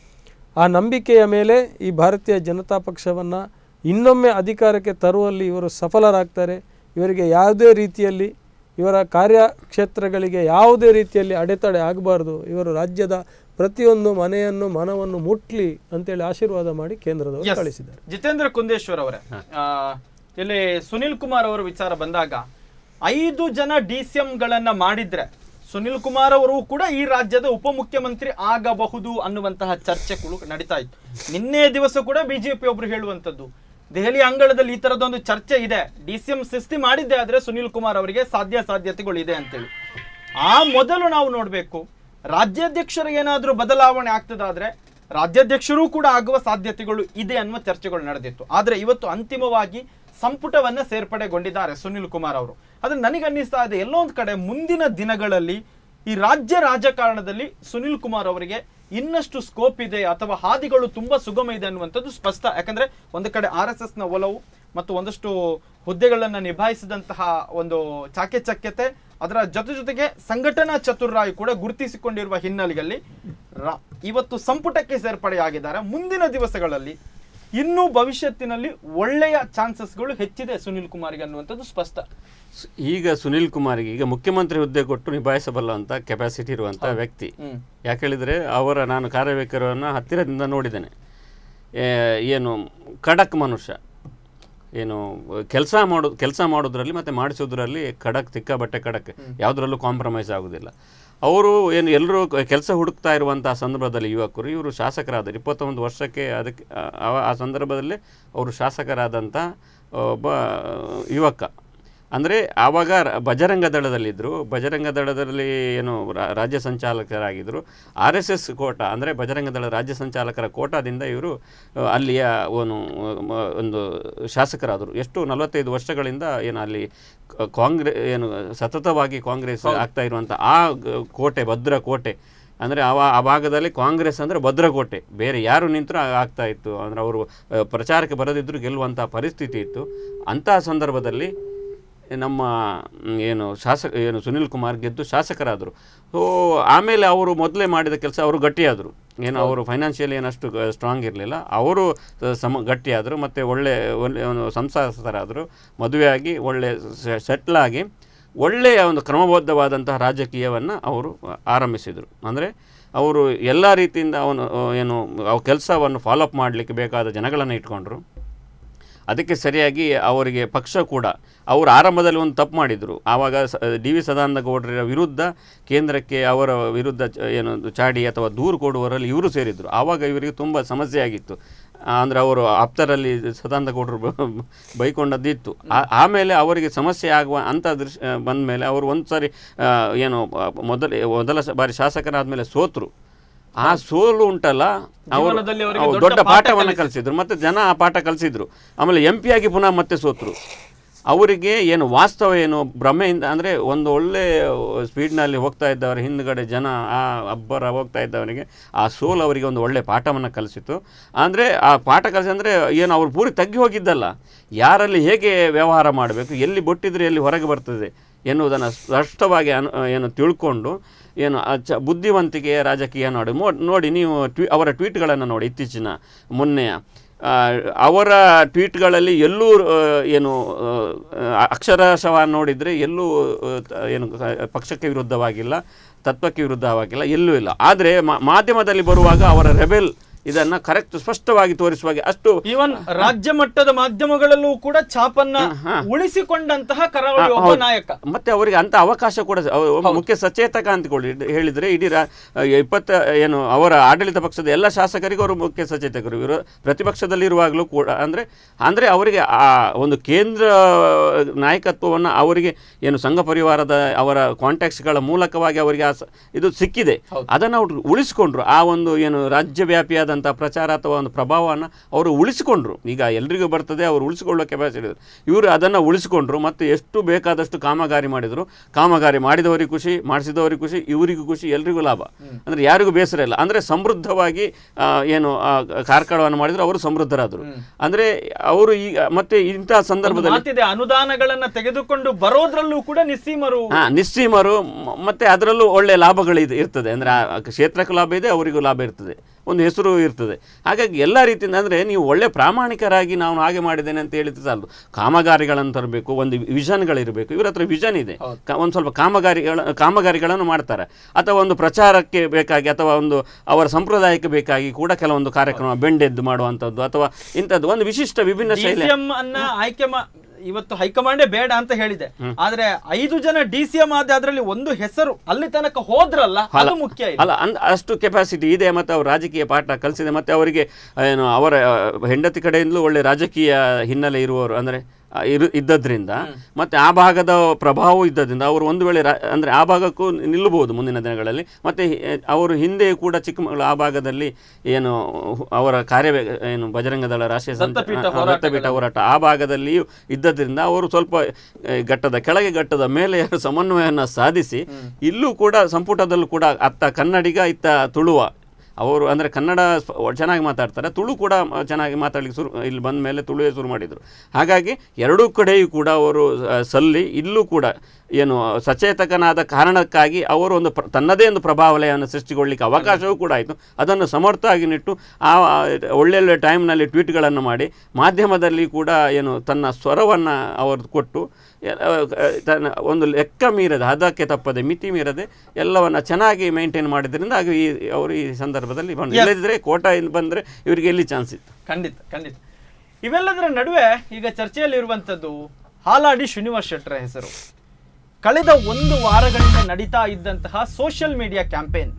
ಆ ನಂಬಿಕೆಯ ಮೇಲೆ ಈ ಭಾರತೀಯ ಜನತಾ ಪಕ್ಷವನ್ನು ಇನ್ನೊಮ್ಮೆ ಅಧಿಕಾರಕ್ಕೆ ತರುವಲ್ಲಿ ಇವರು ಸಫಲರಾಗ್ತಾರೆ ಇವರಿಗೆ ಯಾವುದೇ ರೀತಿಯಲ್ಲಿ ಇವರ ಕಾರ್ಯಕ್ಷೇತ್ರಗಳಿಗೆ ಯಾವುದೇ ರೀತಿಯಲ್ಲಿ ಅಡೆತಡೆ ಆಗಬಾರ್ದು ಇವರು ರಾಜ್ಯದ ಪ್ರತಿಯೊಂದು ಮನೆಯನ್ನು ಮನವನ್ನು ಮುಟ್ಲಿ ಅಂತೇಳಿ ಆಶೀರ್ವಾದ ಮಾಡಿ ಕೇಂದ್ರದವರು Yes. ಕಳಿಸಿದ್ದಾರೆ ಜಿತೇಂದ್ರ ಕುಂದೇಶ್ವರ್ ಅವರೇ ಆ, ಇಲ್ಲಿ ಸುನಿಲ್ ಕುಮಾರ್ ಅವರ ವಿಚಾರ ಬಂದಾಗ ಐದು ಜನ ಡಿ ಸಿ ಗಳನ್ನ ಮಾಡಿದ್ರೆ ಸುನಿಲ್ ಕುಮಾರ್ ಅವರು ಕೂಡ ಈ ರಾಜ್ಯದ ಉಪಮುಖ್ಯಮಂತ್ರಿ ಆಗಬಹುದು ಅನ್ನುವಂತಹ ಚರ್ಚೆಗಳು ನಡೀತಾ ಇತ್ತು ನಿನ್ನೆ ದಿವಸ ಕೂಡ ಬಿಜೆಪಿ ಒಬ್ರು ಹೇಳುವಂತದ್ದು ದೆಹಲಿ ಅಂಗಳದಲ್ಲಿ ಈ ತರದೊಂದು ಚರ್ಚೆ ಇದೆ ಡಿ ಸಿ ಎಂ ಸೃಷ್ಟಿ ಮಾಡಿದ್ದೆ ಆದ್ರೆ ಸುನಿಲ್ ಕುಮಾರ್ ಅವರಿಗೆ ಸಾಧ್ಯ ಸಾಧ್ಯತೆಗಳು ಇದೆ ಅಂತೇಳಿ ಆ ಮೊದಲು ನಾವು ನೋಡ್ಬೇಕು ರಾಜ್ಯಾಧ್ಯಕ್ಷರ ಏನಾದ್ರೂ ಬದಲಾವಣೆ ಆಗ್ತದಾದ್ರೆ ರಾಜ್ಯಾಧ್ಯಕ್ಷರೂ ಕೂಡ ಆಗುವ ಸಾಧ್ಯತೆಗಳು ಇದೆ ಅನ್ನುವ ಚರ್ಚೆಗಳು ನಡೆದಿತ್ತು ಆದ್ರೆ ಇವತ್ತು ಅಂತಿಮವಾಗಿ ಸಂಪುಟವನ್ನ ಸೇರ್ಪಡೆಗೊಂಡಿದ್ದಾರೆ ಸುನಿಲ್ ಕುಮಾರ್ ಅವರು ಆದ್ರೆ ನನಗೆ ಅನ್ನಿಸ್ತಾ ಇದೆ ಎಲ್ಲೋ ಒಂದ್ ಕಡೆ ಮುಂದಿನ ದಿನಗಳಲ್ಲಿ ಈ ರಾಜ್ಯ ರಾಜಕಾರಣದಲ್ಲಿ ಸುನಿಲ್ ಕುಮಾರ್ ಅವರಿಗೆ ಇನ್ನಷ್ಟು ಸ್ಕೋಪ್ ಇದೆ ಅಥವಾ ಹಾದಿಗಳು ತುಂಬಾ ಸುಗಮ ಇದೆ ಅನ್ನುವಂಥದ್ದು ಸ್ಪಷ್ಟ ಯಾಕಂದ್ರೆ ಒಂದು ಕಡೆ ಆರ್ ಎಸ್ ಎಸ್ ನ ಒಲವು ಮತ್ತು ಒಂದಷ್ಟು ಹುದ್ದೆಗಳನ್ನ ನಿಭಾಯಿಸಿದಂತಹ ಒಂದು ಚಾಕೆಚಕ್ಯತೆ ಅದರ ಜೊತೆ ಜೊತೆಗೆ ಸಂಘಟನಾ ಚತುರ್ರಾಯಿ ಕೂಡ ಗುರುತಿಸಿಕೊಂಡಿರುವ ಹಿನ್ನೆಲೆಯಲ್ಲಿ ರಾ- ಇವತ್ತು ಸಂಪುಟಕ್ಕೆ ಸೇರ್ಪಡೆಯಾಗಿದ್ದಾರೆ ಮುಂದಿನ ದಿವಸಗಳಲ್ಲಿ ಇನ್ನೂ ಭವಿಷ್ಯತ್ತಿನಲ್ಲಿ ಒಳ್ಳೆಯ ಚಾನ್ಸಸ್ಗಳು ಹೆಚ್ಚಿದೆ ಸುನಿಲ್ ಕುಮಾರ್ಗೆ ಅನ್ನುವಂಥದ್ದು ಸ್ಪಷ್ಟ ಸ್- ಈಗ ಸುನಿಲ್ ಕುಮಾರ್ಗೆ ಈಗ ಮುಖ್ಯಮಂತ್ರಿ ಹುದ್ದೆ ಕೊಟ್ಟು ನಿಭಾಯಿಸಬಲ್ಲ ಅಂತ ಕೆಪಾಸಿಟಿ ಇರುವಂಥ ವ್ಯಕ್ತಿ ಹ್ಮ್. ಯಾಕೆ ಹೇಳಿದರೆ ಅವರ ನಾನು ಕಾರ್ಯವೈಖರವನ್ನು ಹತ್ತಿರದಿಂದ ನೋಡಿದ್ದೇನೆ ಏ, ಏನು ಖಡಕ್ ಮನುಷ್ಯ ಏನು ಕೆಲಸ ಮಾಡೋದು ಕೆಲಸ ಮಾಡೋದ್ರಲ್ಲಿ ಮತ್ತು ಮಾಡಿಸೋದ್ರಲ್ಲಿ ಖಡಕ್ ತಿಕ್ಕ ಬಟ್ಟೆ ಖಡಕ್ ಯಾವುದರಲ್ಲೂ ಕಾಂಪ್ರಮೈಸ್ ಆಗೋದಿಲ್ಲ ಅವರು ಏನು ಎಲ್ಲರೂ ಕೆಲಸ ಹುಡುಕ್ತಾ ಇರುವಂಥ ಸಂದರ್ಭದಲ್ಲಿ ಯುವಕರು ಇವರು ಶಾಸಕರಾದರು ಇಪ್ಪತ್ತೊಂದು ವರ್ಷಕ್ಕೆ ಅದಕ್ಕೆ ಆ- ಆ ಸಂದರ್ಭದಲ್ಲಿ ಅವರು ಶಾಸಕರಾದಂಥ ಒಬ್ಬ ಯುವಕ ಅಂದರೆ ಆವಾಗ ರ- ಬಜರಂಗ ದಳದಲ್ಲಿದ್ದರು ಬಜರಂಗ ದಳದಲ್ಲಿ ಏನು ರಾ- ರಾಜ್ಯ ಸಂಚಾಲಕರಾಗಿದ್ದರು ಆರ್ ಎಸ್ ಎಸ್ ಕೋಟ ಅಂದರೆ ಬಜರಂಗ ದಳ ರಾಜ್ಯ ಸಂಚಾಲಕರ ಕೋಟಾದಿಂದ ಇವರು ಆ, ಅಲ್ಲಿಯ ಒಂದು ಮ- ಒಂದು ಶಾಸಕರಾದರು ಎಷ್ಟು ನಲವತ್ತೈದು ವರ್ಷಗಳಿಂದ ಏನು ಅಲ್ಲಿ ಕಾಂಗ್ರೆಸ್ ಏನು ಸತತವಾಗಿ ಕಾಂಗ್ರೆಸ್ ಆಗ್ತಾ ಇರುವಂಥ ಆ ಗ- ಕೋಟೆ ಭದ್ರ ಕೋಟೆ ಅಂದರೆ ಅವ ಆ ಭಾಗದಲ್ಲಿ ಕಾಂಗ್ರೆಸ್ ಅಂದರೆ ಭದ್ರಕೋಟೆ ಬೇರೆ ಯಾರು ನಿಂತರೂ ಆಗ್ತಾ ಇತ್ತು ಅಂದರೆ ಅವರು ಆ, ಪ್ರಚಾರಕ್ಕೆ ಬರದಿದ್ದರೂ ಗೆಲ್ಲುವಂಥ ಪರಿಸ್ಥಿತಿ ಇತ್ತು ಅಂತಹ ಸಂದರ್ಭದಲ್ಲಿ ನಮ್ಮ ಮ್, ಏನು ಶಾಸಕ ಏನು ಸುನಿಲ್ ಕುಮಾರ್ ಗೆದ್ದು ಶಾಸಕರಾದರು ಸೊ ಆಮೇಲೆ ಅವರು ಮೊದಲೇ ಮಾಡಿದ ಕೆಲಸ ಅವರು ಗಟ್ಟಿಯಾದರು ಏನು ಅವರು ಫೈನಾನ್ಷಿಯಲಿ ಏನಷ್ಟು ಸ್ಟ್ರಾಂಗ್ ಇರಲಿಲ್ಲ ಅವರು ಸ- ಸಮ ಗಟ್ಟಿಯಾದರು ಮತ್ತು ಒಳ್ಳೆ ಒಳ್ಳೆ ಒಂದು ಸಂಸಾರಸ್ಥರಾದರು ಮದುವೆಯಾಗಿ ಒಳ್ಳೆ ಸೆಟ್ಲ್ ಆಗಿ ಒಳ್ಳೆಯ ಒಂದು ಕ್ರಮಬದ್ಧವಾದಂತಹ ರಾಜಕೀಯವನ್ನು ಅವರು ಆರಂಭಿಸಿದರು ಅಂದರೆ ಅವರು ಎಲ್ಲ ರೀತಿಯಿಂದ ಅವನು ಆ, ಏನು ಕೆಲಸವನ್ನು ಫಾಲೋಅಪ್ ಮಾಡಲಿಕ್ಕೆ ಬೇಕಾದ ಜನಗಳನ್ನು ಇಟ್ಕೊಂಡ್ರು ಅದಕ್ಕೆ ಸರಿಯಾಗಿ ಅವರಿಗೆ ಪಕ್ಷ ಕೂಡ ಅವರು ಆರಂಭದಲ್ಲಿ ಒಂದು ತಪ್ಪು ಮಾಡಿದರು ಆವಾಗ ಡಿ ವಿ ಸದಾನಂದ ಗೌಡರ ವಿರುದ್ಧ ಕೇಂದ್ರಕ್ಕೆ ಅವರ ವಿರುದ್ಧ ಚ- ಏನು ಚಾಡಿ ಅಥವಾ ದೂರು ಕೊಡುವವರಲ್ಲಿ ಇವರು ಸೇರಿದರು ಆವಾಗ ಇವರಿಗೆ ತುಂಬ ಸಮಸ್ಯೆ ಆಗಿತ್ತು ಅಂದರೆ ಅವರು ಆಪ್ತರಲ್ಲಿ ಸದಾನಂದ ಗೌಡರು ಬ- ಬೈಕೊಂಡದ್ದಿತ್ತು ಆ- ಆಮೇಲೆ ಅವರಿಗೆ ಸಮಸ್ಯೆ ಆಗುವ ಅಂಥ ದೃಶ್ಯ ಬಂದ ಮೇಲೆ ಅವರು ಒಂದು ಸಾರಿ ಆ, ಏನು ಆ, ಮೊದಲ ಮೊದಲ ಸ- ಬಾರಿ ಶಾಸಕರಾದ ಮೇಲೆ ಸೋತರು ಆ ಸೋಲು ಉಂಟಲ್ಲ ಅವರು ಜೀವನದಲ್ಲಿ ಅವರಿಗೆ ಅವ್ರು ದೊಡ್ಡ ದೊಡ್ಡ ಪಾಠ ಪಾಠವನ್ನು ಕಲಿಸಿದ್ರು ಮತ್ತೆ ಜನ ಆ ಪಾಠ ಕಲಿಸಿದ್ರು ಆಮೇಲೆ ಎಂ ಪಿ ಆಗಿ ಪುನಃ ಮತ್ತೆ ಸೋತರು ಅವರಿಗೆ ಏನು ವಾಸ್ತವ ಏನು ಭ್ರಮೆಯಿಂದ ಅಂದರೆ ಒಂದು ಒಳ್ಳೆ ಸ್ಪೀಡ್ನಲ್ಲಿ ಹೋಗ್ತಾ ಇದ್ದವರ ಹಿಂದ್ಗಡೆ ಜನ ಆ ಅಬ್ಬರ ಹೋಗ್ತಾ ಇದ್ದವನಿಗೆ ಆ ಸೋಲು ಅವರಿಗೆ ಒಂದು ಒಳ್ಳೆ ಪಾಠವನ್ನು ಕಲಿಸಿತು ಅಂದರೆ ಆ ಪಾಠ ಕಲಿಸಿ ಅಂದರೆ ಏನು ಅವ್ರು ಪೂರಿ ತಗ್ಗಿ ಹೋಗಿದ್ದಲ್ಲ ಯಾರಲ್ಲಿ ಹೇಗೆ ವ್ಯವಹಾರ ಮಾಡಬೇಕು ಎಲ್ಲಿ ಬೊಟ್ಟಿದ್ರೆ ಎಲ್ಲಿ ಹೊರಗೆ ಬರ್ತದೆ ಎನ್ನುವುದನ್ನು ಸ್ಪಷ್ಟವಾಗಿ ಅನು ಏನು ತಿಳ್ಕೊಂಡು ಏನು ಆ ಚ ಬುದ್ಧಿವಂತಿಕೆಯ ರಾಜಕೀಯ ನೋಡಿ ಮೋ ನೋಡಿ ನೀವು ಟ್ವೀ ಅವರ ಟ್ವೀಟ್ಗಳನ್ನು ನೋಡಿ ಇತ್ತೀಚಿನ ಮೊನ್ನೆಯ ಆ, ಅವರ ಟ್ವೀಟ್ಗಳಲ್ಲಿ ಎಲ್ಲೂ ಆ, ಏನು ಆ, ಅಕ್ಷರಶಃ ನೋಡಿದರೆ ಎಲ್ಲೂ ಆ, ತ- ಏನು ಕ- ಪಕ್ಷಕ್ಕೆ ವಿರುದ್ಧವಾಗಿಲ್ಲ ತತ್ವಕ್ಕೆ ವಿರುದ್ಧವಾಗಿಲ್ಲ ಎಲ್ಲೂ ಇಲ್ಲ ಆದರೆ ಮಾಧ್ಯಮದಲ್ಲಿ ಬರುವಾಗ ಅವರ ರೆಬೆಲ್ ಇದನ್ನು ಕರೆಕ್ಟ್ ಸ್ಪಷ್ಟವಾಗಿ ತೋರಿಸುವಾಗ ಅಷ್ಟು ಈವನ್ ರಾಜ್ಯ ಮಟ್ಟದ ಮಾಧ್ಯಮಗಳಲ್ಲೂ ಕೂಡ ಛಾಪನ್ನ ಉಳಿಸಿಕೊಂಡಂತಹ ಕರಾವಳಿ ಒಬ್ಬ ಹೌದು. ನಾಯಕ ಮತ್ತೆ ಅವರಿಗೆ ಅಂತ ಅವಕಾಶ ಕೂಡ ಅವ- ಒಬ್ಬ ಮುಖ್ಯ ಸಚೇತಕ ಅಂತಕೊಳ್ಳಿ ಇದ್- ಹೇಳಿದ್ರೆ ಇಡೀ ರಾ- ಇಪ್ಪತ್ತ ಏನು ಅವರ ಆಡಳಿತ ಪಕ್ಷದ ಎಲ್ಲ ಶಾಸಕರಿಗೂ ಅವರು ಮುಖ್ಯ ಸಚೇತಕರು ಇವರು ಪ್ರತಿಪಕ್ಷದಲ್ಲಿರುವಾಗಲೂ ಕೂಡ ಅಂದ್ರೆ ಅಂದ್ರೆ ಅವರಿಗೆ ಆ ಒಂದು ಕೇಂದ್ರ ನಾಯಕತ್ವವನ್ನು ಅವರಿಗೆ ಏನು ಸಂಘ ಪರಿವಾರದ ಅವರ ಕಾಂಟ್ಯಾಕ್ಟ್ಸ್ಗಳ ಮೂಲಕವಾಗಿ ಅವರಿಗೆ ಆ ಸ- ಇದು ಸಿಕ್ಕಿದೆ ಅದನ್ನು ಅವರು ಉಳಿಸಿಕೊಂಡ್ರು ಆ ಒಂದು ಏನು ರಾಜ್ಯವ್ಯಾಪಿಯಾದಂಥ ಪ್ರಚಾರ ಅಥವಾ ಒಂದು ಪ್ರಭಾವವನ್ನು ಅವರು ಉಳಿಸಿಕೊಂಡ್ರು ಈಗ ಎಲ್ರಿಗೂ ಬರ್ತದೆ ಅವರು ಉಳಿಸಿಕೊಳ್ಳೋ ಕೆಪಾಸಿಟಿ ಇದೆ ಇವರು ಅದನ್ನು ಉಳಿಸಿಕೊಂಡ್ರು ಮತ್ತು ಎಷ್ಟು ಬೇಕಾದಷ್ಟು ಕಾಮಗಾರಿ ಮಾಡಿದರು ಕಾಮಗಾರಿ ಮಾಡಿದವರಿಗೆ ಖುಷಿ ಮಾಡಿಸಿದವರಿಗೆ ಖುಷಿ ಇವರಿಗೂ ಖುಷಿ ಎಲ್ರಿಗೂ ಲಾಭ ಅಂದರೆ ಯಾರಿಗೂ ಬೇಸರ ಇಲ್ಲ ಅಂದರೆ ಸಮೃದ್ಧವಾಗಿ ಆ, ಏನು ಆ, ಕಾರ್ಕಳವನ್ನು ಮಾಡಿದ್ರು ಅವರು ಸಮೃದ್ಧರಾದರು ಅಂದರೆ ಅವರು ಈಗ ಮತ್ತೆ ಇಂತಹ ಒಂದು ಸಂದರ್ಭದಲ್ಲಿ ಮಾತಿದೆ ಅನುದಾನಗಳನ್ನ ತೆಗೆದುಕೊಂಡು ಬರೋದ್ರಲ್ಲೂ ಕೂಡ ನಿಸ್ಸೀಮರು ಹಾ ನಿಸ್ಸೀಮರು ಮ- ಮತ್ತೆ ಅದರಲ್ಲೂ ಒಳ್ಳೆ ಲಾಭಗಳು ಇದೆ- ಇರ್ತದೆ ಅಂದರೆ ಆ ಕ್ಷೇತ್ರಕ್ಕೂ ಲಾಭ ಇದೆ ಅವರಿಗೂ ಲಾಭ ಇರ್ತದೆ ಒಂದು ಹೆಸರು ಇರ್ತದೆ ಹಾಗಾಗಿ ಎಲ್ಲ ರೀತಿಯಿಂದ ಅಂದರೆ ನೀವು ಒಳ್ಳೆ ಪ್ರಾಮಾಣಿಕರಾಗಿ ನಾನು ಹಾಗೆ ಮಾಡಿದ್ದೇನೆ ಅಂತ ಹೇಳಿದ್ರೆ ಸಾಲದು ಕಾಮಗಾರಿಗಳನ್ನು ತರಬೇಕು ಒಂದು ವಿಷನ್ಗಳಿರಬೇಕು ಇವ್ರ ಹತ್ರ ವಿಷನ್ ಇದೆ ಕ- ಒಂದು ಸ್ವಲ್ಪ ಕಾಮಗಾರಿಗಳ ಕಾಮಗಾರಿಗಳನ್ನು ಮಾಡ್ತಾರೆ ಅಥವಾ ಒಂದು ಪ್ರಚಾರಕ್ಕೆ ಬೇಕಾಗಿ ಅಥವಾ ಒಂದು ಅವರ ಸಂಪ್ರದಾಯಕ್ಕೆ ಬೇಕಾಗಿ ಕೂಡ ಕೆಲವೊಂದು ಕಾರ್ಯಕ್ರಮ ಬೆಂಡೆದ್ದು ಮಾಡುವಂಥದ್ದು ಅಥವಾ ಇಂಥದ್ದು ಒಂದು ವಿಶಿಷ್ಟ ವಿಭಿನ್ನ ಶೈಲಿ ಡಿಸಿಎಂ ಅನ್ನ ಆಯ್ಕೆ ಮಾ ಇವತ್ತು ಹೈಕಮಾಂಡೇ ಬೇಡ ಅಂತ ಹೇಳಿದೆ ಆದ್ರೆ ಐದು ಜನ ಡಿಸಿಎಂ ಆದ ಅದರಲ್ಲಿ ಒಂದು ಹೆಸರು ಅಲ್ಲಿ ತನಕ ಹೋದ್ರಲ್ಲ ಅದು ಮುಖ್ಯ ಇಲ್ಲಿ. ಅಲ್ಲ ಅಂದ್ ಅಷ್ಟು ಕೆಪಾಸಿಟಿ ಇದೆ ಮತ್ತು ಅವರು ರಾಜಕೀಯ ಪಾಠ ಕಲಿಸಿದೆ ಮತ್ತು ಅವರಿಗೆ ಏನು ಅವರ ಆ, ಹೆಂಡತಿ ಕಡೆಯಿಂದಲೂ ಒಳ್ಳೆ ರಾಜಕೀಯ ಹಿನ್ನೆಲೆ ಇರುವವರು ಅಂದರೆ ಆ, ಇರು ಇದ್ದದ್ರಿಂದ ಮತ್ತು ಆ ಭಾಗದ ಪ್ರಭಾವ ಇದ್ದದ್ರಿಂದ ಅವರು ಒಂದು ವೇಳೆ ರಾ ಅಂದರೆ ಆ ಭಾಗಕ್ಕೂ ನಿಲ್ಲಬಹುದು ಮುಂದಿನ ದಿನಗಳಲ್ಲಿ ಮತ್ತು ಅವರು ಹಿಂದೆ ಕೂಡ ಚಿಕ್ಕಮಗಳೂರು ಆ ಭಾಗದಲ್ಲಿ ಏನು ಹು- ಅವರ ಕಾರ್ಯ ಏನು ಬಜರಂಗ ದಳ ರಾಷ್ಟ್ರೀಯ ಸಂತ- ದತ್ತಪೀಠ ಆ, ದತ್ತಪೀಠ ಹೋರಾಟ ಆ ಭಾಗದಲ್ಲಿಯೂ ಇದ್ದದ್ರಿಂದ ಅವರು ಸ್ವಲ್ಪ ಆ, ಘಟ್ಟದ ಕೆಳಗೆ ಘಟ್ಟದ ಮೇಲೆ ಸಮನ್ವಯವನ್ನು ಸಾಧಿಸಿ ಇಲ್ಲೂ ಕೂಡ ಸಂಪುಟದಲ್ಲೂ ಕೂಡ ಅತ್ತ ಕನ್ನಡಿಗ ಇತ್ತ ತುಳುವ ಅವರು ಅಂದರೆ ಕನ್ನಡ ಸ್ಪ- ಚೆನ್ನಾಗಿ ಮಾತಾಡ್ತಾರೆ ತುಳು ಕೂಡ ಮ- ಚೆನ್ನಾಗಿ ಮಾತಾಡಲಿಕ್ಕೆ ಶುರು ಇಲ್ಲಿ ಬಂದ ಮೇಲೆ ತುಳುವೇ ಶುರು ಮಾಡಿದರು ಹಾಗಾಗಿ ಎರಡೂ ಕಡೆಯೂ ಕೂಡ ಅವರು ಆ, ಸಲ್ಲಿ ಇಲ್ಲೂ ಕೂಡ ಏನು ಸಚೇತಕನಾದ ಕಾರಣಕ್ಕಾಗಿ ಅವರು ಒಂದು ಪ್ರ ತನ್ನದೇ ಒಂದು ಪ್ರಭಾವಲಯವನ್ನು ಸೃಷ್ಟಿಗೊಳ್ಳಿಕ್ಕೆ ಅವಕಾಶವೂ ಕೂಡ ಆಯಿತು ಅದನ್ನು ಸಮರ್ಥವಾಗಿ ನಿಟ್ಟು ಆ ಆ, ಒಳ್ಳೊಳ್ಳೆ ಟೈಮ್ನಲ್ಲಿ ಟ್ವೀಟ್ಗಳನ್ನು ಮಾಡಿ ಮಾಧ್ಯಮದಲ್ಲಿ ಕೂಡ ಏನು ತನ್ನ ಸ್ವರವನ್ನು ಅವರು ಕೊಟ್ಟು ಎ- ಆ, ತನ್ನ ಒಂದು ಲೆಕ್ಕ ಮೀರದೆ ಹದಕ್ಕೆ ತಪ್ಪದೆ ಮಿತಿ ಮೀರದೆ ಎಲ್ಲವನ್ನ ಚೆನ್ನಾಗಿ ಮೇಂಟೈನ್ ಮಾಡಿದ್ರಿಂದ ಆಗ ಈ ಅವರು ಈ ಸಂದರ್ಭದಲ್ಲಿ ಬಂದರು Yes. ಇಲ್ಲದಿದ್ರೆ ಕೋಟ ಬಂದರೆ ಇವರಿಗೆ ಎಲ್ಲಿ ಚಾನ್ಸ್ ಇತ್ತು ಖಂಡಿತ ಖಂಡಿತ ಇವೆಲ್ಲದರ ನಡುವೆ ಈಗ ಚರ್ಚೆಯಲ್ಲಿರುವಂಥದ್ದು ಹಾಲಾಡಿ ಶ್ರೀನಿವಾಸ್ ಶೆಟ್ಟರ ಹೆಸರು ಕಳೆದ ಒಂದು ವಾರಗಳಿಂದ ನಡೀತಾ ಇದ್ದಂತಹ ಸೋಷಿಯಲ್ ಮೀಡಿಯಾ ಕ್ಯಾಂಪೇನ್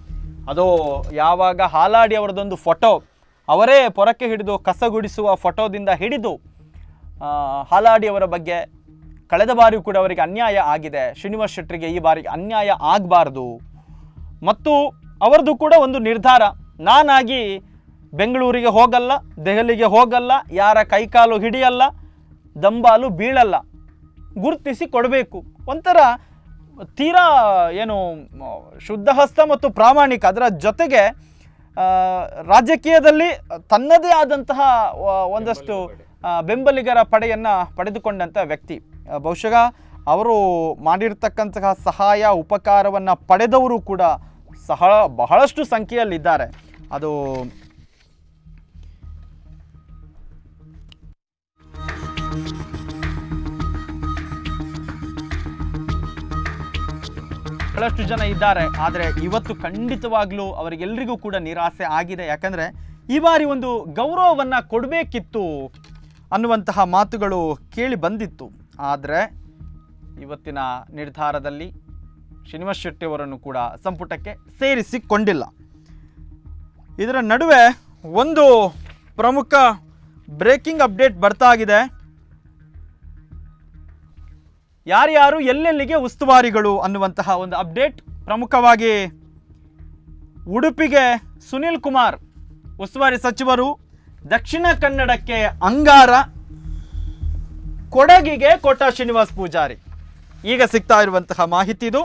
ಅದು ಯಾವಾಗ ಹಾಲಾಡಿ ಅವರದೊಂದು ಫೋಟೋ ಅವರೇ ಪೊರಕೆ ಹಿಡಿದು ಕಸ ಗುಡಿಸುವ ಫೋಟೋದಿಂದ ಹಿಡಿದು ಆ, ಹಾಲಾಡಿ ಅವರ ಬಗ್ಗೆ ಕಳೆದ ಬಾರಿಯೂ ಕೂಡ ಅವರಿಗೆ ಅನ್ಯಾಯ ಆಗಿದೆ ಶ್ರೀನಿವಾಸ್ ಶೆಟ್ಟರಿಗೆ ಈ ಬಾರಿಗೆ ಅನ್ಯಾಯ ಆಗಬಾರ್ದು ಮತ್ತು ಅವರದು ಕೂಡ ಒಂದು ನಿರ್ಧಾರ ನಾನಾಗಿ ಬೆಂಗಳೂರಿಗೆ ಹೋಗಲ್ಲ ದೆಹಲಿಗೆ ಹೋಗಲ್ಲ ಯಾರ ಕೈಕಾಲು ಹಿಡಿಯಲ್ಲ ದಂಬಾಲು ಬೀಳಲ್ಲ ಗುರುತಿಸಿ ಕೊಡಬೇಕು ಒಂಥರ ತೀರಾ ಏನು ಮ, ಶುದ್ಧ ಹಸ್ತ ಮತ್ತು ಪ್ರಾಮಾಣಿಕ ಅದರ ಜೊತೆಗೆ ಆ, ರಾಜಕೀಯದಲ್ಲಿ ತನ್ನದೇ ಆದಂತಹ ವ- ಒಂದಷ್ಟು ಆ, ಬೆಂಬಲಿಗರ ಪಡೆಯನ್ನು ಪಡೆದುಕೊಂಡಂಥ ವ್ಯಕ್ತಿ ಆ, ಬಹುಶಃ ಅವರು ಮಾಡಿರ್ತಕ್ಕಂತಹ ಸಹಾಯ ಉಪಕಾರವನ್ನು ಪಡೆದವರು ಕೂಡ ಸಹ ಬಹಳಷ್ಟು ಸಂಖ್ಯೆಯಲ್ಲಿದ್ದಾರೆ ಅದು ಬಹಳಷ್ಟು ಜನ ಇದ್ದಾರೆ ಆದರೆ ಇವತ್ತು ಖಂಡಿತವಾಗ್ಲೂ ಅವರಿಗೆಲ್ಲರಿಗೂ ಕೂಡ ನಿರಾಸೆ ಆಗಿದೆ ಯಾಕಂದರೆ ಈ ಬಾರಿ ಒಂದು ಗೌರವವನ್ನು ಕೊಡಬೇಕಿತ್ತು ಅನ್ನುವಂತಹ ಮಾತುಗಳು ಕೇಳಿ ಬಂದಿತ್ತು ಆದರೆ ಇವತ್ತಿನ ನಿರ್ಧಾರದಲ್ಲಿ ಶ್ರೀನಿವಾಸ್ ಶೆಟ್ಟಿ ಅವರನ್ನು ಕೂಡ ಸಂಪುಟಕ್ಕೆ ಸೇರಿಸಿಕೊಂಡಿಲ್ಲ ಇದರ ನಡುವೆ ಒಂದು ಪ್ರಮುಖ ಬ್ರೇಕಿಂಗ್ ಅಪ್ಡೇಟ್ ಬರ್ತಾ ಇದೆ ಯಾರ್ಯಾರು ಎಲ್ಲೆಲ್ಲಿಗೆ ಉಸ್ತುವಾರಿಗಳು ಅನ್ನುವಂತಹ ಒಂದು ಅಪ್ಡೇಟ್ ಪ್ರಮುಖವಾಗಿ ಉಡುಪಿಗೆ ಸುನಿಲ್ ಕುಮಾರ್ ಉಸ್ತುವಾರಿ ಸಚಿವರು ದಕ್ಷಿಣ ಕನ್ನಡಕ್ಕೆ ಅಂಗಾರ ಕೊಡಗಿಗೆ ಕೋಟ ಶ್ರೀನಿವಾಸ್ ಪೂಜಾರಿ ಈಗ ಸಿಗ್ತಾ ಇರುವಂತಹ ಮಾಹಿತಿ ಇದು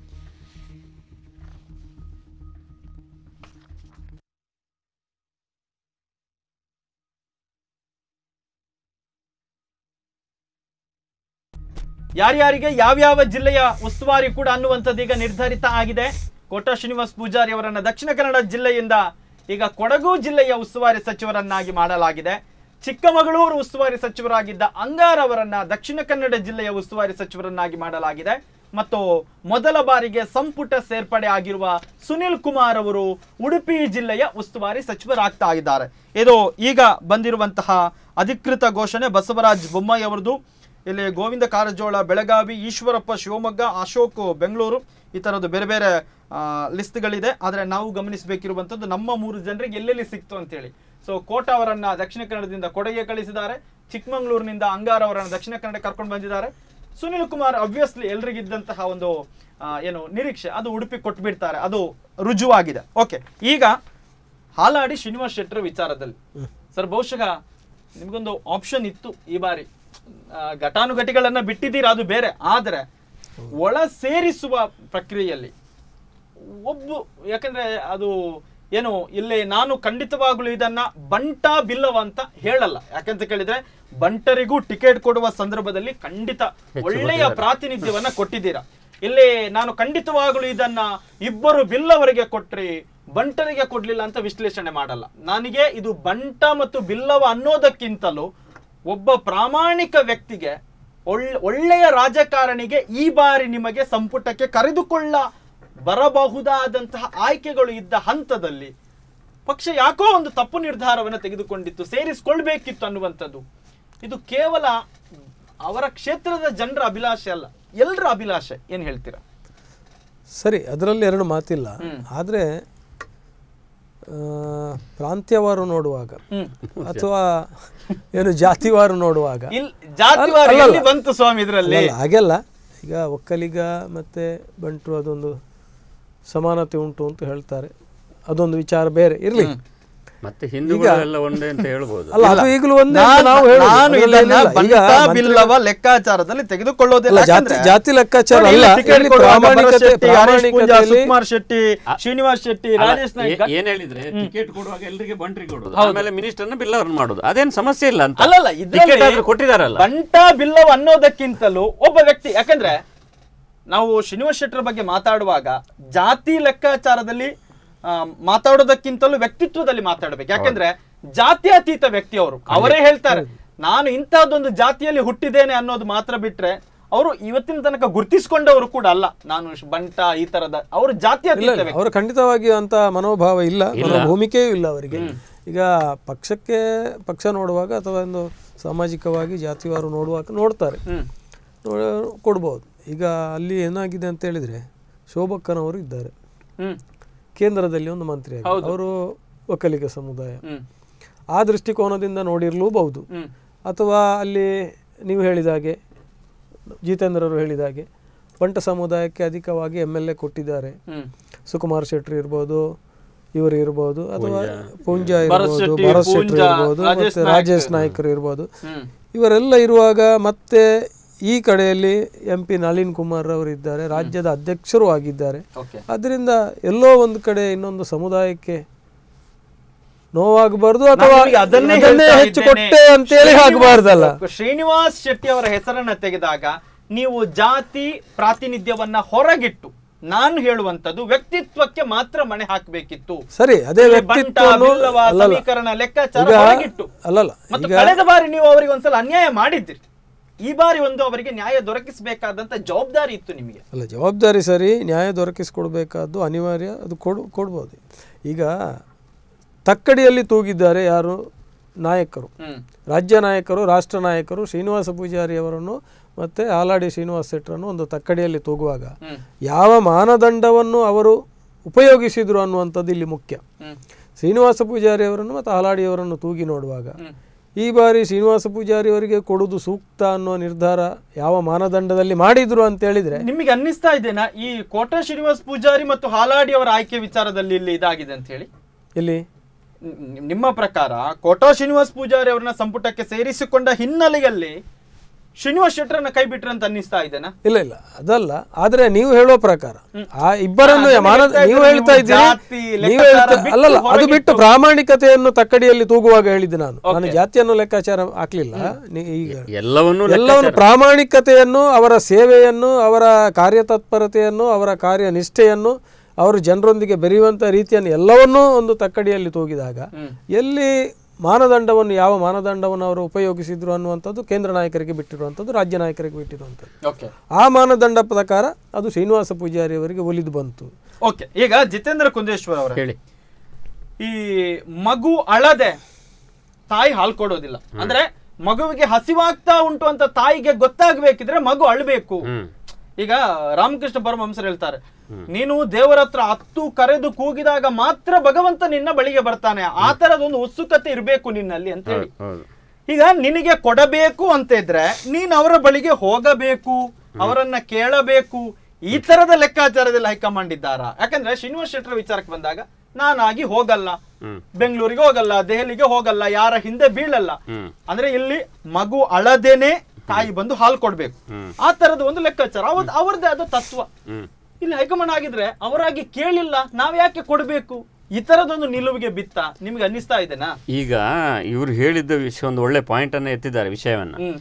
ಯಾರ್ಯಾರಿಗೆ ಯಾವ್ಯಾವ ಜಿಲ್ಲೆಯ ಉಸ್ತುವಾರಿ ಕೂಡ ಅನ್ನುವಂಥದ್ದು ಈಗ ನಿರ್ಧರಿತ ಆಗಿದೆ ಕೋಟ ಶ್ರೀನಿವಾಸ್ ಪೂಜಾರಿ ಅವರನ್ನ ದಕ್ಷಿಣ ಕನ್ನಡ ಜಿಲ್ಲೆಯಿಂದ ಈಗ ಕೊಡಗು ಜಿಲ್ಲೆಯ ಉಸ್ತುವಾರಿ ಸಚಿವರನ್ನಾಗಿ ಮಾಡಲಾಗಿದೆ ಚಿಕ್ಕಮಗಳೂರು ಉಸ್ತುವಾರಿ ಸಚಿವರಾಗಿದ್ದ ಅಂಗಾರ್ ಅವರನ್ನ ದಕ್ಷಿಣ ಕನ್ನಡ ಜಿಲ್ಲೆಯ ಉಸ್ತುವಾರಿ ಸಚಿವರನ್ನಾಗಿ ಮಾಡಲಾಗಿದೆ ಮತ್ತು ಮೊದಲ ಬಾರಿಗೆ ಸಂಪುಟ ಸೇರ್ಪಡೆ ಆಗಿರುವ ಸುನಿಲ್ ಕುಮಾರ್ ಅವರು ಉಡುಪಿ ಜಿಲ್ಲೆಯ ಉಸ್ತುವಾರಿ ಸಚಿವರಾಗ್ತಾ ಇದ್ದಾರೆ ಇದು ಈಗ ಬಂದಿರುವಂತಹ ಅಧಿಕೃತ ಘೋಷಣೆ ಬಸವರಾಜ್ ಬೊಮ್ಮಾಯಿ ಅವರದು ಇಲ್ಲಿ ಗೋವಿಂದ ಕಾರಜೋಳ ಬೆಳಗಾವಿ ಈಶ್ವರಪ್ಪ ಶಿವಮೊಗ್ಗ ಅಶೋಕ್ ಬೆಂಗಳೂರು ಈ ಥರದ್ದು ಬೇರೆ ಬೇರೆ ಲಿಸ್ಟ್ಗಳಿದೆ ಆದರೆ ನಾವು ಗಮನಿಸಬೇಕಿರುವಂಥದ್ದು ನಮ್ಮ ಮೂರು ಜನರಿಗೆ ಎಲ್ಲೆಲ್ಲಿ ಸಿಕ್ತು ಅಂತೇಳಿ ಸೊ ಕೋಟ ಅವರನ್ನ ದಕ್ಷಿಣ ಕನ್ನಡದಿಂದ ಕೊಡಗೆ ಕಳಿಸಿದ್ದಾರೆ ಚಿಕ್ಕಮಗಳೂರಿನಿಂದ ಅಂಗಾರ ಅವರನ್ನ ದಕ್ಷಿಣ ಕನ್ನಡ ಕರ್ಕೊಂಡು ಬಂದಿದ್ದಾರೆ ಸುನಿಲ್ ಕುಮಾರ್ ಅಬ್ವಿಯಸ್ಲಿ ಎಲ್ರಿಗಿದ್ದಂತಹ ಒಂದು ಆ, ಏನು ನಿರೀಕ್ಷೆ ಅದು ಉಡುಪಿ ಕೊಟ್ಬಿಡ್ತಾರೆ ಅದು ರುಜುವಾಗಿದೆ ಓಕೆ ಈಗ ಹಾಲಾಡಿ ಶ್ರೀನಿವಾಸ್ ಶೆಟ್ಟರ್ ವಿಚಾರದಲ್ಲಿ ಸರ್ ಬಹುಶಃ ನಿಮಗೊಂದು ಆಪ್ಷನ್ ಇತ್ತು ಈ ಬಾರಿ ಆ, ಘಟಾನುಘಟಿಗಳನ್ನ ಬಿಟ್ಟಿದ್ದೀರಾ ಅದು ಬೇರೆ ಆದರೆ ಒಳ ಸೇರಿಸುವ ಪ್ರಕ್ರಿಯೆಯಲ್ಲಿ ಒಬ್ಬ ಯಾಕಂದ್ರೆ ಅದು ಏನು ಇಲ್ಲಿ ನಾನು ಖಂಡಿತವಾಗ್ಲೂ ಇದನ್ನ ಬಂಟ ಬಿಲ್ಲವ ಅಂತ ಹೇಳಲ್ಲ ಯಾಕಂತ ಕೇಳಿದ್ರೆ ಬಂಟರಿಗೂ ಟಿಕೆಟ್ ಕೊಡುವ ಸಂದರ್ಭದಲ್ಲಿ ಖಂಡಿತ ಒಳ್ಳೆಯ ಪ್ರಾತಿನಿಧ್ಯವನ್ನ ಕೊಟ್ಟಿದ್ದೀರಾ ಇಲ್ಲಿ ನಾನು ಖಂಡಿತವಾಗ್ಲೂ ಇದನ್ನ ಇಬ್ಬರು ಬಿಲ್ಲವರಿಗೆ ಕೊಟ್ರಿ ಬಂಟರಿಗೆ ಕೊಡ್ಲಿಲ್ಲ ಅಂತ ವಿಶ್ಲೇಷಣೆ ಮಾಡಲ್ಲ ನನಗೆ ಇದು ಬಂಟ ಮತ್ತು ಬಿಲ್ಲವ ಅನ್ನೋದಕ್ಕಿಂತಲೂ ಒಬ್ಬ ಪ್ರಾಮಾಣಿಕ ವ್ಯಕ್ತಿಗೆ ಒಳ್ಳೆ ಒಳ್ಳೆಯ ರಾಜಕಾರಣಿಗೆ ಈ ಬಾರಿ ನಿಮಗೆ ಸಂಪುಟಕ್ಕೆ ಕರೆದುಕೊಳ್ಳ ಬರಬಹುದಾದಂತಹ ಆಯ್ಕೆಗಳು ಇದ್ದ ಹಂತದಲ್ಲಿ ಪಕ್ಷ ಯಾಕೋ ಒಂದು ತಪ್ಪು ನಿರ್ಧಾರವನ್ನು ತೆಗೆದುಕೊಂಡಿತ್ತು ಸೇರಿಸಿಕೊಳ್ಬೇಕಿತ್ತು ಅನ್ನುವಂಥದ್ದು ಇದು ಕೇವಲ ಅವರ ಕ್ಷೇತ್ರದ ಜನರ ಅಭಿಲಾಷೆ ಅಲ್ಲ ಎಲ್ಲರ ಅಭಿಲಾಷೆ ಏನ್ ಹೇಳ್ತೀರಾ ಸರಿ ಅದರಲ್ಲಿ ಎರಡು ಮಾತಿಲ್ಲ ಆದರೆ ಪ್ರಾಂತ್ಯವಾರು ನೋಡುವಾಗ ಅಥವಾ ಏನು ಜಾತಿವಾರು ನೋಡುವಾಗ ಇಲ್ ಜಾತಿವಾರ ಅಲ್ಲ, ಎಲ್ಲಿ ಬಂತು ಸ್ವಾಮಿ ಇದರಲ್ಲಿ ಅಲ್ಲ, ಹಾಗೆಲ್ಲ ಈಗ ಒಕ್ಕಲಿಗ ಮತ್ತೆ ಬಂಟು ಅದೊಂದು ಸಮಾನತೆ ಉಂಟು ಅಂತ ಹೇಳ್ತಾರೆ ಅದೊಂದು ವಿಚಾರ ಬೇರೆ ಇರಲಿ ಮತ್ತೆ ಹಿಂದೂಗಳೆಲ್ಲ ಒಂದೇ ಅಂತ ಹೇಳ್ಬೋದು ಅಲ್ಲ ಅದು ಈಗಲೂ ಒಂದೇ ಅಂತ ನಾನ್- ನಾವು ಹೇಳೋದು. ನಾನು ಅದ್ರಲ್ಲಿ ಇದನ್ನ ಏನಿಲ್ಲ. ಈಗ ಬಂಟ ಮಂತ್ರಿ- ಬಿಲ್ಲವ ಲೆಕ್ಕಾಚಾರದಲ್ಲಿ ತೆಗೆದುಕೊಳ್ಳೋದಿಲ್ಲ ಅಲ್ಲ, ಜಾತಿ- ಯಾಕಂದ್ರೆ ಜಾತಿ ಲೆಕ್ಕಾಚಾರ ನೋಡಿ, ಇಲ್ಲಿ ಅಲ್ಲ. ಟಿಕೆಟ್ ಇಲ್ಲಿ ಕೊಡುವಾಗ ಪ್ರಾಮಾಣಿಕತೆ- ಭರತ್ ಶೆಟ್ಟಿ, ಹರೀಶ್ ಪೂಂಜಾ, ಪ್ರಾಮಾಣಿಕತೆಯಲ್ಲಿ- ಸುಕುಮಾರ್ ಶೆಟ್ಟಿ ಶ್ರೀನಿವಾಸ್ ಶೆಟ್ಟಿ ಅಲ್ಲ, ರಾಜೇಶ್ ನಾಯ್ಕ್ ಏ- ಏನ್ ಹೇಳಿದ್ರೆ ಟಿಕೆಟ್ ಕೊಡುವಾಗ ಎಲ್ರಿಗೆ ಬಂಟ್ರಿಗೆ ಕೊಡೋದು ಆಮೇಲೆ ಮಿನಿಸ್ಟರ್ನ ಬಿಲ್ಲವರನ್ನ ಮಾಡೋದು ಅದೇನ್ ಸಮಸ್ಯೆ ಇಲ್ಲ ಅಂತ ಅಲ್ಲಲ್ಲ ಟಿಕೆಟ್ ಆದ್ರೂ ಕೊಟ್ಟಿದಾರಲ್ಲ ಬಂಟ ಬಿಲ್ಲವ ಅನ್ನೋದಕ್ಕಿಂತಲೂ ಒಬ್ಬ ವ್ಯಕ್ತಿ ಯಾಕಂದ್ರೆ ನಾವು ಶ್ರೀನಿವಾಸ್ ಶೆಟ್ಟರ್ ಬಗ್ಗೆ ಮಾತಾಡುವಾಗ ಜಾತಿ ಲೆಕ್ಕಾಚಾರದಲ್ಲಿ ಆ, ಮಾತಾಡೋದಕ್ಕಿಂತಲೂ ವ್ಯಕ್ತಿತ್ವದಲ್ಲಿ ಮಾತಾಡ್ಬೇಕು ಯಾಕಂದ್ರೆ ಜಾತ್ಯತೀತ ವ್ಯಕ್ತಿ ಅವರು ಅವರೇ ಹೇಳ್ತಾರೆ ನಾನು ಇಂತಹದೊಂದು ಜಾತಿಯಲ್ಲಿ ಹುಟ್ಟಿದ್ದೇನೆ ಅನ್ನೋದು ಮಾತ್ರ ಬಿಟ್ರೆ ಅವರು ಇವತ್ತಿನ ತನಕ ಗುರ್ತಿಸ್ಕೊಂಡವರು ಕೂಡ ಅಲ್ಲ ನಾನು ಶ್- ಬಂಟ ಈ ತರದ ಅವರು ಜಾತ್ಯತೀತ ಇಲ್ಲ ವ್ಯಕ್ತಿ ಅವರು ಖಂಡಿತವಾಗಿ ಅಂತ ಮನೋಭಾವ ಇಲ್ಲ ಭೂಮಿಕೆಯೂ ಇಲ್ಲ ಅವರಿಗೆ ಈಗ ಪಕ್ಷಕ್ಕೆ ಪಕ್ಷ ನೋಡುವಾಗ ಅಥವಾ ಒಂದು ಸಾಮಾಜಿಕವಾಗಿ ಜಾತಿವಾರು ನೋಡುವಾಗ ನೋಡ್ತಾರೆ ಹ್ಮ್ ನೋಡ- ಕೊಡ್ಬೋದು ಈಗ ಅಲ್ಲಿ ಏನಾಗಿದೆ ಅಂತ ಹೇಳಿದ್ರೆ ಶೋಭಕ್ಕನವರು ಇದ್ದಾರೆ ಹ್ಮ್ ಕೇಂದ್ರದಲ್ಲಿ ಒಂದು ಮಂತ್ರಿ ಅವರು ಒಕ್ಕಲಿಗ ಸಮುದಾಯ ಹ್ಮ್ ಆ ದೃಷ್ಟಿಕೋನದಿಂದ ನೋಡಿರ್ಲೂಬಹುದು ಹ್ಮ್ ಅಥವಾ ಅಲ್ಲಿ ನೀವು ಹೇಳಿದ ಹಾಗೆ ಜಿತೇಂದ್ರರು ಹೇಳಿದ ಹಾಗೆ ಬಂಟ ಸಮುದಾಯಕ್ಕೆ ಅಧಿಕವಾಗಿ ಎಮ್ ಎಲ್ ಎ ಕೊಟ್ಟಿದ್ದಾರೆ ಹ್ಮ್ ಸುಕುಮಾರ್ ಶೆಟ್ಟಿ ಇರ್ಬೋದು ಇವರು ಇರ್ಬೋದು ಅಥವಾ ಪೂಂಜ ಭರತ್ ಇರ್ಬೋದು ಶೆಟ್ಟಿ, ಭರತ್ ಶೆಟ್ಟಿ ಪೂಂಜಾ, ಇರ್ಬೋದು ರಾಜೇಶ್ ಮತ್ತೆ ನಾಯ್ಕ್. ರಾಜೇಶ್ ನಾಯ್ಕರು ಇರ್ಬೋದು ಹ್ಮ್ ಇವರೆಲ್ಲ ಇರುವಾಗ ಮತ್ತೆ ಈ ಕಡೆಯಲ್ಲಿ ಎಂ ಪಿ ನಳಿನ್ ಕುಮಾರ್ ಅವರು ಇದ್ದಾರೆ ರಾಜ್ಯದ ಅಧ್ಯಕ್ಷರು ಆಗಿದ್ದಾರೆ ಓಕೆ ಅದರಿಂದ ಎಲ್ಲೋ ಒಂದು ಕಡೆ ಇನ್ನೊಂದು ಸಮುದಾಯಕ್ಕೆ ನೋವಾಗಬಾರ್ದು ಅಥವಾ ನಿಮಗೆ ಅದನ್ನೇ ಅದನ್ನೇ ಹೇಳ್ತಾ ಹೆಚ್ಚು ಇದ್ದೇನೆ. ಕೊಟ್ಟೆ ಅಂತೇಳಿ ಆಗಬಾರ್ದಲ್ಲ ಶ್ರೀನಿವಾಸ್ ಶೆಟ್ಟಿ ಅವರ ಹೆಸರನ್ನ ತೆಗೆದಾಗ ನೀವು ಜಾತಿ ಪ್ರಾತಿನಿಧ್ಯವನ್ನ ಹೊರಗಿಟ್ಟು ನಾನು ಹೇಳುವಂತದ್ದು ವ್ಯಕ್ತಿತ್ವಕ್ಕೆ ಮಾತ್ರ ಮಣೆ ಹಾಕಬೇಕಿತ್ತು ಸರಿ ಅದೇ ಇಲ್ಲಿ ಬಂಟ, ವ್ಯಕ್ತಿತ್ವವನ್ನು ಬಿಲ್ಲವ, ಅಲ್ಲಲ್ಲ ಸಮೀಕರಣ ಲೆಕ್ಕಾಚಾರ ಈಗ ಹೊರಗಿಟ್ಟು ಅಲ್ಲಲ್ಲ ಮತ್ತು ಈಗ ಕಳೆದ ಬಾರಿ ನೀವು ಅವರಿಗೆ ಒಂದ್ಸಲ ಅನ್ಯಾಯ ಮಾಡಿದ್ದೀರಿ ಈ ಬಾರಿ ಒಂದು ಅವರಿಗೆ ನ್ಯಾಯ ದೊರಕಿಸಬೇಕಾದಂತ ಜವಾಬ್ದಾರಿ ಇತ್ತು ನಿಮಗೆ ಅಲ್ಲ ಜವಾಬ್ದಾರಿ ಸರಿ ನ್ಯಾಯ ದೊರಕಿಸ್ಕೊಡ್ಬೇಕಾದ್ದು ಅನಿವಾರ್ಯ ಅದು ಕೊಡು ಕೊಡ್ಬೋದು ಈಗ ತಕ್ಕಡಿಯಲ್ಲಿ ತೂಗಿದ್ದಾರೆ ಯಾರು ನಾಯಕರು ಹ್ಮ್ ರಾಜ್ಯ ನಾಯಕರು ರಾಷ್ಟ್ರ ನಾಯಕರು ಶ್ರೀನಿವಾಸ ಪೂಜಾರಿ ಅವರನ್ನು ಮತ್ತು ಆಲಾಡಿ ಶ್ರೀನಿವಾಸ ಶೆಟ್ಟರನ್ನು ಒಂದು ತಕ್ಕಡಿಯಲ್ಲಿ ತೂಗುವಾಗ ಹ್ಮ್ ಯಾವ ಮಾನದಂಡವನ್ನು ಅವರು ಉಪಯೋಗಿಸಿದರು ಅನ್ನುವಂಥದ್ದು ಇಲ್ಲಿ ಮುಖ್ಯ ಹ್ಮ್ ಶ್ರೀನಿವಾಸ ಪೂಜಾರಿ ಅವರನ್ನು ಮತ್ತು ಹಾಲಾಡಿಯವರನ್ನು ತೂಗಿ ನೋಡುವಾಗ ಹ್ಮ್. ಈ ಬಾರಿ ಶ್ರೀನಿವಾಸ ಪೂಜಾರಿ ಅವರಿಗೆ ಕೊಡುವುದು ಸೂಕ್ತ ಅನ್ನುವ ನಿರ್ಧಾರ ಯಾವ ಮಾನದಂಡದಲ್ಲಿ ಮಾಡಿದ್ರು ಅಂತ ಹೇಳಿದ್ರೆ ನಿಮಗೆ ಅನ್ನಿಸ್ತಾ ಇದೆನಾ ಈ ಕೋಟ ಶ್ರೀನಿವಾಸ್ ಪೂಜಾರಿ ಮತ್ತು ಹಾಲಾಡಿ ಅವರ ಆಯ್ಕೆ ವಿಚಾರದಲ್ಲಿ ಇಲ್ಲಿ ಇದಾಗಿದೆ ಅಂತ ಹೇಳಿ ಇಲ್ಲಿ ನಿ- ನಿಮ್ಮ ಪ್ರಕಾರ ಕೋಟಾ ಶ್ರೀನಿವಾಸ್ ಪೂಜಾರಿ ಅವರನ್ನ ಸಂಪುಟಕ್ಕೆ ಸೇರಿಸಿಕೊಂಡ ಹಿನ್ನೆಲೆಯಲ್ಲಿ ಶ್ರೀನಿವಾಸ್ ಶೆಟ್ಟರನ್ನ ಕೈ ಬಿಟ್ರೆ ಅಂತ ಅನ್ನಿಸ್ತಾ ಇದೆನಾ ಇಲ್ಲ ಇಲ್ಲ ಅದಲ್ಲ ಆದ್ರೆ ನೀವು ಹೇಳುವ ಪ್ರಕಾರ ಆ ಇಬ್ಬರನ್ನು ಅದನ್ನ ಮಾನ ಹೇಳ್ತಾ ನೀವು ಇದ್ದೀರಿ, ಹೇಳ್ತಾ ನೀವು ಇದ್ದೀರಿ ಜಾತಿ, ನೀವು ಲೆಕ್ಕಾಚಾರ ಹೇಳ್ತಾ ಬಿಟ್ಟು ಅಲ್ಲಲ್ಲ ಅದು ಹೊರಗಿಟ್ಟು. ಬಿಟ್ಟು ಪ್ರಾಮಾಣಿಕತೆಯನ್ನು ತಕ್ಕಡಿಯಲ್ಲಿ ತೂಗುವಾಗ ಹೇಳಿದ್ದೆ ನಾನು ನಾನು Okay. ಜಾತಿಯನ್ನು ಲೆಕ್ಕಾಚಾರ ಹಾಕ್ಲಿಲ್ಲ ನೀ- ಈಗ ಎಲ್ಲವನ್ನೂ ಎಲ್ಲವನ್ನು ಲೆಕ್ಕಾಚಾರ- ಪ್ರಾಮಾಣಿಕತೆಯನ್ನು ಅವರ ಸೇವೆಯನ್ನು ಅವರ ಕಾರ್ಯತತ್ಪರತೆಯನ್ನು ಅವರ ಕಾರ್ಯನಿಷ್ಠೆಯನ್ನು ಅವರು ಜನರೊಂದಿಗೆ ಬೆರೆಯುವಂಥ ರೀತಿಯನ್ನು ಎಲ್ಲವನ್ನೂ ಒಂದು ತಕ್ಕಡಿಯಲ್ಲಿ ತೂಗಿದಾಗ ಎಲ್ಲಿ ಮಾನದಂಡವನ್ನು ಯಾವ ಮಾನದಂಡವನ್ನು ಅವರು ಉಪಯೋಗಿಸಿದ್ರು ಅನ್ನುವಂಥದ್ದು ಕೇಂದ್ರ ನಾಯಕರಿಗೆ ಬಿಟ್ಟಿರುವಂಥದ್ದು ರಾಜ್ಯ ನಾಯಕರಿಗೆ ಬಿಟ್ಟಿರುವಂಥದ್ದು ಓಕೆ ಆ ಮಾನದಂಡ ಪ್ರಕಾರ ಅದು ಶ್ರೀನಿವಾಸ ಪೂಜಾರಿ ಅವರಿಗೆ ಒಲಿದು ಬಂತು ಓಕೆ ಈಗ ಜಿತೇಂದ್ರ ಕುಂದೇಶ್ವರ್ ಅವರ ಹೇಳಿ ಈ ಮಗು ಅಳದೆ ತಾಯಿ ಹಾಲು ಕೊಡೋದಿಲ್ಲ ಅಂದ್ರೆ ಮಗುವಿಗೆ ಹಸಿವಾಗ್ತಾ ಉಂಟು ಅಂತ ತಾಯಿಗೆ ಗೊತ್ತಾಗ್ಬೇಕಿದ್ರೆ ಮಗು ಅಳ್ಬೇಕು ಹ್ಮ್ ಈಗ ರಾಮಕೃಷ್ಣ ಪರಮಹಂಸರು ಹೇಳ್ತಾರೆ ನೀನು ದೇವರ ಹತ್ರ ಹತ್ತು ಕರೆದು ಕೂಗಿದಾಗ ಮಾತ್ರ ಭಗವಂತ ನಿನ್ನ ಬಳಿಗೆ ಬರ್ತಾನೆ ಆ ತರದೊಂದು ಉತ್ಸುಕತೆ ಇರಬೇಕು ನಿನ್ನಲ್ಲಿ ಅಂತ ಹೇಳಿ ಹೌದು ಈಗ ನಿನಗೆ ಕೊಡಬೇಕು ಅಂತ ಇದ್ರೆ ನೀನ್ ಅವರ ಬಳಿಗೆ ಹೋಗಬೇಕು ಅವರನ್ನ ಕೇಳಬೇಕು ಈ ತರದ ಲೆಕ್ಕಾಚಾರದಲ್ಲಿ ಹೈಕಮಾಂಡ್ ಇದ್ದಾರಾ ಯಾಕಂದ್ರೆ ಶ್ರೀನಿವಾಸ್ ಶೆಟ್ಟರ್ ವಿಚಾರಕ್ಕೆ ಬಂದಾಗ ನಾನಾಗಿ ಹೋಗಲ್ಲ ಬೆಂಗಳೂರಿಗೆ ಹೋಗಲ್ಲ ದೆಹಲಿಗೆ ಹೋಗಲ್ಲ ಯಾರ ಹಿಂದೆ ಬೀಳಲ್ಲ ಅಂದ್ರೆ ಇಲ್ಲಿ ಮಗು ಅಳದೇನೆ ತಾಯಿ ಬಂದು ಹಾಲು ಕೊಡ್ಬೇಕು ಆ ತರದ ಒಂದು ಲೆಕ್ಕಾಚಾರ ಅವದ್ ಅವ್ರದ್ದೇ ಆದ ತತ್ವ ಇಲ್ಲಿ ಹೈಕಮಾಂಡ್ ಆಗಿದ್ರೆ ಅವರಾಗಿ ಕೇಳಿಲ್ಲ ನಾವ್ ಯಾಕೆ ಕೊಡ್ಬೇಕು ಈ ತರದೊಂದು ನಿಲುವಿಗೆ ಬಿತ್ತ ನಿಮ್ಗೆ ಅನ್ನಿಸ್ತಾ ಇದೆನಾ ಈಗ ಇವರು ಹೇಳಿದ್ದ ವಿಷಯ ಒಂದು ಒಳ್ಳೆ ಪಾಯಿಂಟ್ ಅನ್ನ ಎತ್ತಿದ್ದಾರೆ ವಿಷಯವನ್ನ ಹ್ಮ್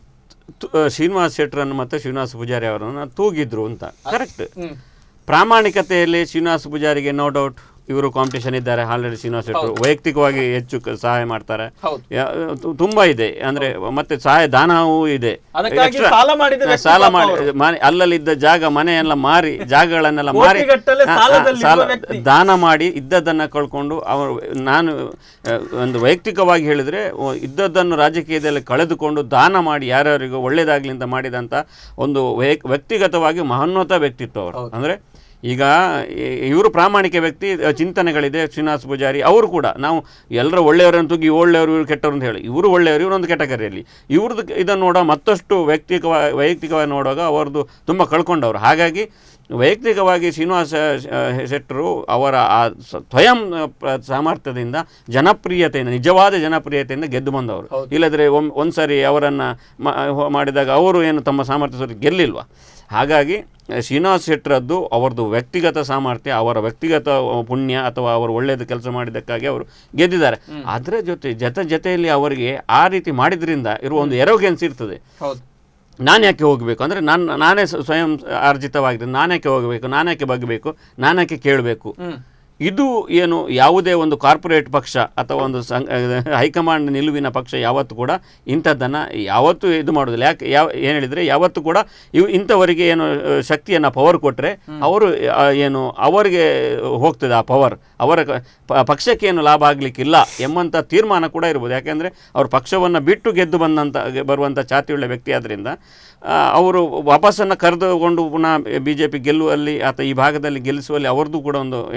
ತು- ಆ, ಶ್ರೀನಿವಾಸ್ ಶೆಟ್ಟರನ್ನು ಮತ್ತು ಶ್ರೀನಿವಾಸ ಪೂಜಾರಿ ಅವರನ್ನು ತೂಗಿದ್ರು ಅಂತ ಕರೆಕ್ಟ್ ಹ್ಮ್ ಪ್ರಾಮಾಣಿಕತೆಯಲ್ಲಿ ಶ್ರೀನಿವಾಸ ಪೂಜಾರಿಗೆ ನೋ ಡೌಟ್ ಇವರು ಕಾಂಪಿಟೇಷನ್ ಇದ್ದಾರೆ ಆಲ್ರೆಡಿ ಶ್ರೀನಿವಾಸ ಶೆಟ್ಟರು ವೈಯಕ್ತಿಕವಾಗಿ ಹೆಚ್ಚು ಕ- ಸಹಾಯ ಮಾಡ್ತಾರೆ ಹೌದು. ಯಾ- ತು- ತುಂಬಾ ಇದೆ ಅಂದ್ರೆ ಮತ್ತೆ ಸಹಾಯ ದಾನವೂ ಇದೆ ಅದಕ್ಕಾಗಿ Extra- ಸಾಲ ಮಾಡಿದ ಹಾ, ವ್ಯಕ್ತಿ ಸಾಲ ಪಾಪ ಮಾಡಿ ಅವರು. ಮನೆ ಅಲ್ಲಲ್ಲಿದ್ದ ಜಾಗ ಮನೆಯೆಲ್ಲ ಮಾರಿ ಜಾಗಗಳನ್ನೆಲ್ಲ ಮಾರಿ ಕೋಟಿಗಟ್ಟಲೆ ಹಾ, ಹಾ, ಸಾಲದಲ್ಲಿರುವ ಸಾಲ ವ್ಯಕ್ತಿ. ದಾನ ಮಾಡಿ ಇದ್ದದ್ದನ್ನ ಕಳ್ಕೊಂಡು ಅವರು ನಾನು ಆ, ಒಂದು ವೈಯಕ್ತಿಕವಾಗಿ ಹೇಳಿದ್ರೆ ಒ- ಇದ್ದದ್ದನ್ನು ರಾಜಕೀಯದಲ್ಲಿ ಕಳೆದುಕೊಂಡು ದಾನ ಮಾಡಿ ಯಾರ್ಯಾರಿಗೂ ಒಳ್ಳೇದಾಗ್ಲಿ ಅಂತ ಮಾಡಿದಂತ ಒಂದು ವೈಯಕ್- ವ್ಯಕ್ತಿಗತವಾಗಿ ಮಹೋನ್ನತ ವ್ಯಕ್ತಿತ್ವ ಅವರು ಅಂದ್ರೆ ಈಗ ಇವರು ಪ್ರಾಮಾಣಿಕ ವ್ಯಕ್ತಿ ಆ, ಚಿಂತನೆಗಳಿದೆ ಶ್ರೀನಿವಾಸ ಪೂಜಾರಿ ಅವರು ಕೂಡ ನಾವು ಎಲ್ಲರ ಒಳ್ಳೆಯವರನ್ನು ತುಗಿ ಒಳ್ಳೆಯವರು ಇವರು ಕೆಟ್ಟವರು ಅಂತ ಹೇಳಿ ಇವರು ಒಳ್ಳೆಯವರು ಇವರೊಂದು ಕೆಟಗರಿಯಲ್ಲಿ ಇವ್ರದ್ದು ಇದನ್ನು ನೋಡೋ ಮತ್ತಷ್ಟು ವ್ಯಕ್ತಿಕವಾಗಿ ವೈಯಕ್ತಿಕವಾಗಿ ನೋಡುವಾಗ ಅವ್ರದ್ದು ತುಂಬ ಕಳ್ಕೊಂಡವರು ಹಾಗಾಗಿ ವೈಯಕ್ತಿಕವಾಗಿ ಶ್ರೀನಿವಾಸ ಆ, ಶೆಟ್ಟರು ಅವರ ಆ ಸ- ಸ್ವಯಂ ಆ, ಪ್ರ- ಸಾಮರ್ಥ್ಯದಿಂದ ಜನಪ್ರಿಯತೆಯಿಂದ ನಿಜವಾದ ಜನಪ್ರಿಯತೆಯಿಂದ ಗೆದ್ದು ಬಂದವರು ಇಲ್ಲದ್ರೆ ಒಮ್ ಒಂದ್ಸರಿ ಅವರನ್ನು ಮಾಡಿದಾಗ ಅವರು ಏನು ತಮ್ಮ ಸಾಮರ್ಥ್ಯ ಸರಿ ಗೆಲ್ಲಿಲ್ವಾ ಹಾಗಾಗಿ ಆ, ಶ್ರೀನಿವಾಸ ಶೆಟ್ಟರದ್ದು ಅವರದ್ದು ವ್ಯಕ್ತಿಗತ ಸಾಮರ್ಥ್ಯ ಅವರ ವ್ಯಕ್ತಿಗತ ಆ, ಪುಣ್ಯ ಅಥವಾ ಅವರು ಒಳ್ಳೆಯದು ಕೆಲಸ ಮಾಡಿದ್ದಕ್ಕಾಗಿ ಅವರು ಗೆದ್ದಿದ್ದಾರೆ ಅದರ ಜೊತೆ ಜೊತೆ ಜೊತೆಯಲ್ಲಿ ಅವರಿಗೆ ಆ ರೀತಿ ಮಾಡಿದ್ರಿಂದ ಇರುವ ಒಂದು ಎರೋಗೆನ್ಸ್ ಇರ್ತದೆ ಹೌದು ನಾನು ಯಾಕೆ ಹೋಗಬೇಕು ಅಂದರೆ ನಾನು ನಾನೇ ಸ- ಸ್ವಯಂ ಅರ್ಜಿತವಾಗಿದೆ ನಾನು ಯಾಕೆ ಹೋಗಬೇಕು ನಾನು ಯಾಕೆ ಬಗ್ಗಬೇಕು ನಾನು ಯಾಕೆ ಕೇಳಬೇಕು ಇದು ಏನು ಯಾವುದೇ ಒಂದು ಕಾರ್ಪೊರೇಟ್ ಪಕ್ಷ ಅಥವಾ ಒಂದು ಸಂಘ ಹೈಕಮಾಂಡ್ ನಿಲುವಿನ ಪಕ್ಷ ಯಾವತ್ತೂ ಕೂಡ ಇಂಥದ್ದನ್ನು ಯಾವತ್ತೂ ಇದು ಮಾಡೋದಿಲ್ಲ ಯಾಕೆ ಯಾವ ಏನು ಹೇಳಿದರೆ ಯಾವತ್ತೂ ಕೂಡ ಇವು ಇಂಥವರಿಗೆ ಏನು ಶಕ್ತಿಯನ್ನು ಪವರ್ ಕೊಟ್ಟರೆ ಅವರು ಆ, ಏನು ಅವರಿಗೆ ಹೋಗ್ತದೆ ಆ ಪವರ್ ಅವರ ಕ- ಪ- ಪಕ್ಷಕ್ಕೆ ಏನು ಲಾಭ ಆಗಲಿಕ್ಕಿಲ್ಲ ಎಂಬಂಥ ತೀರ್ಮಾನ ಕೂಡ ಇರ್ಬೋದು ಯಾಕೆಂದರೆ ಅವರು ಪಕ್ಷವನ್ನು ಬಿಟ್ಟು ಗೆದ್ದು ಬಂದಂಥ ಬರುವಂಥ ಚಾತಿಯುಳ್ಳ ವ್ಯಕ್ತಿ ಆದ್ದರಿಂದ ಆ, ಅವರು ವಾಪಸ್ಸನ್ನು ಕರೆದುಕೊಂಡು ಪುನಃ ಬಿ ಜೆ ಪಿ ಗೆಲ್ಲುವಲ್ಲಿ ಅಥವಾ ಈ ಭಾಗದಲ್ಲಿ ಗೆಲ್ಲಿಸುವಲ್ಲಿ ಅವ್ರದ್ದು ಕೂಡ ಒಂದು ಏನು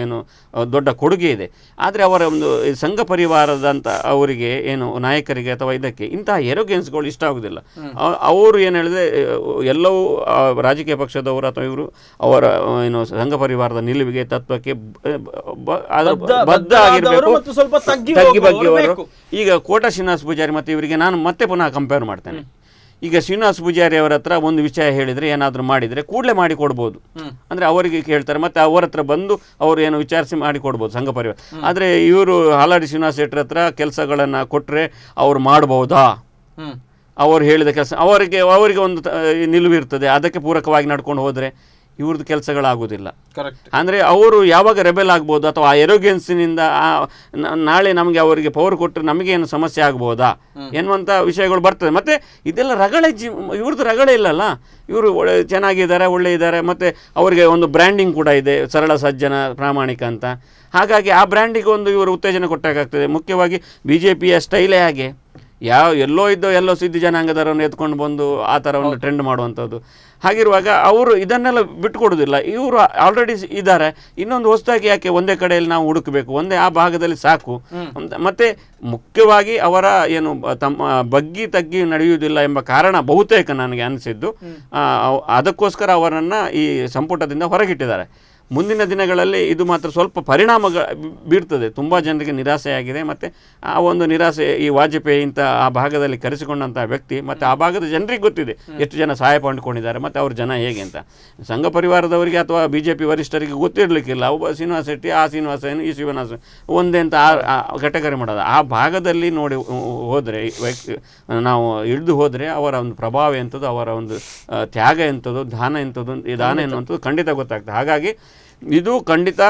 ಆ, ದೊಡ್ಡ ಕೊಡುಗೆ ಇದೆ ಆದರೆ ಅವರ ಒಂದು ಈ ಸಂಘ ಪರಿವಾರದಂತ ಅವರಿಗೆ ಏನು ನಾಯಕರಿಗೆ ಅಥವಾ ಇದಕ್ಕೆ ಇಂತಹ ಎರೋಗೆನ್ಸ್ಗಳು ಇಷ್ಟ ಆಗುದಿಲ್ಲ ಅವ- ಅವರು ಏನು ಹೇಳಿದ್ರೆ ಆ, ಎಲ್ಲವೂ ಆ, ರಾಜಕೀಯ ಪಕ್ಷದವರು ಅಥವಾ ಇವರು ಅವರ ಆ, ಏನು ಸಂಘ ಪರಿವಾರದ ನಿಲುವಿಗೆ ತತ್ವಕ್ಕೆ ಬ- ಬ- ಅದರ ಬದ್ಧ- ಬದ್ಧ ಬದ್ಧರಾದವರು ಆಗಿರಬೇಕು ಮತ್ತು ಸ್ವಲ್ಪ ತಗ್ಗಿ ತಗ್ಗಿ ಹೋಗುವವರು ಬಗ್ಗಿಯವರು ಬೇಕು. ಈಗ ಕೋಟ ಶ್ರೀನಿವಾಸ ಪೂಜಾರಿ ಮತ್ತು ಇವರಿಗೆ ನಾನು ಮತ್ತೆ ಪುನಃ ಕಂಪೇರ್ ಮಾಡ್ತೇನೆ ಈಗ ಶ್ರೀನಿವಾಸ ಪೂಜಾರಿ ಅವರ ಹತ್ರ ಒಂದು ವಿಷಯ ಹೇಳಿದ್ರೆ ಏನಾದರೂ ಮಾಡಿದರೆ ಕೂಡಲೇ ಮಾಡಿ ಕೊಡ್ಬೋದು ಅಂದರೆ ಅವರಿಗೆ ಕೇಳ್ತಾರೆ ಮತ್ತೆ ಅವರ ಹತ್ರ ಬಂದು ಅವರು ಏನು ವಿಚಾರಿಸಿ ಮಾಡಿ ಕೊಡ್ಬೋದು ಸಂಘ ಪರಿವಾರ ಆದರೆ ಇವರು ಹಾಲಾಡಿ ಶ್ರೀನಿವಾಸ ಶೆಟ್ಟರ್ ಹತ್ರ ಕೆಲಸಗಳನ್ನು ಕೊಟ್ಟರೆ ಅವ್ರು ಮಾಡ್ಬೋದಾ ಹ್ಮ್ ಅವರು ಹೇಳಿದ ಕೆಲಸ ಅವರಿಗೆ ಅವರಿಗೆ ಒಂದು ತ- ನಿಲುವು ಇರ್ತದೆ ಅದಕ್ಕೆ ಪೂರಕವಾಗಿ ನಡ್ಕೊಂಡು ಹೋದರೆ ಇವ್ರದ್ದು ಕೆಲಸಗಳಾಗೋದಿಲ್ಲ ಕರೆಕ್ಟ್ ಅಂದರೆ ಅವರು ಯಾವಾಗ ರೆಬೆಲ್ ಆಗ್ಬೋದು ಅಥವಾ ಆ ಎರೋಗೆನ್ಸಿನಿಂದ ನಾಳೆ ನಮಗೆ ಅವರಿಗೆ ಪವರ್ ಕೊಟ್ಟರೆ ನಮಗೆ ಏನು ಸಮಸ್ಯೆ ಆಗ್ಬೋದಾ ಎನ್ನುವಂಥ ವಿಷಯಗಳು ಬರ್ತದೆ ಮತ್ತು ಇದೆಲ್ಲ ರಗಳೆ ಜಿ ಇವ್ರದ್ದು ರಗಳೆ ಇಲ್ಲಲ್ಲ ಇವರು ಒಳ್ಳೆ ಚೆನ್ನಾಗಿದ್ದಾರೆ ಒಳ್ಳೆ ಇದ್ದಾರೆ ಮತ್ತು ಅವರಿಗೆ ಒಂದು ಬ್ರ್ಯಾಂಡಿಂಗ್ ಕೂಡ ಇದೆ ಸರಳ ಸಜ್ಜನ ಪ್ರಾಮಾಣಿಕ ಅಂತ ಹಾಗಾಗಿ ಆ ಬ್ರ್ಯಾಂಡಿಗೆ ಒಂದು ಇವರು ಉತ್ತೇಜನ ಕೊಟ್ಟಾಗ್ತದೆ ಮುಖ್ಯವಾಗಿ ಬಿ ಜೆ ಪಿಯ ಸ್ಟೈಲೇ ಹಾಗೆ ಯಾವ ಎಲ್ಲೋ ಇದ್ದೋ ಎಲ್ಲೋ ಸಿದ್ಧಿ ಜನಾಂಗದವರನ್ನು ಎತ್ಕೊಂಡು ಬಂದು ಆ ಥರ ಒಂದು ಟ್ರೆಂಡ್ ಮಾಡುವಂಥದ್ದು ಹಾಗಿರುವಾಗ ಅವರು ಇದನ್ನೆಲ್ಲ ಬಿಟ್ಕೊಡೋದಿಲ್ಲ ಇವರು ಆಲ್ರೆಡಿ ಇದ್ದಾರೆ ಇನ್ನೊಂದು ಹೊಸದಾಗಿ ಯಾಕೆ ಒಂದೇ ಕಡೆಯಲ್ಲಿ ನಾವು ಹುಡುಕಬೇಕು ಒಂದೇ ಆ ಭಾಗದಲ್ಲಿ ಸಾಕು ಅಂತ- ಮತ್ತೆ ಮುಖ್ಯವಾಗಿ ಅವರ ಏನು ಬ- ತಮ್ಮ ಬಗ್ಗಿ ತಗ್ಗಿ ನಡೆಯುವುದಿಲ್ಲ ಎಂಬ ಕಾರಣ ಬಹುತೇಕ ನನಗೆ ಅನಿಸಿದ್ದು ಆ, ಅವ್- ಅದಕ್ಕೋಸ್ಕರ ಅವರನ್ನು ಈ ಸಂಪುಟದಿಂದ ಹೊರಗಿಟ್ಟಿದ್ದಾರೆ ಮುಂದಿನ ದಿನಗಳಲ್ಲಿ ಇದು ಮಾತ್ರ ಸ್ವಲ್ಪ ಪರಿಣಾಮ ಬೀರ್ತದೆ ತುಂಬ ಜನರಿಗೆ ನಿರಾಸೆಯಾಗಿದೆ ಮತ್ತು ಆ ಒಂದು ನಿರಾಸೆ ಈ ವಾಜಪೇಯಿ ಇಂಥ ಆ ಭಾಗದಲ್ಲಿ ಕರೆಸಿಕೊಂಡಂಥ ವ್ಯಕ್ತಿ ಮತ್ತು ಆ ಭಾಗದ ಜನರಿಗೆ ಗೊತ್ತಿದೆ ಎಷ್ಟು ಜನ ಸಹಾಯ ಪಡ್ಕೊಂಡಿದ್ದಾರೆ ಮತ್ತು ಅವ್ರ ಜನ ಹೇಗೆ ಅಂತ ಸಂಘ ಪರಿವಾರದವರಿಗೆ ಅಥವಾ ಬಿ ಜೆ ಪಿ ವರಿಷ್ಠರಿಗೆ ಗೊತ್ತಿರಲಿಕ್ಕಿಲ್ಲ ಒಬ್ಬ ಶ್ರೀನಿವಾಸ ಶೆಟ್ಟಿ ಆ ಶ್ರೀನಿವಾಸ ಏನು ಈ ಶ್ರೀನಿವಾಸ ಒಂದೇ ಅಂತ ಕೆಟಗರಿ ಮಾಡೋದು ಆ ಭಾಗದಲ್ಲಿ ನೋಡಿ ಹೋದರೆ ವ್ಯಕ್ತಿ ನಾವು ಇಳಿದು ಹೋದರೆ ಅವರ ಒಂದು ಪ್ರಭಾವ ಎಂಥದ್ದು ಅವರ ಒಂದು ಆ, ತ್ಯಾಗ ಎಂಥದ್ದು ದಾನ ಎಂಥದ್ದು ಈ ದಾನ ಎನ್ನುವಂಥದ್ದು ಖಂಡಿತ ಗೊತ್ತಾಗ್ತದೆ ಹಾಗಾಗಿ ಇದು ಖಂಡಿತ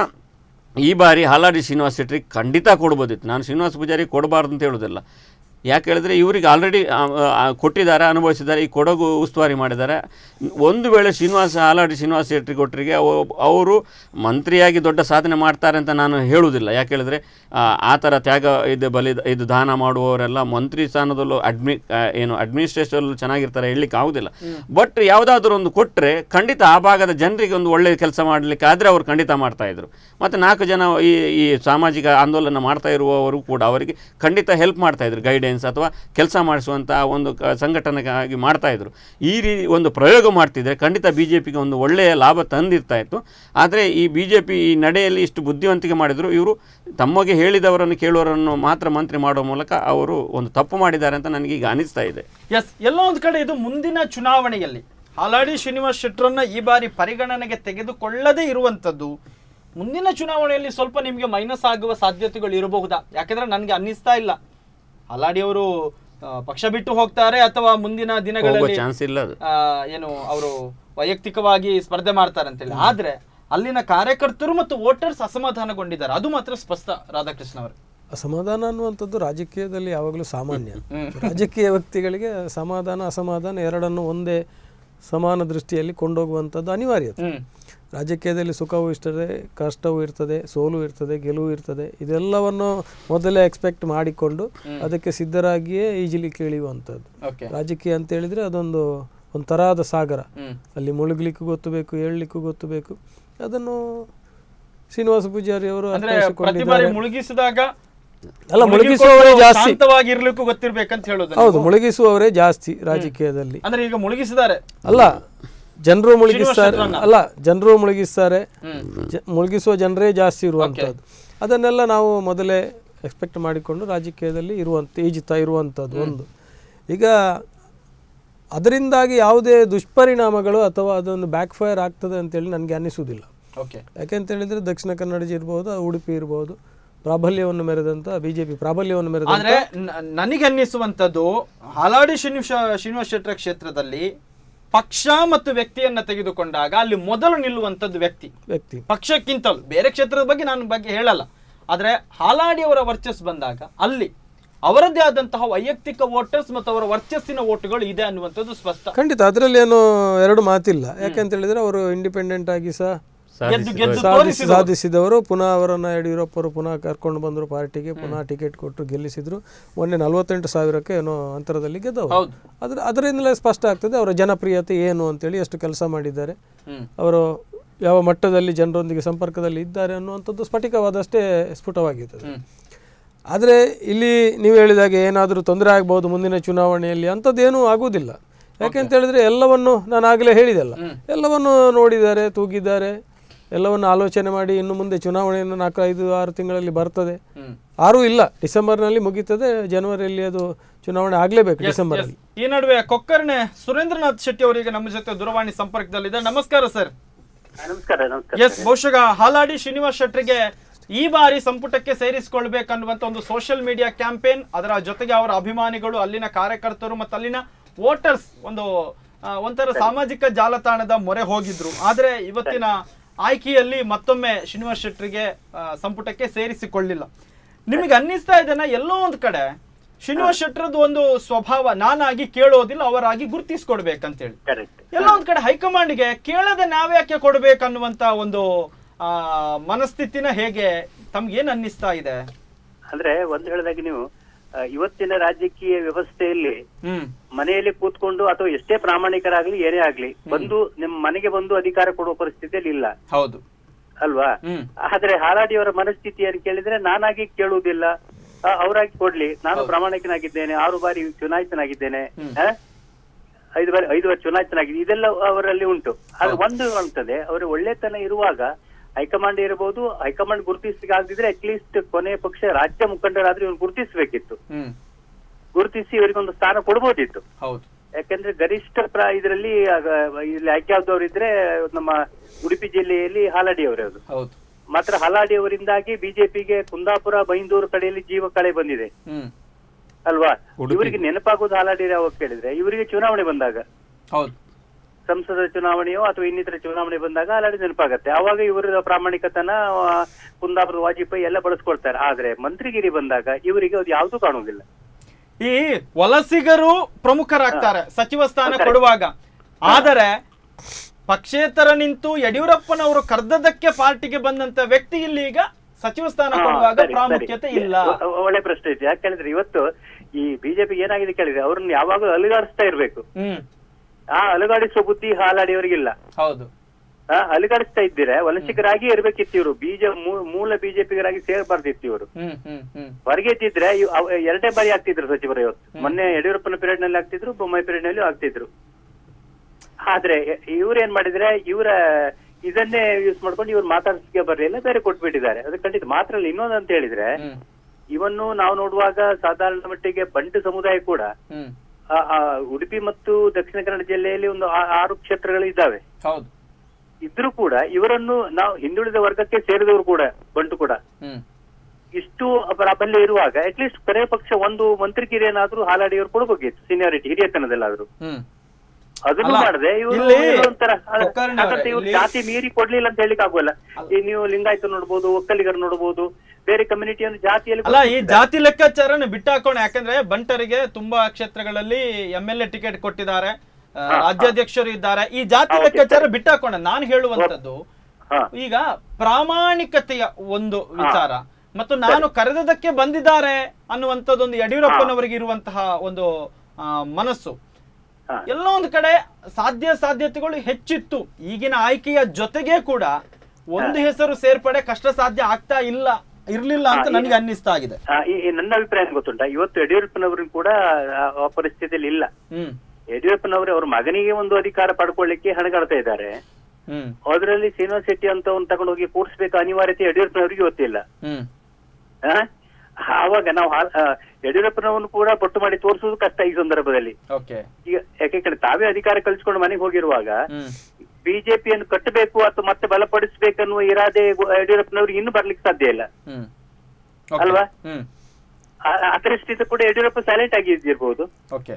ಈ ಬಾರಿ ಹಾಲಾಡಿ ಶ್ರೀನಿವಾಸ ಶೆಟ್ರಿಗೆ ಖಂಡಿತ ಕೊಡ್ಬೋದಿತ್ತು ನಾನು ಶ್ರೀನಿವಾಸ ಪೂಜಾರಿ ಕೊಡಬಾರ್ದು ಅಂತ ಹೇಳೋದಿಲ್ಲ ಯಾಕೆ ಹೇಳಿದ್ರೆ ಇವರಿಗೆ ಆಲ್ರೆಡಿ ಕೊಟ್ಟಿದ್ದಾರೆ ಅನುಭವಿಸಿದ್ದಾರೆ ಈ ಕೊಡಗು ಉಸ್ತುವಾರಿ ಮಾಡಿದ್ದಾರೆ ಒಂದು ವೇಳೆ ಶ್ರೀನಿವಾಸ ಹಾಲಾಡಿ ಶ್ರೀನಿವಾಸ ಶೆಟ್ಟಿ ಕೊಟ್ಟರಿಗೆ ಅವರು ಮಂತ್ರಿಯಾಗಿ ದೊಡ್ಡ ಸಾಧನೆ ಮಾಡ್ತಾರೆ ಅಂತ ನಾನು ಹೇಳುವುದಿಲ್ಲ ಯಾಕೆ ಹೇಳಿದ್ರೆ ಆ, ಆ ಥರ ತ್ಯಾಗ ಇದು ಬಲಿ ಇದು ದಾನ ಮಾಡುವವರೆಲ್ಲ ಮಂತ್ರಿ ಸ್ಥಾನದಲ್ಲೂ ಅಡ್ಮಿ ಆ, ಏನು ಅಡ್ಮಿನಿಸ್ಟ್ರೇಷನ್ ಚೆನ್ನಾಗಿರ್ತಾರೆ ಹೇಳಲಿಕ್ಕೆ ಆಗುದಿಲ್ಲ ಬಟ್ ಯಾವುದಾದ್ರೂ ಒಂದು ಕೊಟ್ಟರೆ ಖಂಡಿತ ಆ ಭಾಗದ ಜನರಿಗೆ ಒಂದು ಒಳ್ಳೆಯ ಕೆಲಸ ಮಾಡಲಿಕ್ಕೆ ಆದರೆ ಅವರು ಖಂಡಿತ ಮಾಡ್ತಾ ಇದ್ರು ಮತ್ತು ನಾಲ್ಕು ಜನ ಈ ಈ ಸಾಮಾಜಿಕ ಆಂದೋಲನ ಮಾಡ್ತಾ ಇರುವವರು ಕೂಡ ಅವರಿಗೆ ಖಂಡಿತ ಹೆಲ್ಪ್ ಮಾಡ್ತಾ ಇದ್ರು ಗೈಡೆನ್ಸ್ ಅಥವಾ ಕೆಲಸ ಮಾಡಿಸುವಂಥ ಒಂದು ಕ- ಸಂಘಟನೆಗಾಗಿ ಮಾಡ್ತಾ ಇದ್ರು ಈ ರೀತಿ ಒಂದು ಪ್ರಯೋಗ ಮಾಡ್ತಿದ್ರೆ ಖಂಡಿತ ಬಿ ಜೆ ಪಿಗೆ ಒಂದು ಒಳ್ಳೆಯ ಲಾಭ ತಂದಿರ್ತಾ ಇತ್ತು ಆದರೆ ಈ ಬಿ ಜೆ ಪಿ ಈ ನಡೆಯಲ್ಲಿ ಇಷ್ಟು ಬುದ್ಧಿವಂತಿಕೆ ಮಾಡಿದ್ರು ಇವರು ತಮಗೆ ಹೇಳಿದವರನ್ನು ಕೇಳುವವರನ್ನು ಮಾತ್ರ ಮಂತ್ರಿ ಮಾಡುವ ಮೂಲಕ ಅವರು ಒಂದು ತಪ್ಪು ಮಾಡಿದ್ದಾರೆ ಅಂತ ನನಗೆ ಈಗ ಅನಿಸ್ತಾ ಇದೆ ಎಸ್ ಎಲ್ಲೋ ಒಂದು ಕಡೆ ಇದು ಮುಂದಿನ ಚುನಾವಣೆಯಲ್ಲಿ ಹಾಲಾಡಿ ಶ್ರೀನಿವಾಸ್ ಶೆಟ್ಟರನ್ನ ಈ ಬಾರಿ ಪರಿಗಣನೆಗೆ ತೆಗೆದುಕೊಳ್ಳದೇ ಇರುವಂತದ್ದು ಮುಂದಿನ ಚುನಾವಣೆಯಲ್ಲಿ ಸ್ವಲ್ಪ ನಿಮಗೆ ಮೈನಸ್ ಆಗುವ ಸಾಧ್ಯತೆಗಳು ಇರಬಹುದಾ ಯಾಕಂದ್ರೆ ನನಗೆ ಅನ್ನಿಸ್ತಾ ಇಲ್ಲ ಹಾಲಾಡಿ ಅವರು ಆ, ಪಕ್ಷ ಬಿಟ್ಟು ಹೋಗ್ತಾರೆ ಅಥವಾ ಮುಂದಿನ ಹೋಗುವ ದಿನಗಳಲ್ಲಿ ಚಾನ್ಸ್ ಇಲ್ಲ ಅದು ಆ, ಏನು ಅವರು ವೈಯಕ್ತಿಕವಾಗಿ ಸ್ಪರ್ಧೆ ಮಾಡ್ತಾರೆ ಅಂತೇಳಿ ಆದ್ರೆ ಅಲ್ಲಿನ ಕಾರ್ಯಕರ್ತರು ಮತ್ತು ವೋಟರ್ಸ್ ಅಸಮಾಧಾನಗೊಂಡಿದ್ದಾರೆ ಅದು ಮಾತ್ರ ಸ್ಪಷ್ಟ ರಾಧಾಕೃಷ್ಣ ಅವರು ಅಸಮಾಧಾನ ಅನ್ನುವಂಥದ್ದು ರಾಜಕೀಯದಲ್ಲಿ ಯಾವಾಗಲೂ ಸಾಮಾನ್ಯ ರಾಜಕೀಯ ವ್ಯಕ್ತಿಗಳಿಗೆ ಸಮಾಧಾನ ಅಸಮಾಧಾನ ಎರಡನ್ನು ಒಂದೇ ಸಮಾನ ದೃಷ್ಟಿಯಲ್ಲಿ ಕೊಂಡೋಗುವಂಥದ್ದು ಅನಿವಾರ್ಯತೆ ಹ್ಮ್ ರಾಜಕೀಯದಲ್ಲಿ ಸುಖವೂ ಇರ್ತದೆ ಕಷ್ಟವೂ ಇರ್ತದೆ ಸೋಲು ಇರ್ತದೆ ಗೆಲುವು ಇರ್ತದೆ ಇದೆಲ್ಲವನ್ನು ಮೊದಲೇ ಎಕ್ಸ್ಪೆಕ್ಟ್ ಮಾಡಿಕೊಂಡು ಅದಕ್ಕೆ ಸಿದ್ಧರಾಗಿಯೇ ಈಜಲಿಕ್ಕೆ ಇಳಿಯುವಂಥದ್ದು ಓಕೆ ರಾಜಕೀಯ ಅಂತ ಹೇಳಿದ್ರೆ ಅದೊಂದು ಒಂಥರಾದ ಸಾಗರ ಹ್ಮ್ ಅಲ್ಲಿ ಮುಳುಗ್ಲಿಕ್ಕೂ ಗೊತ್ತು ಬೇಕು ಏಳ್ಲಿಕ್ಕೂ ಗೊತ್ತು ಬೇಕು ಅದನ್ನು ಶ್ರೀನಿವಾಸ ಪೂಜಾರಿ ಅವರು ಅಂದ್ರೆ ಪ್ರತಿ ಬಾರಿ ಮುಳುಗಿಸಿದಾಗ ಅಲ್ಲ ಮುಳುಗಿಕೊಂಡು ಮುಳುಗಿಸುವವರೇ ಜಾಸ್ತಿ ಶಾಂತವಾಗಿರ್ಲಿಕ್ಕೂ ಗೊತ್ತಿರ್ಬೇಕಂತ ಹೇಳೋದು ನೀವು. ಹೌದು ಮುಳುಗಿಸುವವರೇ ಜಾಸ್ತಿ ರಾಜಕೀಯದಲ್ಲಿ ಅಂದ್ರೆ ಈಗ ಮುಳುಗಿಸಿದ್ದಾರೆ ಅಲ್ಲ ಜನರು ಮುಳುಗಿಸ್ತಾರೆ ಶೆಟ್ಟರನ್ನ. ಅಲ್ಲ ಜನರು ಮುಳುಗಿಸ್ತಾರೆ ಜ- ಮುಳುಗಿಸುವ ಜನರೇ ಜಾಸ್ತಿ ಇರುವಂಥದ್ದು ಅದನ್ನೆಲ್ಲ ನಾವು ಮೊದಲೇ ಎಕ್ಸ್ಪೆಕ್ಟ್ ಮಾಡಿಕೊಂಡು ರಾಜಕೀಯದಲ್ಲಿ ಇರುವಂತ ಈಜುತ್ತಾ ಇರುವಂಥದ್ದು ಒಂದು ಈಗ ಅದರಿಂದಾಗಿ ಯಾವುದೇ ದುಷ್ಪರಿಣಾಮಗಳು ಅಥವಾ ಅದೊಂದು ಬ್ಯಾಕ್ ಫೈರ್ ಆಗ್ತದೆ ಅಂತೇಳಿ ನನಗೆ ಅನ್ನಿಸುವುದಿಲ್ಲ ಓಕೆ ಯಾಕೆಂತ ಹೇಳಿದ್ರೆ ದಕ್ಷಿಣ ಕನ್ನಡ ಇರ್ಬೋದು ಉಡುಪಿ ಇರ್ಬೋದು ಪ್ರಾಬಲ್ಯವನ್ನು ಮೆರೆದಂತ ಬಿಜೆಪಿ ಪ್ರಾಬಲ್ಯವನ್ನು ಮೆರೆದಂತ ಆದ್ರೆ ನ- ನನಗೆ ಅನ್ನಿಸುವಂತದ್ದು ಹಾಲಾಡಿ ಶ್ರೀನಿವಾಸ ಶ್ರೀನಿವಾಸ ಶೆಟ್ಟರ ಕ್ಷೇತ್ರದಲ್ಲಿ ಪಕ್ಷ ಮತ್ತು ವ್ಯಕ್ತಿಯನ್ನ ತೆಗೆದುಕೊಂಡಾಗ ಅಲ್ಲಿ ಮೊದಲು ನಿಲ್ಲುವಂತದ್ದು ವ್ಯಕ್ತಿ ವ್ಯಕ್ತಿ ಪಕ್ಷಕ್ಕಿಂತಲೂ ಬೇರೆ ಕ್ಷೇತ್ರದ ಬಗ್ಗೆ ನಾನು ಬಗ್ಗೆ ಹೇಳಲ್ಲ ಆದ್ರೆ ಹಾಲಾಡಿ ಅವರ ವರ್ಚಸ್ ಬಂದಾಗ ಅಲ್ಲಿ ಅವರದ್ದೇ ಆದಂತಹ ವೈಯಕ್ತಿಕ ವೋಟರ್ಸ್ ಮತ್ತು ಅವರ ವರ್ಚಸ್ಸಿನ ಓಟುಗಳು ಇದೆ ಅನ್ನುವಂಥದ್ದು ಸ್ಪಷ್ಟ ಖಂಡಿತ ಅದರಲ್ಲಿ ಏನು ಎರಡು ಮಾತಿಲ್ಲ ಯಾಕೆಂತ ಹೇಳಿದ್ರೆ ಅವರು ಇಂಡಿಪೆಂಡೆಂಟ್ ಆಗಿ ಸಹ ಗೆದ್ದು ಗೆದ್ದು ಸಾಧಿಸಿ ತೋರಿಸಿದವರು. ಸಾಧಿಸಿದವರು ಪುನಃ ಅವರನ್ನ ಯಡಿಯೂರಪ್ಪ ಅವರು ಪುನಃ ಕರ್ಕೊಂಡು ಬಂದರು ಪಾರ್ಟಿಗೆ ಪುನಃ ಟಿಕೆಟ್ ಕೊಟ್ಟರು ಗೆಲ್ಲಿಸಿದ್ರು ಮೊನ್ನೆ ನಲವತ್ತೆಂಟು ಸಾವಿರಕ್ಕೆ ಏನೋ ಅಂತರದಲ್ಲಿ ಗೆದ್ದವರು ಹೌದು. ಅದ್ರ ಅದರಿಂದಲೇ ಸ್ಪಷ್ಟ ಆಗ್ತದೆ ಅವರ ಜನಪ್ರಿಯತೆ ಏನು ಅಂತೇಳಿ ಎಷ್ಟು ಕೆಲಸ ಮಾಡಿದ್ದಾರೆ ಹ್ಮ್. ಅವರು ಯಾವ ಮಟ್ಟದಲ್ಲಿ ಜನರೊಂದಿಗೆ ಸಂಪರ್ಕದಲ್ಲಿ ಇದ್ದಾರೆ ಅನ್ನುವಂಥದ್ದು ಸ್ಫಟಿಕವಾದಷ್ಟೇ ಸ್ಫುಟವಾಗಿರ್ತದೆ ಆದರೆ ಇಲ್ಲಿ ನೀವು ಹೇಳಿದಾಗೆ ಏನಾದರೂ ತೊಂದರೆ ಆಗ್ಬೋದು ಮುಂದಿನ ಚುನಾವಣೆಯಲ್ಲಿ ಅಂಥದ್ದೇನೂ ಆಗುವುದಿಲ್ಲ ಯಾಕೆಂತ ಹೇಳಿದ್ರೆ ಎಲ್ಲವನ್ನು ನಾನು ಆಗಲೇ ಹೇಳಿದೆಲ್ಲ ಎಲ್ಲವನ್ನು ನೋಡಿದ್ದಾರೆ ತೂಗಿದ್ದಾರೆ ಎಲ್ಲವನ್ನು ಆಲೋಚನೆ ಮಾಡಿ ಇನ್ನು ಮುಂದೆ ಚುನಾವಣೆಯನ್ನು ನಾಲ್ಕು ಐದು ಆರು ತಿಂಗಳಲ್ಲಿ ಬರ್ತದೆ ಆರೂ ಇಲ್ಲ ಡಿಸೆಂಬರ್ನಲ್ಲಿ ಮುಗೀತದೆ ಜನವರಿಯಲ್ಲಿ ಅದು ಚುನಾವಣೆ ಆಗಲೇಬೇಕು ಡಿಸೆಂಬರಲ್ಲಿ ಈ ನಡುವೆ ಕೊಕ್ಕರ್ಣೆ ಸುರೇಂದ್ರನಾಥ್ ಶೆಟ್ಟಿ ಅವರಿಗೆ ನಮ್ಮ ಜೊತೆ ದೂರವಾಣಿ ಸಂಪರ್ಕದಲ್ಲಿದೆ ನಮಸ್ಕಾರ ಸರ್ ನಮಸ್ಕಾರ ನಮಸ್ಕಾರ ಎಸ್ ಬಹುಶಃ ಹಾಲಾಡಿ ಶ್ರೀನಿವಾಸ್ ಶೆಟ್ಟರಿಗೆ ಈ ಬಾರಿ ಸಂಪುಟಕ್ಕೆ ಸೇರಿಸಿಕೊಳ್ಬೇಕನ್ನುವಂತ ಒಂದು ಸೋಷಿಯಲ್ ಮೀಡಿಯಾ ಕ್ಯಾಂಪೇನ್ ಅದರ ಜೊತೆಗೆ ಅವರ ಅಭಿಮಾನಿಗಳು ಅಲ್ಲಿನ ಕಾರ್ಯಕರ್ತರು ಮತ್ತು ಅಲ್ಲಿನ ವೋಟರ್ಸ್ ಒಂದು ಆ, ಒಂಥರ ಸಾಮಾಜಿಕ ಜಾಲತಾಣದ ಮೊರೆ ಹೋಗಿದ್ರು ಆದ್ರೆ ಇವತ್ತಿನ ಆಯ್ಕೆಯಲ್ಲಿ ಮತ್ತೊಮ್ಮೆ ಶ್ರೀನಿವಾಸ್ ಶೆಟ್ಟರಿಗೆ ಆ, ಸಂಪುಟಕ್ಕೆ ಸೇರಿಸಿಕೊಳ್ಳಿಲ್ಲ ನಿಮಗೆ ಅನ್ನಿಸ್ತಾ ಇದೆನಾ ಎಲ್ಲೋ ಒಂದ್ ಕಡೆ ಶ್ರೀನಿವಾಸ್ ಶೆಟ್ಟರದ್ದು ಒಂದು ಸ್ವಭಾವ ನಾನಾಗಿ ಕೇಳೋದಿಲ್ಲ ಅವರಾಗಿ ಗುರುತಿಸ್ಕೊಡ್ಬೇಕಂತೇಳಿ ಕರೆಕ್ಟ್ ಎಲ್ಲೋ ಒಂದ್ ಕಡೆ ಹೈಕಮಾಂಡ್ಗೆ ಕೇಳದೆ ನಾವ್ಯಾಕೆ ಕೊಡ್ಬೇಕನ್ನುವಂತ ಒಂದು ಆ ಮನಸ್ಥಿತಿನ ಹೇಗೆ ತಮ್ಗೇನ್ ಅನ್ನಿಸ್ತಾ ಇದೆ ಅಂದ್ರೆ ಒಂದು ಹೇಳಿದಾಗ ನೀವು ಆ, ಇವತ್ತಿನ ರಾಜಕೀಯ ವ್ಯವಸ್ಥೆಯಲ್ಲಿ ಹ್ಮ್ ಮನೆಯಲ್ಲಿ ಕೂತ್ಕೊಂಡು ಅಥವಾ ಎಷ್ಟೇ ಪ್ರಾಮಾಣಿಕರಾಗ್ಲಿ ಏನೇ ಆಗ್ಲಿ ಬಂದು ನಿಮ್ಮ ಮನೆಗೆ ಬಂದು ಅಧಿಕಾರ ಕೊಡುವ ಪರಿಸ್ಥಿತಿಯಲ್ಲಿ ಇಲ್ಲ ಹೌದು ಅಲ್ವಾ ಹ್ಮ್ ಆದ್ರೆ ಹಾಲಾಡಿಯವರ ಮನಸ್ಥಿತಿಯನ್ನು ಕೇಳಿದ್ರೆ ನಾನಾಗಿ ಕೇಳುವುದಿಲ್ಲ ಆ, ಅವರಾಗಿ ಕೊಡ್ಲಿ ನಾನು ಪ್ರಾಮಾಣಿಕನಾಗಿದ್ದೇನೆ ಆರು ಬಾರಿ ಚುನಾಯಿತನಾಗಿದ್ದೇನೆ ಆ? ಐದು ಬಾರಿ ಐದು ಬಾರಿ ಚುನಾಯಿತನಾಗಿದೆ ಇದೆಲ್ಲ ಅವರಲ್ಲಿ ಉಂಟು ಅದು ಒಂದು ಅಂತದೆ ಅವರ ಒಳ್ಳೆತನ ಇರುವಾಗ ಹೈಕಮಾಂಡ್ ಇರಬಹುದು ಹೈಕಮಾಂಡ್ ಗುರುತಿಸ್ಲಿಕ್ಕೆ ಆಗದಿದ್ರೆ ಅಟ್ಲೀಸ್ಟ್ ಕೊನೆಯ ಪಕ್ಷ ರಾಜ್ಯ ಮುಖಂಡರಾದ್ರೆ ಇವ್ರು ಗುರುತಿಸ್ಬೇಕಿತ್ತು ಹ್ಮ್ ಗುರುತಿಸಿ ಇವರಿಗೊಂದು ಸ್ಥಾನ ಕೊಡ್ಬೋದಿತ್ತು ಹೌದು ಯಾಕಂದ್ರೆ ಗರಿಷ್ಠ ಪ್ರ ಇದರಲ್ಲಿ ಆಗ ಇಲ್ಲಿ ಆಯ್ಕೆ ಆದವರು ಇದ್ರೆ ನಮ್ಮ ಉಡುಪಿ ಜಿಲ್ಲೆಯಲ್ಲಿ ಹಾಲಾಡಿ ಅವರೇ ಅದು ಹೌದು ಮಾತ್ರ ಹಲಾಡಿ ಅವರಿಂದಾಗಿ ಬಿಜೆಪಿಗೆ ಕುಂದಾಪುರ ಬೈಂದೂರು ಕಡೆಯಲ್ಲಿ ಜೀವ ಕಳೆ ಬಂದಿದೆ ಹ್ಮ್ ಅಲ್ವಾ ಉಡುಪಿ. ಇವರಿಗೆ ನೆನಪಾಗೋದು ಹಾಲಾಡಿ ಯಾವಾಗ ಕೇಳಿದ್ರೆ ಇವರಿಗೆ ಚುನಾವಣೆ ಬಂದಾಗ ಹೌದು ಸಂಸದ ಚುನಾವಣೆಯೋ ಅಥವಾ ಇನ್ನಿತರ ಚುನಾವಣೆ ಬಂದಾಗ ಹಾಲಾಡಿ ನೆನಪಾಗತ್ತೆ ಅವಾಗ ಇವರ ಪ್ರಾಮಾಣಿಕತನ ಆ, ಕುಂದಾಪುರ ವಾಜಪೇಯಿ ಎಲ್ಲ ಬಳಸ್ಕೊಳ್ತಾರೆ ಆದ್ರೆ ಮಂತ್ರಿಗಿರಿ ಬಂದಾಗ ಇವರಿಗೆ ಅದು ಯಾವ್ದು ಕಾಣುವುದಿಲ್ಲ ಈ ವಲಸಿಗರು ಪ್ರಮುಖರಾಗ್ತಾರೆ ಸಚಿವ ಸ್ಥಾನ ಕೊಡುವಾಗ ಆದರೆ ಪಕ್ಷೇತರ ನಿಂತು ಯಡಿಯೂರಪ್ಪನವರು ಕರ್ದದಕ್ಕೆ ಪಾರ್ಟಿಗೆ ಬಂದಂತ ವ್ಯಕ್ತಿ ಇಲ್ಲಿ ಈಗ ಸಚಿವ ಸ್ಥಾನ ಹಾ, ಕೊಡುವಾಗ ಸರಿ, ಪ್ರಾಮುಖ್ಯತೆ ಸರಿ. ಇಲ್ಲ ಒ- ಒಳ್ಳೆ ಪ್ರಶ್ನೆ ಐತಿ ಯಾಕೆ ಹೇಳಿದ್ರೆ ಇವತ್ತು ಈ ಬಿಜೆಪಿ ಏನಾಗಿದೆ ಕೇಳಿದ್ರೆ ಅವ್ರನ್ನ ಯಾವಾಗಲೂ ಅಲುಗಾಡಿಸ್ತಾ ಇರ್ಬೇಕು ಹ್ಮ್ ಆ ಅಲುಗಾಡಿಸುವ ಬುದ್ಧಿ ಹಾಲಾಡಿಯವರಿಗಿಲ್ಲ ಹೌದು ಆ, ಅಲುಗಾಡಿಸ್ತಾ ಇದ್ದೀರಾ ವಲಸಿಗರಾಗಿ ಇರ್ಬೇಕಿತ್ತು ಇವರು ಬೀಜ ಮೂ- ಮೂಲ ಬಿಜೆಪಿಗರಾಗಿ ಸೇರ್ಬಾರ್ದಿತ್ತು ಇವರು ಹ್ಮ್ ಹ್ಮ್ ಹ್ಮ್ ಹೊರಗೆ ಇದ್ದಿದ್ರೆ ಇವ್- ಅವ್- ಎರಡೇ ಬಾರಿ ಆಗ್ತಿದ್ರು ಸಚಿವರು ಇವತ್ತು ಮೊನ್ನೆ ಯಡಿಯೂರಪ್ಪನ ಪೀರಿಯಡ್ ನಲ್ಲಿ ಆಗ್ತಿದ್ರು ಬೊಮ್ಮಾಯಿ ಪೀರಿಯಡ್ ನಲ್ಲಿ ಆಗ್ತಿದ್ರು ಆದ್ರೆ ಇವ್ರು ಏನ್ ಮಾಡಿದ್ರೆ ಇವರ ಇದನ್ನೇ ಯೂಸ್ ಮಾಡ್ಕೊಂಡು ಇವ್ರು ಮಾತಾಡ್ಸಕ್ಕೆ ಬರ್ಲಿಲ್ಲ ಬೇರೆ ಕೊಟ್ಬಿಟ್ಟಿದ್ದಾರೆ ಅದು ಖಂಡಿತ ಮಾತ್ರ ಅಲ್ಲ ಇನ್ನೊಂದು ಅಂತ ಹೇಳಿದ್ರೆ ಹ್ಮ್ ಇವನ್ನು ನಾವು ನೋಡುವಾಗ ಸಾಧಾರಣ ಮಟ್ಟಿಗೆ ಬಂಟು ಸಮುದಾಯ ಕೂಡ ಹ್ಮ್ ಆ, ಆ, ಉಡುಪಿ ಮತ್ತು ದಕ್ಷಿಣ ಕನ್ನಡ ಜಿಲ್ಲೆಯಲ್ಲಿ ಒಂದು ಆ- ಆರು ಕ್ಷೇತ್ರಗಳು ಇದ್ದಾವೆ ಹೌದು ಇದ್ರೂ ಕೂಡ ಇವರನ್ನು ನಾವು ಹಿಂದುಳಿದ ವರ್ಗಕ್ಕೆ ಸೇರಿದವರು ಕೂಡ ಬಂಟು ಕೂಡ ಹ್ಮ್ ಇಷ್ಟು ಪ್ರಾಬಲ್ಯ ಇರುವಾಗ ಅಟ್ಲೀಸ್ಟ್ ಕೊನೆಯ ಪಕ್ಷ ಒಂದು ಮಂತ್ರಿಗಿರಿಯನ್ನಾದ್ರೂ ಹಾಲಾಡಿಯವರು ಕೊಡಬೇಕಿತ್ತು ಸೀನಿಯಾರಿಟಿ ಹಿರಿಯತನದಲ್ಲಾದ್ರೂ ಹ್ಮ್ ಅದನ್ನು ಅಲ್ಲ, ಮಾಡದೆ ಇವರು ಇಲ್ಲಿ ಒಂಥರ ಕೊಕ್ಕರ್ಣಿ ಅವರೇ, ಇವ್ರು ಇಲ್ಲಿ- ಜಾತಿ ಮೀರಿ ಕೊಡ್ಲಿಲ್ಲ ಅಂತ ಹೇಳಿಕ್ ಆಗೋಲ್ಲ ಈ ನೀವು ಲಿಂಗಾಯತ ನೋಡ್ಬೋದು ಒಕ್ಕಲಿಗರು ನೋಡ್ಬೋದು ಬೇರೆ ಕಮ್ಯುನಿಟಿಯನ್ನು ಜಾತಿಯಲ್ಲಿ ಅಲ್ಲ ಈ ಜಾತಿ ಲೆಕ್ಕಾಚಾರನ ಬಿಟ್ಟಾಕೋಣ ಯಾಕಂದ್ರೆ ಬಂಟರಿಗೆ ತುಂಬಾ ಕ್ಷೇತ್ರಗಳಲ್ಲಿ ಎಂ ಎಲ್ ಎ ಟಿಕೆಟ್ ಕೊಟ್ಟಿದ್ದಾರೆ ಆ, ರಾಜ್ಯಾಧ್ಯಕ್ಷರು ಇದ್ದಾರೆ ಈ ಜಾತಿ ಹಾ, okay, ಲೆಕ್ಕಾಚಾರ ಸರಿ. ಬಿಟ್ಟಾಕೋಣ ನಾನು ಹೇಳುವಂತದ್ದು ಹಾ ಈಗ ಪ್ರಾಮಾಣಿಕತೆಯ ಒಂದು ವಿಚಾರ ಮತ್ತು ನಾನು ಕರೆದದಕ್ಕೆ ಬಂದಿದ್ದಾರೆ ಅನ್ನುವಂಥದ್ದೊಂದು ಯಡಿಯೂರಪ್ಪನವರಿಗೆ ಇರುವಂತಹ ಒಂದು ಆ, ಮನಸ್ಸು ಹಾ. ಎಲ್ಲೋ ಒಂದು ಕಡೆ ಸಾಧ್ಯ ಸಾಧ್ಯತೆಗಳು ಹೆಚ್ಚಿತ್ತು ಈಗಿನ ಆಯ್ಕೆಯ ಜೊತೆಗೆ ಕೂಡ ಒಂದು ಹೆಸರು ಸೇರ್ಪಡೆ ಕಷ್ಟ ಸಾಧ್ಯ ಆಗ್ತಾ ಇಲ್ಲ ಇರ್ಲಿಲ್ಲ ಅಂತ ಹಾ, ನನಗೆ ಅನ್ನಿಸ್ತಾ ಇದೆ ಆ, ಈ- ಈ ನನ್ನ ಅಭಿಪ್ರಾಯ ಏನ್ ಗೊತ್ತುಂಟಾ ಇವತ್ತು ಯಡಿಯೂರಪ್ಪನವರು ಕೂಡ ಆ ಆ ಪರಿಸ್ಥಿತಿಯಲ್ಲಿ ಇಲ್ಲ ಹ್ಮ್ ಯಡಿಯೂರಪ್ಪನವರು ಅವ್ರ ಮಗನಿಗೆ ಒಂದು ಅಧಿಕಾರ ಪಡ್ಕೊಳ್ಳಿಕ್ಕೆ ಹಣಗಾಡ್ತಾ ಇದ್ದಾರೆ ಹ್ಮ್ ಅದರಲ್ಲಿ ಶ್ರೀನಿವಾಸ್ ಶೆಟ್ಟಿ ಅಂತ ಒಂದು ತಗೊಂಡೋಗಿ ಕೂಡಿಸ್ಬೇಕು ಅನಿವಾರ್ಯತೆ ಯಡಿಯೂರಪ್ಪನವರಿಗೆ ಗೊತ್ತಿಲ್ಲ ಹ್ಮ್ ಆ? ಆವಾಗ ನಾವು ಹಾ- ಆ, ಯಡಿಯೂರಪ್ಪನವನ್ನು ಕೂಡ ಬೊಟ್ಟು ಮಾಡಿ ತೋರಿಸುವುದು ಕಷ್ಟ ಈ ಸಂದರ್ಭದಲ್ಲಿ ಓಕೆ ಈಗ ಯಾಕೆ ಕೇಳಿ ತಾವೇ ಅಧಿಕಾರ ಕಳಿಸ್ಕೊಂಡು ಮನೆಗೆ ಹೋಗಿರುವಾಗ ಹ್ಮ್ ಬಿಜೆಪಿಯನ್ನು ಕಟ್ಟಬೇಕು ಅಥವಾ ಮತ್ತೆ ಬಲಪಡಿಸಬೇಕನ್ನುವ ಇರಾದೆ ಗು- ಯಡಿಯೂರಪ್ಪನವ್ರಿಗೆ ಇನ್ನೂ ಬರ್ಲಿಕ್ಕೆ ಸಾಧ್ಯ ಇಲ್ಲ ಹ್ಮ್ ಅಲ್ವಾ? ಹ್ಮ್ ಆ- ಆ ಪರಿಸ್ಥಿತಿ ಕೂಡ ಯಡಿಯೂರಪ್ಪ ಸೈಲೆಂಟ್ ಆಗಿ ಇದ್ದಿರ್ಬೋದು ಓಕೆ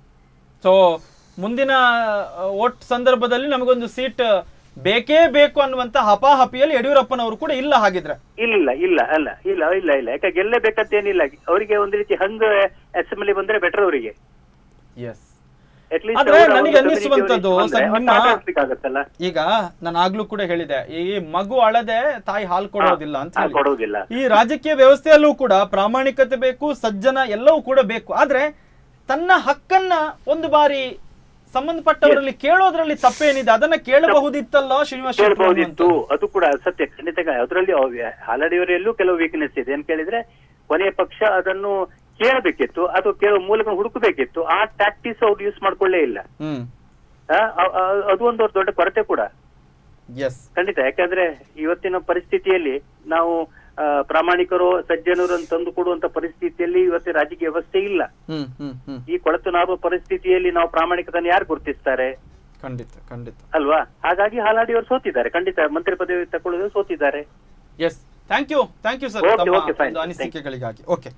ಸೊ ಮುಂದಿನ ಓಟ್ ಸಂದರ್ಭದಲ್ಲಿ ನಮಗೊಂದು ಸೀಟ್ ಬೇಕೇ ಬೇಕು ಅನ್ನುವಂತ ಹಪಾಹಪಿಯಲ್ಲಿ ಯಡಿಯೂರಪ್ಪನವರು ಕೂಡ ಇಲ್ಲ ಹಾಗಿದ್ರೆ ಇಲ್ಲ ಇಲ್ಲ ಅಲ್ಲ ಇಲ್ಲ ಇಲ್ಲ ಇಲ್ಲ ಯಾಕೆ ಗೆಲ್ಲೇಬೇಕಂತ ಏನಿಲ್ಲ ಅವರಿಗೆ ಒಂದು ರೀತಿ ಹಂಗ ಅಸೆಂಬ್ಲಿ ಬಂದ್ರೆ ಬೆಟರ್ ಅವರಿಗೆ ಎಸ್ ಅಟ್ಲೀಸ್ಟ್ ಆದ್ರೆ ನನಗೆ ಅನ್ನಿಸುವಂತದ್ದು ಸರ್ ನಿಮ್ಮ- ಆಗತ್ತಲ್ಲ ಈಗ ನಾನು ಆಗ್ಲೂ ಕೂಡ ಹೇಳಿದೆ ಈ ಮಗು ಅಳದೆ ತಾಯಿ ಹಾಲು ಕೊಡೋದಿಲ್ಲ ಅಂತ ಹೇಳಿ ಕೊಡೋದಿಲ್ಲ ಈ ರಾಜಕೀಯ ವ್ಯವಸ್ಥೆಯಲ್ಲೂ ಕೂಡ ಪ್ರಾಮಾಣಿಕತೆ ಬೇಕು ಸಜ್ಜನ ಎಲ್ಲವೂ ಕೂಡ ಬೇಕು ಆದ್ರೆ ತನ್ನ ಹಕ್ಕನ್ನ ಒಂದು ಬಾರಿ ಸಂಬಂಧಪಟ್ಟವರಲ್ಲಿ ಕೇಳೋದ್ರಲ್ಲಿ ತಪ್ಪೇನಿದೆ ಅದನ್ನ ಕೇಳಬಹುದಿತ್ತಲ್ಲ ಶ್ರೀನಿವಾಸ್ ಶೆಟ್ರು ಕೇಳಬಹುದಿತ್ತು ಅನ್ನುವಂಥದ್ದು. ಅದು ಕೂಡ ಸತ್ಯ ಖಂಡಿತ ಅದರಲ್ಲಿ ಹಾಲಡಿಯವರೆಲ್ಲೂ ಕೆಲವು ವೀಕ್ನೆಸ್ ಇದೆ ಅಂತ ಕೇಳಿದ್ರೆ ಕೊನೆಯ ಪಕ್ಷ ಅದನ್ನು ಕೇಳಬೇಕಿತ್ತು ಅಥವಾ ಕೇಳುವ ಮೂಲಕ ಹುಡುಕಬೇಕಿತ್ತು ಆ ಟ್ಯಾಕ್ಟಿಸ್ ಅವ್ರು ಯೂಸ್ ಮಾಡ್ಕೊಳ್ಳೇ ಇಲ್ಲ ಹ್ಮ್ ಆ, ಅ- ಅ- ಅದು ಒಂದು ಅವ್ರ ದೊಡ್ಡ ಕೊರತೆ ಕೂಡ ಎಸ್ ಖಂಡಿತ ಯಾಕಂದ್ರೆ ಇವತ್ತಿನ ಪರಿಸ್ಥಿತಿಯಲ್ಲಿ ನಾವು ಆ, ಪ್ರಾಮಾಣಿಕರು ಸಜ್ಜನರು ಅಂತ ತಂದು ಕೊಡುವಂತ ಪರಿಸ್ಥಿತಿಯಲ್ಲಿ ಇವತ್ತಿನ ರಾಜಕೀಯ ವ್ಯವಸ್ಥೆ ಇಲ್ಲ ಹ್ಮ್ ಹ್ಮ್ ಹ್ಮ್ ಈ ಕೊಳತು ನಾರುವ ಪರಿಸ್ಥಿತಿಯಲ್ಲಿ ನಾವು ಪ್ರಾಮಾಣಿಕತನ ಯಾರು ಗುರುತಿಸ್ತಾರೆ ಖಂಡಿತ ಖಂಡಿತ ಅಲ್ವಾ ಹಾಗಾಗಿ ಹಾಲಾಡಿ ಅವರು ಸೋತಿದ್ದಾರೆ ಖಂಡಿತ ಮಂತ್ರಿ ಪದವಿ ತಗೊಳ್ಳೋದು ಸೋತಿದ್ದಾರೆ yes thank you thank you sir Okay, ತಮ್ಮ okay, fine. ಒಂದು ಅನಿಸಿಕೆಗಳಿಗಾಗಿ ಓಕೆ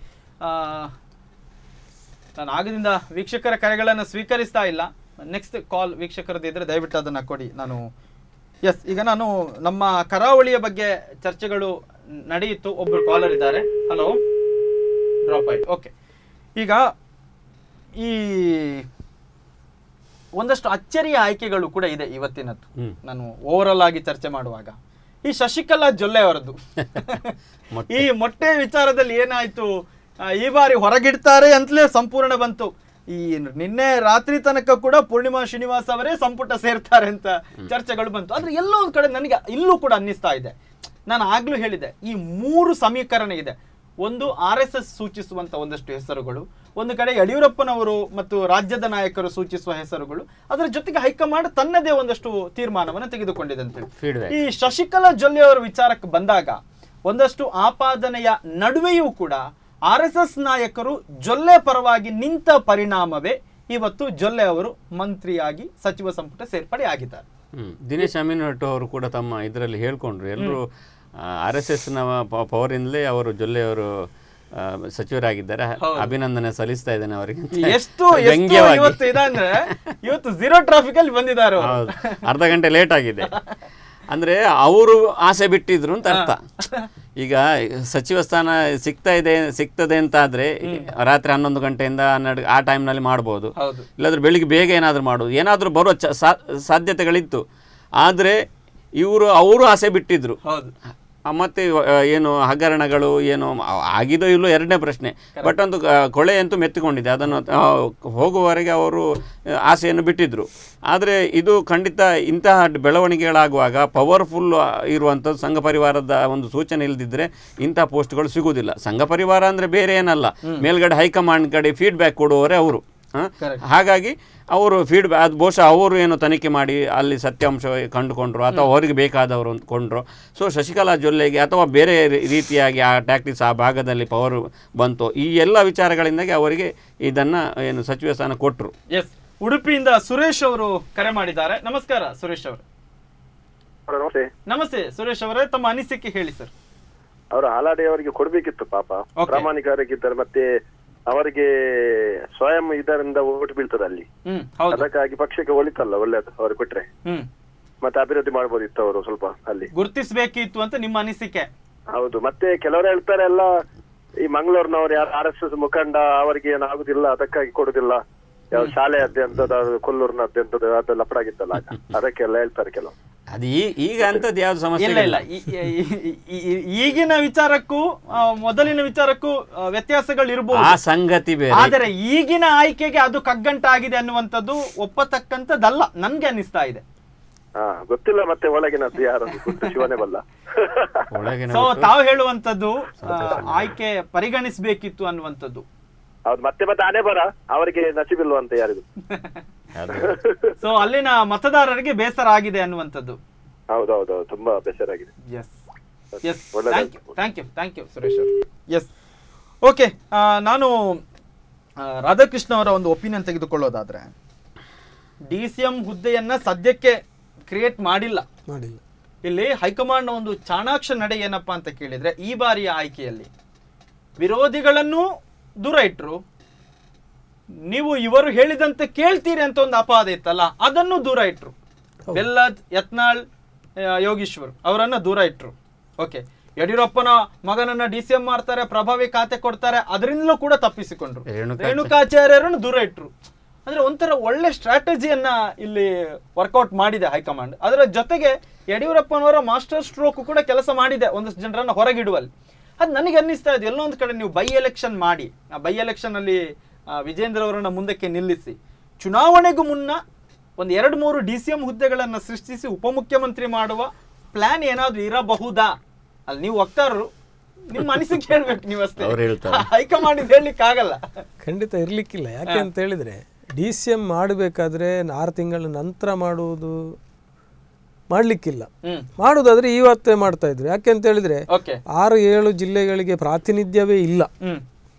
ನಾನು ಆಗದಿಂದ ವೀಕ್ಷಕರ ಕರೆಗಳನ್ನು ಸ್ವೀಕರಿಸ್ತಾ ಇಲ್ಲ ನೆಕ್ಸ್ಟ್ ಕಾಲ್ ವೀಕ್ಷಕರದ್ದು ಇದ್ರೆ ದಯವಿಟ್ಟು ಅದನ್ನ ಕೊಡಿ ನಾನು ಎಸ್ ಈಗ ನಾನು ನಮ್ಮ ಕರಾವಳಿಯ ಬಗ್ಗೆ ಚರ್ಚೆಗಳು ನಡೆಯಿತು ಒಬ್ಬರು ಕಾಲರ್ ಇದ್ದಾರೆ ಹಲೋ ಡ್ರಾಪ್ ಆಯ್ತು ಓಕೆ ಈಗ ಈ ಒಂದಷ್ಟು ಅಚ್ಚರಿಯ ಆಯ್ಕೆಗಳು ಕೂಡ ಇದೆ ಇವತ್ತಿನದ್ದು ಹ್ಮ್. ನಾನು ಓವರಲ್ ಆಗಿ ಚರ್ಚೆ ಮಾಡುವಾಗ ಈ ಶಶಿಕಲಾ ಜೊಲ್ಲೆ ಅವರದ್ದು ಮೊಟ್ಟೆ. ಈ ಮೊಟ್ಟೆ ವಿಚಾರದಲ್ಲಿ ಏನಾಯ್ತು ಆ, ಈ ಬಾರಿ ಹೊರಗಿಡ್ತಾರೆ ಅಂತಲೇ ಸಂಪೂರ್ಣ ಬಂತು ಈ ನಿನ್ನೆ ರಾತ್ರಿ ತನಕ ಕೂಡ ಪೂರ್ಣಿಮಾ ಶ್ರೀನಿವಾಸ್ ಅವರೇ ಸಂಪುಟ ಸೇರ್ತಾರೆ ಅಂತ ಚರ್ಚೆಗಳು ಬಂತು ಆದ್ರೆ ಎಲ್ಲೋ ಒಂದ್ ಕಡೆ ನನಗೆ ಇಲ್ಲೂ ಕೂಡ ಅನ್ನಿಸ್ತಾ ಇದೆ ನಾನು ಆಗ್ಲೂ ಹೇಳಿದೆ ಈ ಮೂರು ಸಮೀಕರಣ ಇದೆ ಒಂದು ಆರ್ ಎಸ್ ಎಸ್ ಸೂಚಿಸುವಂತ ಒಂದಷ್ಟು ಹೆಸರುಗಳು ಒಂದು ಕಡೆ ಯಡಿಯೂರಪ್ಪನವರು ಮತ್ತು ರಾಜ್ಯದ ನಾಯಕರು ಸೂಚಿಸುವ ಹೆಸರುಗಳು ಅದರ ಜೊತೆಗೆ ಹೈಕಮಾಂಡ್ ತನ್ನದೇ ಒಂದಷ್ಟು ತೀರ್ಮಾನವನ್ನು ತೆಗೆದುಕೊಂಡಿದೆ ಅಂತ ಹೇಳಿ Feedback. ಈ ಶಶಿಕಲಾ ಜೊಲ್ಲೆ ಅವರ ವಿಚಾರಕ್ಕೆ ಬಂದಾಗ ಒಂದಷ್ಟು ಆಪಾದನೆಯ ನಡುವೆಯೂ ಕೂಡ ಆರ್ ಎಸ್ ಎಸ್ ನಾಯಕರು ಜೊಲ್ಲೆ ಪರವಾಗಿ ನಿಂತ ಪರಿಣಾಮವೇ ಇವತ್ತು ಜೊಲ್ಲೆ ಅವರು ಮಂತ್ರಿಯಾಗಿ ಸಚಿವ ಸಂಪುಟ ಸೇರ್ಪಡೆ ಆಗಿದ್ದಾರೆ ಹ್ಮ್. ದಿನೇಶ್ ಅಮೀನ್ಭಟ್ ಅವರು ಕೂಡ ತಮ್ಮ ಇದರಲ್ಲಿ ಹೇಳ್ಕೊಂಡ್ರು ಎಲ್ಲರೂ ಆರ್ ಎಸ್ ಎಸ್ ನ ಪವರಿಂದಲೇ ಅವರು ಜೊಲ್ಲೆ ಅವರು ಆ, ಸಚಿವರಾಗಿದ್ದಾರೆ ಅಭಿನಂದನೆ ಸಲ್ಲಿಸ್ತಾ ಇದ್ದೇನೆ ಅವರಿಗೆ ಅಂತ ಎಷ್ಟು ಎಷ್ಟು ವ್ಯಂಗ್ಯವಾಗಿ. ಇವತ್ತು ಇದಂದ್ರೆ ಇವತ್ತು ಝೀರೋ ಟ್ರಾಫಿಕ್ ಅಲ್ಲಿ ಬಂದಿದ್ದಾರೆ ಅವ್ರು. ಹೌದು. ಅರ್ಧ ಗಂಟೆ ಲೇಟ್ ಆಗಿದೆ ಅಂದ್ರೆ ಅವರು ಆಸೆ ಬಿಟ್ಟಿದ್ರು ಅಂತ ಅರ್ಥ ಈಗ ಸಚಿವ ಸ್ಥಾನ ಸಿಗ್ತಾ ಇದೆ ಸಿಗ್ತದೆ ಅಂತ ಆದ್ರೆ ರಾತ್ರಿ ಹನ್ನೊಂದು ಗಂಟೆಯಿಂದ ಹನ್ನೆರಡು ಆ ಟೈಮ್ನಲ್ಲಿ ಮಾಡ್ಬೋದು ಹೌದು ಇಲ್ಲಾಂದ್ರೆ ಬೆಳಿಗ್ಗೆ ಬೇಗ ಏನಾದರೂ ಮಾಡೋದು ಏನಾದರೂ ಬರೋ ಚ- ಸಾ- ಸಾಧ್ಯತೆಗಳಿತ್ತು ಆದರೆ ಇವರು ಅವರು ಆಸೆ ಬಿಟ್ಟಿದ್ರು ಹೌದು ಆ, ಮತ್ತೆ ಆ, ಏನು ಹಗರಣಗಳು ಏನು ಆ, ಆಗಿದೋ ಇಲ್ಲೋ ಎರಡನೇ ಪ್ರಶ್ನೆ ಬಟ್ ಒಂದು ಆ, ಕೊಳೆ ಅಂತೂ ಮೆತ್ತಿಕೊಂಡಿದೆ ಅದನ್ನು ಆ, ಹೋಗುವವರೆಗೆ ಅವರು ಆ, ಆಸೆಯನ್ನು ಬಿಟ್ಟಿದ್ರು ಆದರೆ ಇದು ಖಂಡಿತ ಇಂತಹ ಬೆಳವಣಿಗೆಗಳಾಗುವಾಗ ಪವರ್ಫುಲ್ ಇರುವಂಥದ್ದು ಸಂಘ ಪರಿವಾರದ ಒಂದು ಸೂಚನೆ ಇಲ್ಲದಿದ್ದರೆ ಇಂತಹ ಪೋಸ್ಟ್ಗಳು ಸಿಗುವುದಿಲ್ಲ ಸಂಘ ಪರಿವಾರ ಅಂದರೆ ಬೇರೆ ಏನಲ್ಲ ಮೇಲ್ಗಡೆ ಹೈಕಮಾಂಡ್ ಕಡೆ ಫೀಡ್ಬ್ಯಾಕ್ ಕೊಡುವವರೇ ಅವರು ಹ? ಹಾಗಾಗಿ ಅವರು ಫೀಡ್ಬ್ಯಾಕ್ ಅದು ಬಹುಶಃ ಅವರು ಏನು ತನಿಖೆ ಮಾಡಿ ಅಲ್ಲಿ ಸತ್ಯಾಂಶ ಕಂಡುಕೊಂಡ್ರು ಅಥವಾ ಅವರಿಗೆ ಬೇಕಾದವರು ಕೊಂಡ್ರು ಸೊ ಶಶಿಕಲಾ ಜೊಲ್ಲೆಗೆ ಅಥವಾ ಬೇರೆ ರೀ- ರೀತಿಯಾಗಿ ಆ ಟ್ಯಾಕ್ಟಿಕ್ಸ್ ಆ ಭಾಗದಲ್ಲಿ ಪವರ್ ಬಂತು ಈ ಎಲ್ಲ ವಿಚಾರಗಳಿಂದಾಗಿ ಅವರಿಗೆ ಇದನ್ನ ಏನು ಸಚಿವ ಸ್ಥಾನ ಕೊಟ್ಟರು ಎಸ್ ಉಡುಪಿಯಿಂದ ಸುರೇಶ್ ಅವರು ಕರೆ ಮಾಡಿದ್ದಾರೆ ನಮಸ್ಕಾರ ಸುರೇಶ್ ಅವರು ನಮಸ್ತೆ ನಮಸ್ತೆ ಸುರೇಶ್ ಅವರೇ ತಮ್ಮ ಅನಿಸಿಕೆ ಹೇಳಿ ಸರ್ ಅವರು ಹಾಲಾಡಿ ಅವರಿಗೆ ಕೊಡ್ಬೇಕಿತ್ತು ಪಾಪ Okay. ಪ್ರಾಮಾಣಿಕರಾಗಿದ್ದಾರೆ ಮತ್ತೆ ಅವರಿಗೆ ಸ್ವಯಂ ಇದರಿಂದ ಓಟ್ ಬೀಳ್ತದೆ ಅಲ್ಲಿ ಹ್ಮ್ ಹೌದು ಅದಕ್ಕಾಗಿ ಪಕ್ಷಕ್ಕೆ ಒಳಿತಲ್ಲ ಒಳ್ಳೇದು ಅವ್ರಿಗೆ ಕೊಟ್ರೆ ಹ್ಮ್ ಮತ್ತೆ ಅಭಿವೃದ್ಧಿ ಮಾಡ್ಬೋದಿತ್ತು ಅವರು ಸ್ವಲ್ಪ ಅಲ್ಲಿ ಗುರುತಿಸಬೇಕಿತ್ತು ಅಂತ ನಿಮ್ಮ ಅನಿಸಿಕೆ ಹೌದು ಮತ್ತೆ ಕೆಲವರು ಹೇಳ್ತಾರೆ ಎಲ್ಲ ಈ ಮಂಗಳೂರಿನವ್ರು ಯಾರು ಆರ್ ಎಸ್ ಎಸ್ ಮುಖಂಡ ಅವರಿಗೆ ಏನಾಗುದಿಲ್ಲ ಅದಕ್ಕಾಗಿ ಕೊಡುದಿಲ್ಲ ಯಾವ ಶಾಲೆ ಅಧ್ಯಂತದ ಕೊಲ್ಲೂರಿನ ಅಧ್ಯಂತದ ಅದೆಲ್ಲ ಪಡಾಗಿತ್ತಲ್ಲ ಆಗ. ಅದಕ್ಕೆಲ್ಲ ಹೇಳ್ತಾರೆ ಕೆಲವು ಅದು ಈ ಈಗ ಅಂಥದ್ದು ಯಾವ್ದು ಸಮಸ್ಯೆ ಇಲ್ಲ ಇಲ್ಲ ಈ- ಈ- ಈ- ಈ- ಈಗಿನ ವಿಚಾರಕ್ಕೂ ಆ, ಮೊದಲಿನ ವಿಚಾರಕ್ಕೂ ಆ, ವ್ಯತ್ಯಾಸಗಳು ಆ ಇರಬಹುದು ಸಂಗತಿ ಬೇರೆ ಆದರೆ ಈಗಿನ ಆಯ್ಕೆಗೆ ಅದು ಕಗ್ಗಂಟಾಗಿದೆ ಅನ್ನುವಂಥದ್ದು ಒಪ್ಪತಕ್ಕಂಥದ್ದಲ್ಲ ನನ್ಗೆ ಅನ್ನಿಸ್ತಾ ಇದೆ ಹಾ ಗೊತ್ತಿಲ್ಲ ಮತ್ತೆ ಒಳಗಿನದ್ದು ಯಾರು ಗೊತ್ತು ಶಿವನೇ ಬಲ್ಲ ಒಳಗಿನ ಸೊ ತಾವು ಹೇಳುವಂತದ್ದು ಆ, ಆಯ್ಕೆ ಪರಿಗಣಿಸಬೇಕಿತ್ತು ಅನ್ನುವಂಥದ್ದು ಹೌದು ಮತ್ತೆ ಮತ್ತೆ ಹಣೆ ಬರ ಅವರಿಗೆ ನಸಿಬಿಲ್ವ ಅಂತ ಯಾರಿಗೂ ಅದು ಸೊ ಅಲ್ಲಿನ ಮತದಾರರಿಗೆ ಬೇಸರ ಆಗಿದೆ ಅನ್ನುವಂಥದ್ದು ಹೌದೌದು ತುಂಬಾ ಬೇಸರಾಗಿದೆ ಎಸ್ ಎಸ್ ಒಳ್ಳೆದಾಯ್ತು. Thank you thank you thank you Suresh ಅವರು ಎಸ್ ಓಕೆ ನಾನು ಆ, ರಾಧಾಕೃಷ್ಣ ಅವರ ಒಂದು ಒಪಿನಿಯನ್ ತೆಗೆದುಕೊಳ್ಳೋದಾದ್ರೆ ಡಿ ಸಿ ಎಂ ಹುದ್ದೆಯನ್ನ ಸದ್ಯಕ್ಕೆ ಕ್ರಿಯೇಟ್ ಮಾಡಿಲ್ಲ ಮಾಡಿಲ್ಲ ಇಲ್ಲಿ ಹೈಕಮಾಂಡ್ ಒಂದು ಚಾಣಾಕ್ಷ ನಡೆ ಏನಪ್ಪಾ ಅಂತ ಕೇಳಿದ್ರೆ ಈ ಬಾರಿಯ ಆಯ್ಕೆಯಲ್ಲಿ ವಿರೋಧಿಗಳನ್ನು ದೂರ ಇಟ್ರು ನೀವು ಇವರು ಹೇಳಿದಂತೆ ಕೇಳ್ತೀರಿ ಅಂತ ಒಂದು ಅಪವಾದ ಇತ್ತಲ್ಲ ಅದನ್ನು ದೂರ ಇಟ್ರು ಬೆಲ್ಲದ್ ಯತ್ನಾಳ್ ಆ, ಯೋಗೀಶ್ವರ್ ಅವರನ್ನ ದೂರ ಇಟ್ರು ಓಕೆ ಯಡಿಯೂರಪ್ಪನ ಮಗನನ್ನ ಡಿ ಸಿ ಎಂ ಮಾಡ್ತಾರೆ ಪ್ರಭಾವಿ ಖಾತೆ ಕೊಡ್ತಾರೆ ಅದರಿಂದಲೂ ಕೂಡ ತಪ್ಪಿಸಿಕೊಂಡ್ರು ರೇಣುಕಾಚಾರ್ಯ. ರೇಣುಕಾಚಾರ್ಯರನ್ನು ದೂರ ಇಟ್ರು ಅಂದ್ರೆ ಒಂಥರ ಒಳ್ಳೆ ಸ್ಟ್ರಾಟಜಿಯನ್ನ ಇಲ್ಲಿ ವರ್ಕೌಟ್ ಮಾಡಿದೆ ಹೈಕಮಾಂಡ್ ಅದರ ಜೊತೆಗೆ ಯಡಿಯೂರಪ್ಪನವರ ಮಾಸ್ಟರ್ ಸ್ಟ್ರೋಕ್ ಕೂಡ ಕೆಲಸ ಮಾಡಿದೆ ಒಂದಷ್ಟು ಜನರನ್ನ ಹೊರಗಿಡುವಲ್ಲಿ ಅದು ನನಗೆ ಅನ್ನಿಸ್ತಾ ಇದೆ ಎಲ್ಲೋ ಒಂದು ಕಡೆ ನೀವು ಬೈ ಎಲೆಕ್ಷನ್ ಮಾಡಿ ಆ ಬೈ ಎಲೆಕ್ಷನ್ ಅಲ್ಲಿ ಆ, ವಿಜೇಂದ್ರ ಅವರನ್ನ ಮುಂದಕ್ಕೆ ನಿಲ್ಲಿಸಿ ಚುನಾವಣೆಗೂ ಮುನ್ನ ಒಂದು ಎರಡು ಮೂರು ಡಿ ಸಿ ಎಂ ಹುದ್ದೆಗಳನ್ನ ಸೃಷ್ಟಿಸಿ ಉಪಮುಖ್ಯಮಂತ್ರಿ ಮಾಡುವ ಪ್ಲಾನ್ ಏನಾದ್ರೂ ಇರಬಹುದಾ ಅಲ್ಲಿ ನೀವು ವಕ್ತಾರರು ನಿಮ್ಮ ಅನಿಸಿಕೆ ಹೇಳ್ಬೇಕು ನೀವು ಅಷ್ಟೇ ಅವ್ರು ಹೇಳ್ತಾರೆ. ಹೈಕಮಾಂಡ್ ಇದು ಹೇಳಲಿಕ್ಕೆ ಆಗಲ್ಲ ಖಂಡಿತ ಇರಲಿಕ್ಕಿಲ್ಲ ಯಾಕೆ ಅಂತ ಹೇಳಿದರೆ ಡಿ ಸಿ ಎಮ್ ಮಾಡಬೇಕಾದ್ರೆ ಆರು ತಿಂಗಳ ನಂತರ ಮಾಡುವುದು ಮಾಡಲಿಕ್ಕಿಲ್ಲ ಹ್ಮ್ ಮಾಡುವುದಾದ್ರೆ ಇವತ್ತೇ ಮಾಡ್ತಾ ಇದ್ರು ಯಾಕೆ ಅಂತ ಹೇಳಿದರೆ ಓಕೆ ಆರು ಏಳು ಜಿಲ್ಲೆಗಳಿಗೆ ಪ್ರಾತಿನಿಧ್ಯವೇ ಇಲ್ಲ ಹ್ಮ್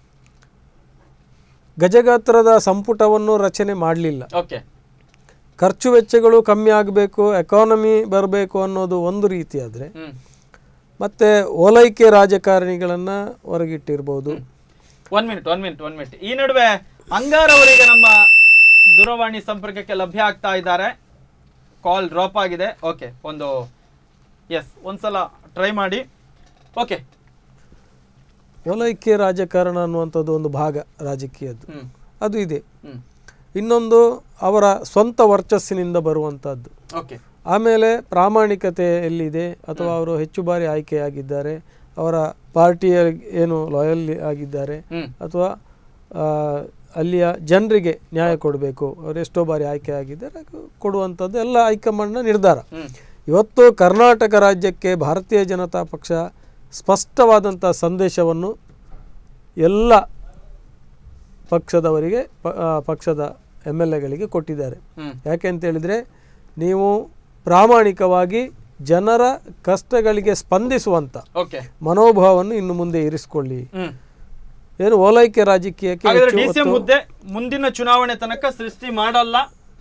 ಗಜಗಾತ್ರದ ಸಂಪುಟವನ್ನು ರಚನೆ ಮಾಡಲಿಲ್ಲ ಓಕೆ ಖರ್ಚು ವೆಚ್ಚಗಳು ಕಮ್ಮಿ ಆಗಬೇಕು ಎಕಾನಮಿ ಬರಬೇಕು ಅನ್ನೋದು ಒಂದು ರೀತಿ ಆದರೆ ಹ್ಮ್ ಮತ್ತು ಓಲೈಕೆ ರಾಜಕಾರಣಿಗಳನ್ನು ಹೊರಗಿಟ್ಟಿರ್ಬೋದು one minute one minute one minute ಈ ನಡುವೆ ಅಂಗಾರ್ ಅವರಿಗೆ ನಮ್ಮ ದೂರವಾಣಿ ಸಂಪರ್ಕಕ್ಕೆ ಲಭ್ಯ ಆಗ್ತಾ ಇದ್ದಾರೆ ಕಾಲ್ ಡ್ರಾಪ್ ಆಗಿದೆ ಓಕೆ ಒಂದು ಎಸ್ ಒಂದ್ಸಲ ಟ್ರೈ ಮಾಡಿ ಓಕೆ ಓಲೈಕೆ ರಾಜಕಾರಣ ಅನ್ನುವಂಥದ್ದು ಒಂದು ಭಾಗ ರಾಜಕೀಯದ್ದು ಹ್ಮ್ ಅದು ಇದೆ ಹ್ಮ್ ಇನ್ನೊಂದು ಅವರ ಸ್ವಂತ ವರ್ಚಸ್ಸಿನಿಂದ ಬರುವಂಥದ್ದು ಓಕೆ ಆಮೇಲೆ ಪ್ರಾಮಾಣಿಕತೆ ಎಲ್ಲಿದೆ ಅಥವಾ ಅವರು ಹೆಚ್ಚು ಬಾರಿ ಆಯ್ಕೆಯಾಗಿದ್ದಾರೆ ಅವರ ಪಾರ್ಟಿಯ ಏನು ಲಾಯಲ್ ಆಗಿದ್ದಾರೆ ಹ್ಮ್ ಅಥವಾ ಆ, ಅಲ್ಲಿಯ ಜನರಿಗೆ ನ್ಯಾಯ ಕೊಡಬೇಕು ಅವರು ಎಷ್ಟೋ ಬಾರಿ ಆಯ್ಕೆ ಆಗಿದ್ದಾರೆ ಅದು ಕೊಡುವಂಥದ್ದು ಎಲ್ಲ ಹೈಕಮಾಂಡ್ನ ನಿರ್ಧಾರ ಹ್ಮ್ ಇವತ್ತು ಕರ್ನಾಟಕ ರಾಜ್ಯಕ್ಕೆ ಭಾರತೀಯ ಜನತಾ ಪಕ್ಷ ಸ್ಪಷ್ಟವಾದಂಥ ಸಂದೇಶವನ್ನು ಎಲ್ಲ ಪಕ್ಷದವರಿಗೆ ಪ- ಆ, ಪಕ್ಷದ ಎಮ್ ಎಲ್ ಎಗಳಿಗೆ ಕೊಟ್ಟಿದ್ದಾರೆ ಹ್ಮ್ ಯಾಕೆ ಅಂತ ಹೇಳಿದರೆ ನೀವು ಪ್ರಾಮಾಣಿಕವಾಗಿ ಜನರ ಕಷ್ಟಗಳಿಗೆ ಸ್ಪಂದಿಸುವಂಥ ಓಕೆ ಮನೋಭಾವವನ್ನು ಇನ್ನು ಮುಂದೆ ಇರಿಸಿಕೊಳ್ಳಿ ಹ್ಮ್ ಏನು ಓಲೈಕೆ ರಾಜಕೀಯಕ್ಕೆ ಹಾಗಾದ್ರೆ ಹೆಚ್ಚು ಡಿ ಸಿ ಎಂ ಒತ್ತು- ಹುದ್ದೆ ಮುಂದಿನ ಚುನಾವಣೆ ತನಕ ಸೃಷ್ಟಿ ಮಾಡಲ್ಲ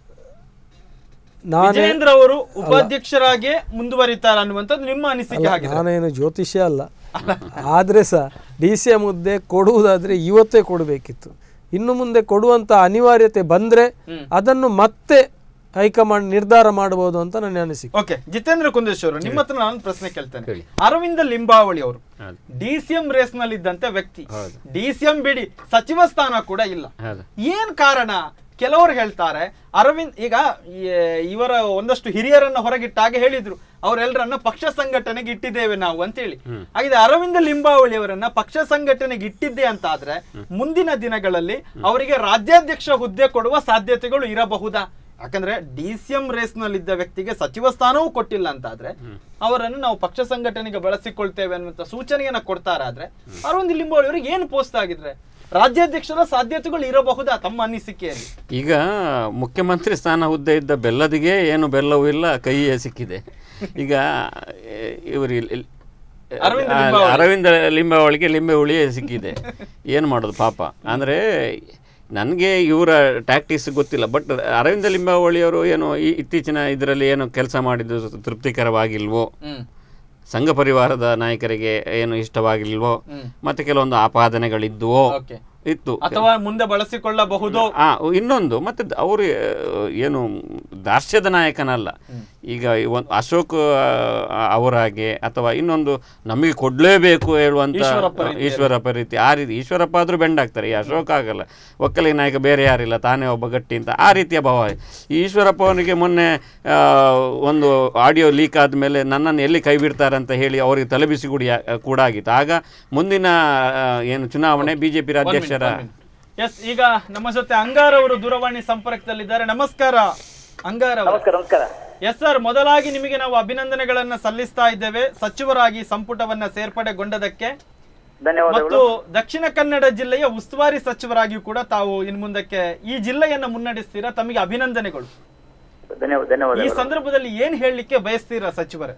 ನಾನೇ ವಿಜೇಂದ್ರ ಅವರು ಉಪಾಧ್ಯಕ್ಷರಾಗಿ ಮುಂದುವರಿತಾರೆ ಅನ್ನುವಂಥದ್ದು ನಿಮ್ಮ ಅನಿಸಿಕೆ ಆಗಿದೆ ನಾನೇನು ಜ್ಯೋತಿಷ್ಯ ಅಲ್ಲ ಆದರೆ ಸಹ ಡಿ ಸಿ ಎಂ ಹುದ್ದೆ ಕೊಡುವುದಾದರೆ ಇವತ್ತೇ ಕೊಡಬೇಕಿತ್ತು ಇನ್ನು ಮುಂದೆ ಕೊಡುವಂಥ ಅನಿವಾರ್ಯತೆ ಬಂದರೆ ಅದನ್ನು ಮತ್ತೆ ಹೈಕಮಾಂಡ್ ನಿರ್ಧಾರ ಮಾಡಬಹುದು ಅಂತ ನನ್ನ ಅನಿಸಿಕೆ ಓಕೆ ಜಿತೇಂದ್ರ ಕುಂದೇಶ್ ಅವರು ನಿಮ್ಮ ಹತ್ರ ನಾನು ಪ್ರಶ್ನೆ ಕೇಳ್ತೇನೆ ಅರವಿಂದ ಲಿಂಬಾವಳಿ ಅವರು ಹೌದು. ಡಿ ಸಿ ಎಂ ರೇಸ್ ನಲ್ಲಿ ಇದ್ದಂತೆ ವ್ಯಕ್ತಿ ಹೌದು. ಡಿ ಸಿ ಎಂ ಬಿಡಿ ಸಚಿವ ಸ್ಥಾನ ಕೂಡ ಇಲ್ಲ ಹೌದು ಏನ್ ಕಾರಣ ಕೆಲವರು ಹೇಳ್ತಾರೆ ಅರವಿಂದ್ ಈಗ ಈ- ಇವರ ಒಂದಷ್ಟು ಹಿರಿಯರನ್ನ ಹೊರಗಿಟ್ಟಾಗ ಹೇಳಿದ್ರು ಅವರೆಲ್ಲರನ್ನ ಪಕ್ಷ ಸಂಘಟನೆಗೆ ಇಟ್ಟಿದ್ದೇವೆ ನಾವು ಅಂತೇಳಿ ಹಾಗಿದೆ ಅರವಿಂದ ಲಿಂಬಾವಳಿ ಅವರನ್ನ ಪಕ್ಷ ಸಂಘಟನೆಗೆ ಇಟ್ಟಿದ್ದೆ ಅಂತ ಆದ್ರೆ ಮುಂದಿನ ದಿನಗಳಲ್ಲಿ ಅವರಿಗೆ ರಾಜ್ಯಾಧ್ಯಕ್ಷ ಹುದ್ದೆ ಕೊಡುವ ಸಾಧ್ಯತೆಗಳು ಇರಬಹುದಾ ಯಾಕಂದ್ರೆ ಡಿ ಸಿ ಎಂ ರೇಸ್ ನಲ್ಲಿದ್ದ ವ್ಯಕ್ತಿಗೆ ಸಚಿವ ಸ್ಥಾನವೂ ಕೊಟ್ಟಿಲ್ಲ ಅಂತ ಆದ್ರೆ ಅವರನ್ನು ನಾವು ಪಕ್ಷ ಸಂಘಟನೆಗೆ ಬಳಸಿಕೊಳ್ತೇವೆ ಅನ್ನುವಂತ ಸೂಚನೆಯನ್ನ ಕೊಡ್ತಾರಾದ್ರೆ ಅರವಿಂದ್ ಲಿಂಬಾವಳಿ ಅವರಿಗೆ ಏನು ಪೋಸ್ಟ್ ಆಗಿದ್ರೆ ರಾಜ್ಯಾಧ್ಯಕ್ಷರ ಸಾಧ್ಯತೆಗಳು ಇರಬಹುದಾ ತಮ್ಮ ಅನಿಸಿಕೆಯಲ್ಲಿ ಈಗ ಮುಖ್ಯಮಂತ್ರಿ ಸ್ಥಾನ ಹುದ್ದೆ ಇದ್ದ ಬೆಲ್ಲದಿಗೆ ಏನು ಬೆಲ್ಲವೂ ಇಲ್ಲ ಕೈಯೇ ಸಿಕ್ಕಿದೆ ಈಗ ಇವರು ಅರವಿಂದ ಲಿಂಬಾವಳಿ. ಅರವಿಂದ ಲಿಂಬಾವಳಿಗೆ ಲಿಂಬೆ ಹುಳಿಯೇ ಸಿಕ್ಕಿದೆ ಏನು ಮಾಡೋದು ಪಾಪ ಅಂದರೆ ನನಗೆ ಇವರ ಟ್ಯಾಕ್ಟಿಕ್ಸ್ ಗೊತ್ತಿಲ್ಲ ಬಟ್ ಅರವಿಂದ ಲಿಂಬಾವಳಿಯವರು ಏನು ಈ ಇತ್ತೀಚಿನ ಇದರಲ್ಲಿ ಏನು ಕೆಲಸ ಮಾಡಿದ್ದು ತೃಪ್ತಿಕರವಾಗಿಲ್ವೋ ಹ್ಮ್ ಸಂಘ ಪರಿವಾರದ ನಾಯಕರಿಗೆ ಏನು ಇಷ್ಟವಾಗಿಲ್ವೋ ಹ್ಮ್. ಮತ್ತೆ ಕೆಲವೊಂದು ಆಪಾದನೆಗಳಿದ್ದುವೋ ಓಕೆ ಇತ್ತು ಅಥವಾ ಮುಂದೆ ಬಳಸಿಕೊಳ್ಳಬಹುದು ಆ ಇನ್ನೊಂದು ಮತ್ತೆ ದ- ಅವರು ಆ, ಏನು ದಾರ್ಶ್ಯದ ನಾಯಕನಲ್ಲ ಈಗ ಈ ಒಂದ್ ಅಶೋಕ್ ಆ, ಅವರ ಹಾಗೆ ಅಥವಾ ಇನ್ನೊಂದು ನಮಗೆ ಕೊಡ್ಲೇಬೇಕು ಹೇಳುವಂತ ಈಶ್ವರಪ್ಪ ರೀತಿಯಲ್ಲಿ. ಈಶ್ವರಪ್ಪ ರೀತಿ ಆ ರೀತಿ ಈಶ್ವರಪ್ಪ ಆದ್ರೂ ಬೆಂಡ್ ಆಗ್ತಾರೆ ಈ ಅಶೋಕ್ ಆಗಲ್ಲ ಒಕ್ಕಲಿಗ ನಾಯಕ ಬೇರೆ ಯಾರಿಲ್ಲ ತಾನೇ ಒಬ್ಬ ಗಟ್ಟಿ ಅಂತ ಆ ರೀತಿಯ ಭಾವ ಈ ಈಶ್ವರಪ್ಪ ಅವನಿಗೆ ಮೊನ್ನೆ ಆ, ಒಂದು ಆಡಿಯೋ ಲೀಕ್ ಆದಮೇಲೆ ನನ್ನನ್ನು ಎಲ್ಲಿ ಕೈ ಬಿಡ್ತಾರೆ ಅಂತ ಹೇಳಿ ಅವರಿಗೆ ತಲೆಬಿಸಿ ಕೂಡ ಕೂಡ ಆಗಿತ್ತು ಆಗ ಮುಂದಿನ ಆ, ಏನು ಚುನಾವಣೆ ಬಿಜೆಪಿ ರಾಜ್ಯಾಧ್ಯಕ್ಷರ ಎಸ್ ಈಗ ನಮ್ಮ ಜೊತೆ ಅಂಗಾರ್ ಅವರು ದೂರವಾಣಿ ಸಂಪರ್ಕದಲ್ಲಿದ್ದಾರೆ ನಮಸ್ಕಾರ ಅಂಗಾರ್ ಅವರು ನಮಸ್ಕಾರ ನಮಸ್ಕಾರ ಎಸ್ ಸರ್ ಮೊದಲಾಗಿ ನಿಮಗೆ ನಾವು ಅಭಿನಂದನೆಗಳನ್ನ ಸಲ್ಲಿಸ್ತಾ ಇದ್ದೇವೆ ಸಚಿವರಾಗಿ ಸಂಪುಟವನ್ನ ಸೇರ್ಪಡೆಗೊಂಡದಕ್ಕೆ ಮತ್ತು ಧನ್ಯವಾದಗಳು ದಕ್ಷಿಣ ಕನ್ನಡ ಜಿಲ್ಲೆಯ ಉಸ್ತುವಾರಿ ಸಚಿವರಾಗಿಯೂ ಕೂಡ ತಾವು ಇನ್ ಮುಂದಕ್ಕೆ ಈ ಜಿಲ್ಲೆಯನ್ನ ಮುನ್ನಡೆಸ್ತೀರಾ ತಮಗೆ ಅಭಿನಂದನೆಗಳು ಧನ್ಯವಾದ ಈ ಧನ್ಯವಾದಗಳು ಸಂದರ್ಭದಲ್ಲಿ ಏನ್ ಹೇಳಲಿಕ್ಕೆ ಬಯಸ್ತೀರಾ ಸಚಿವರೇ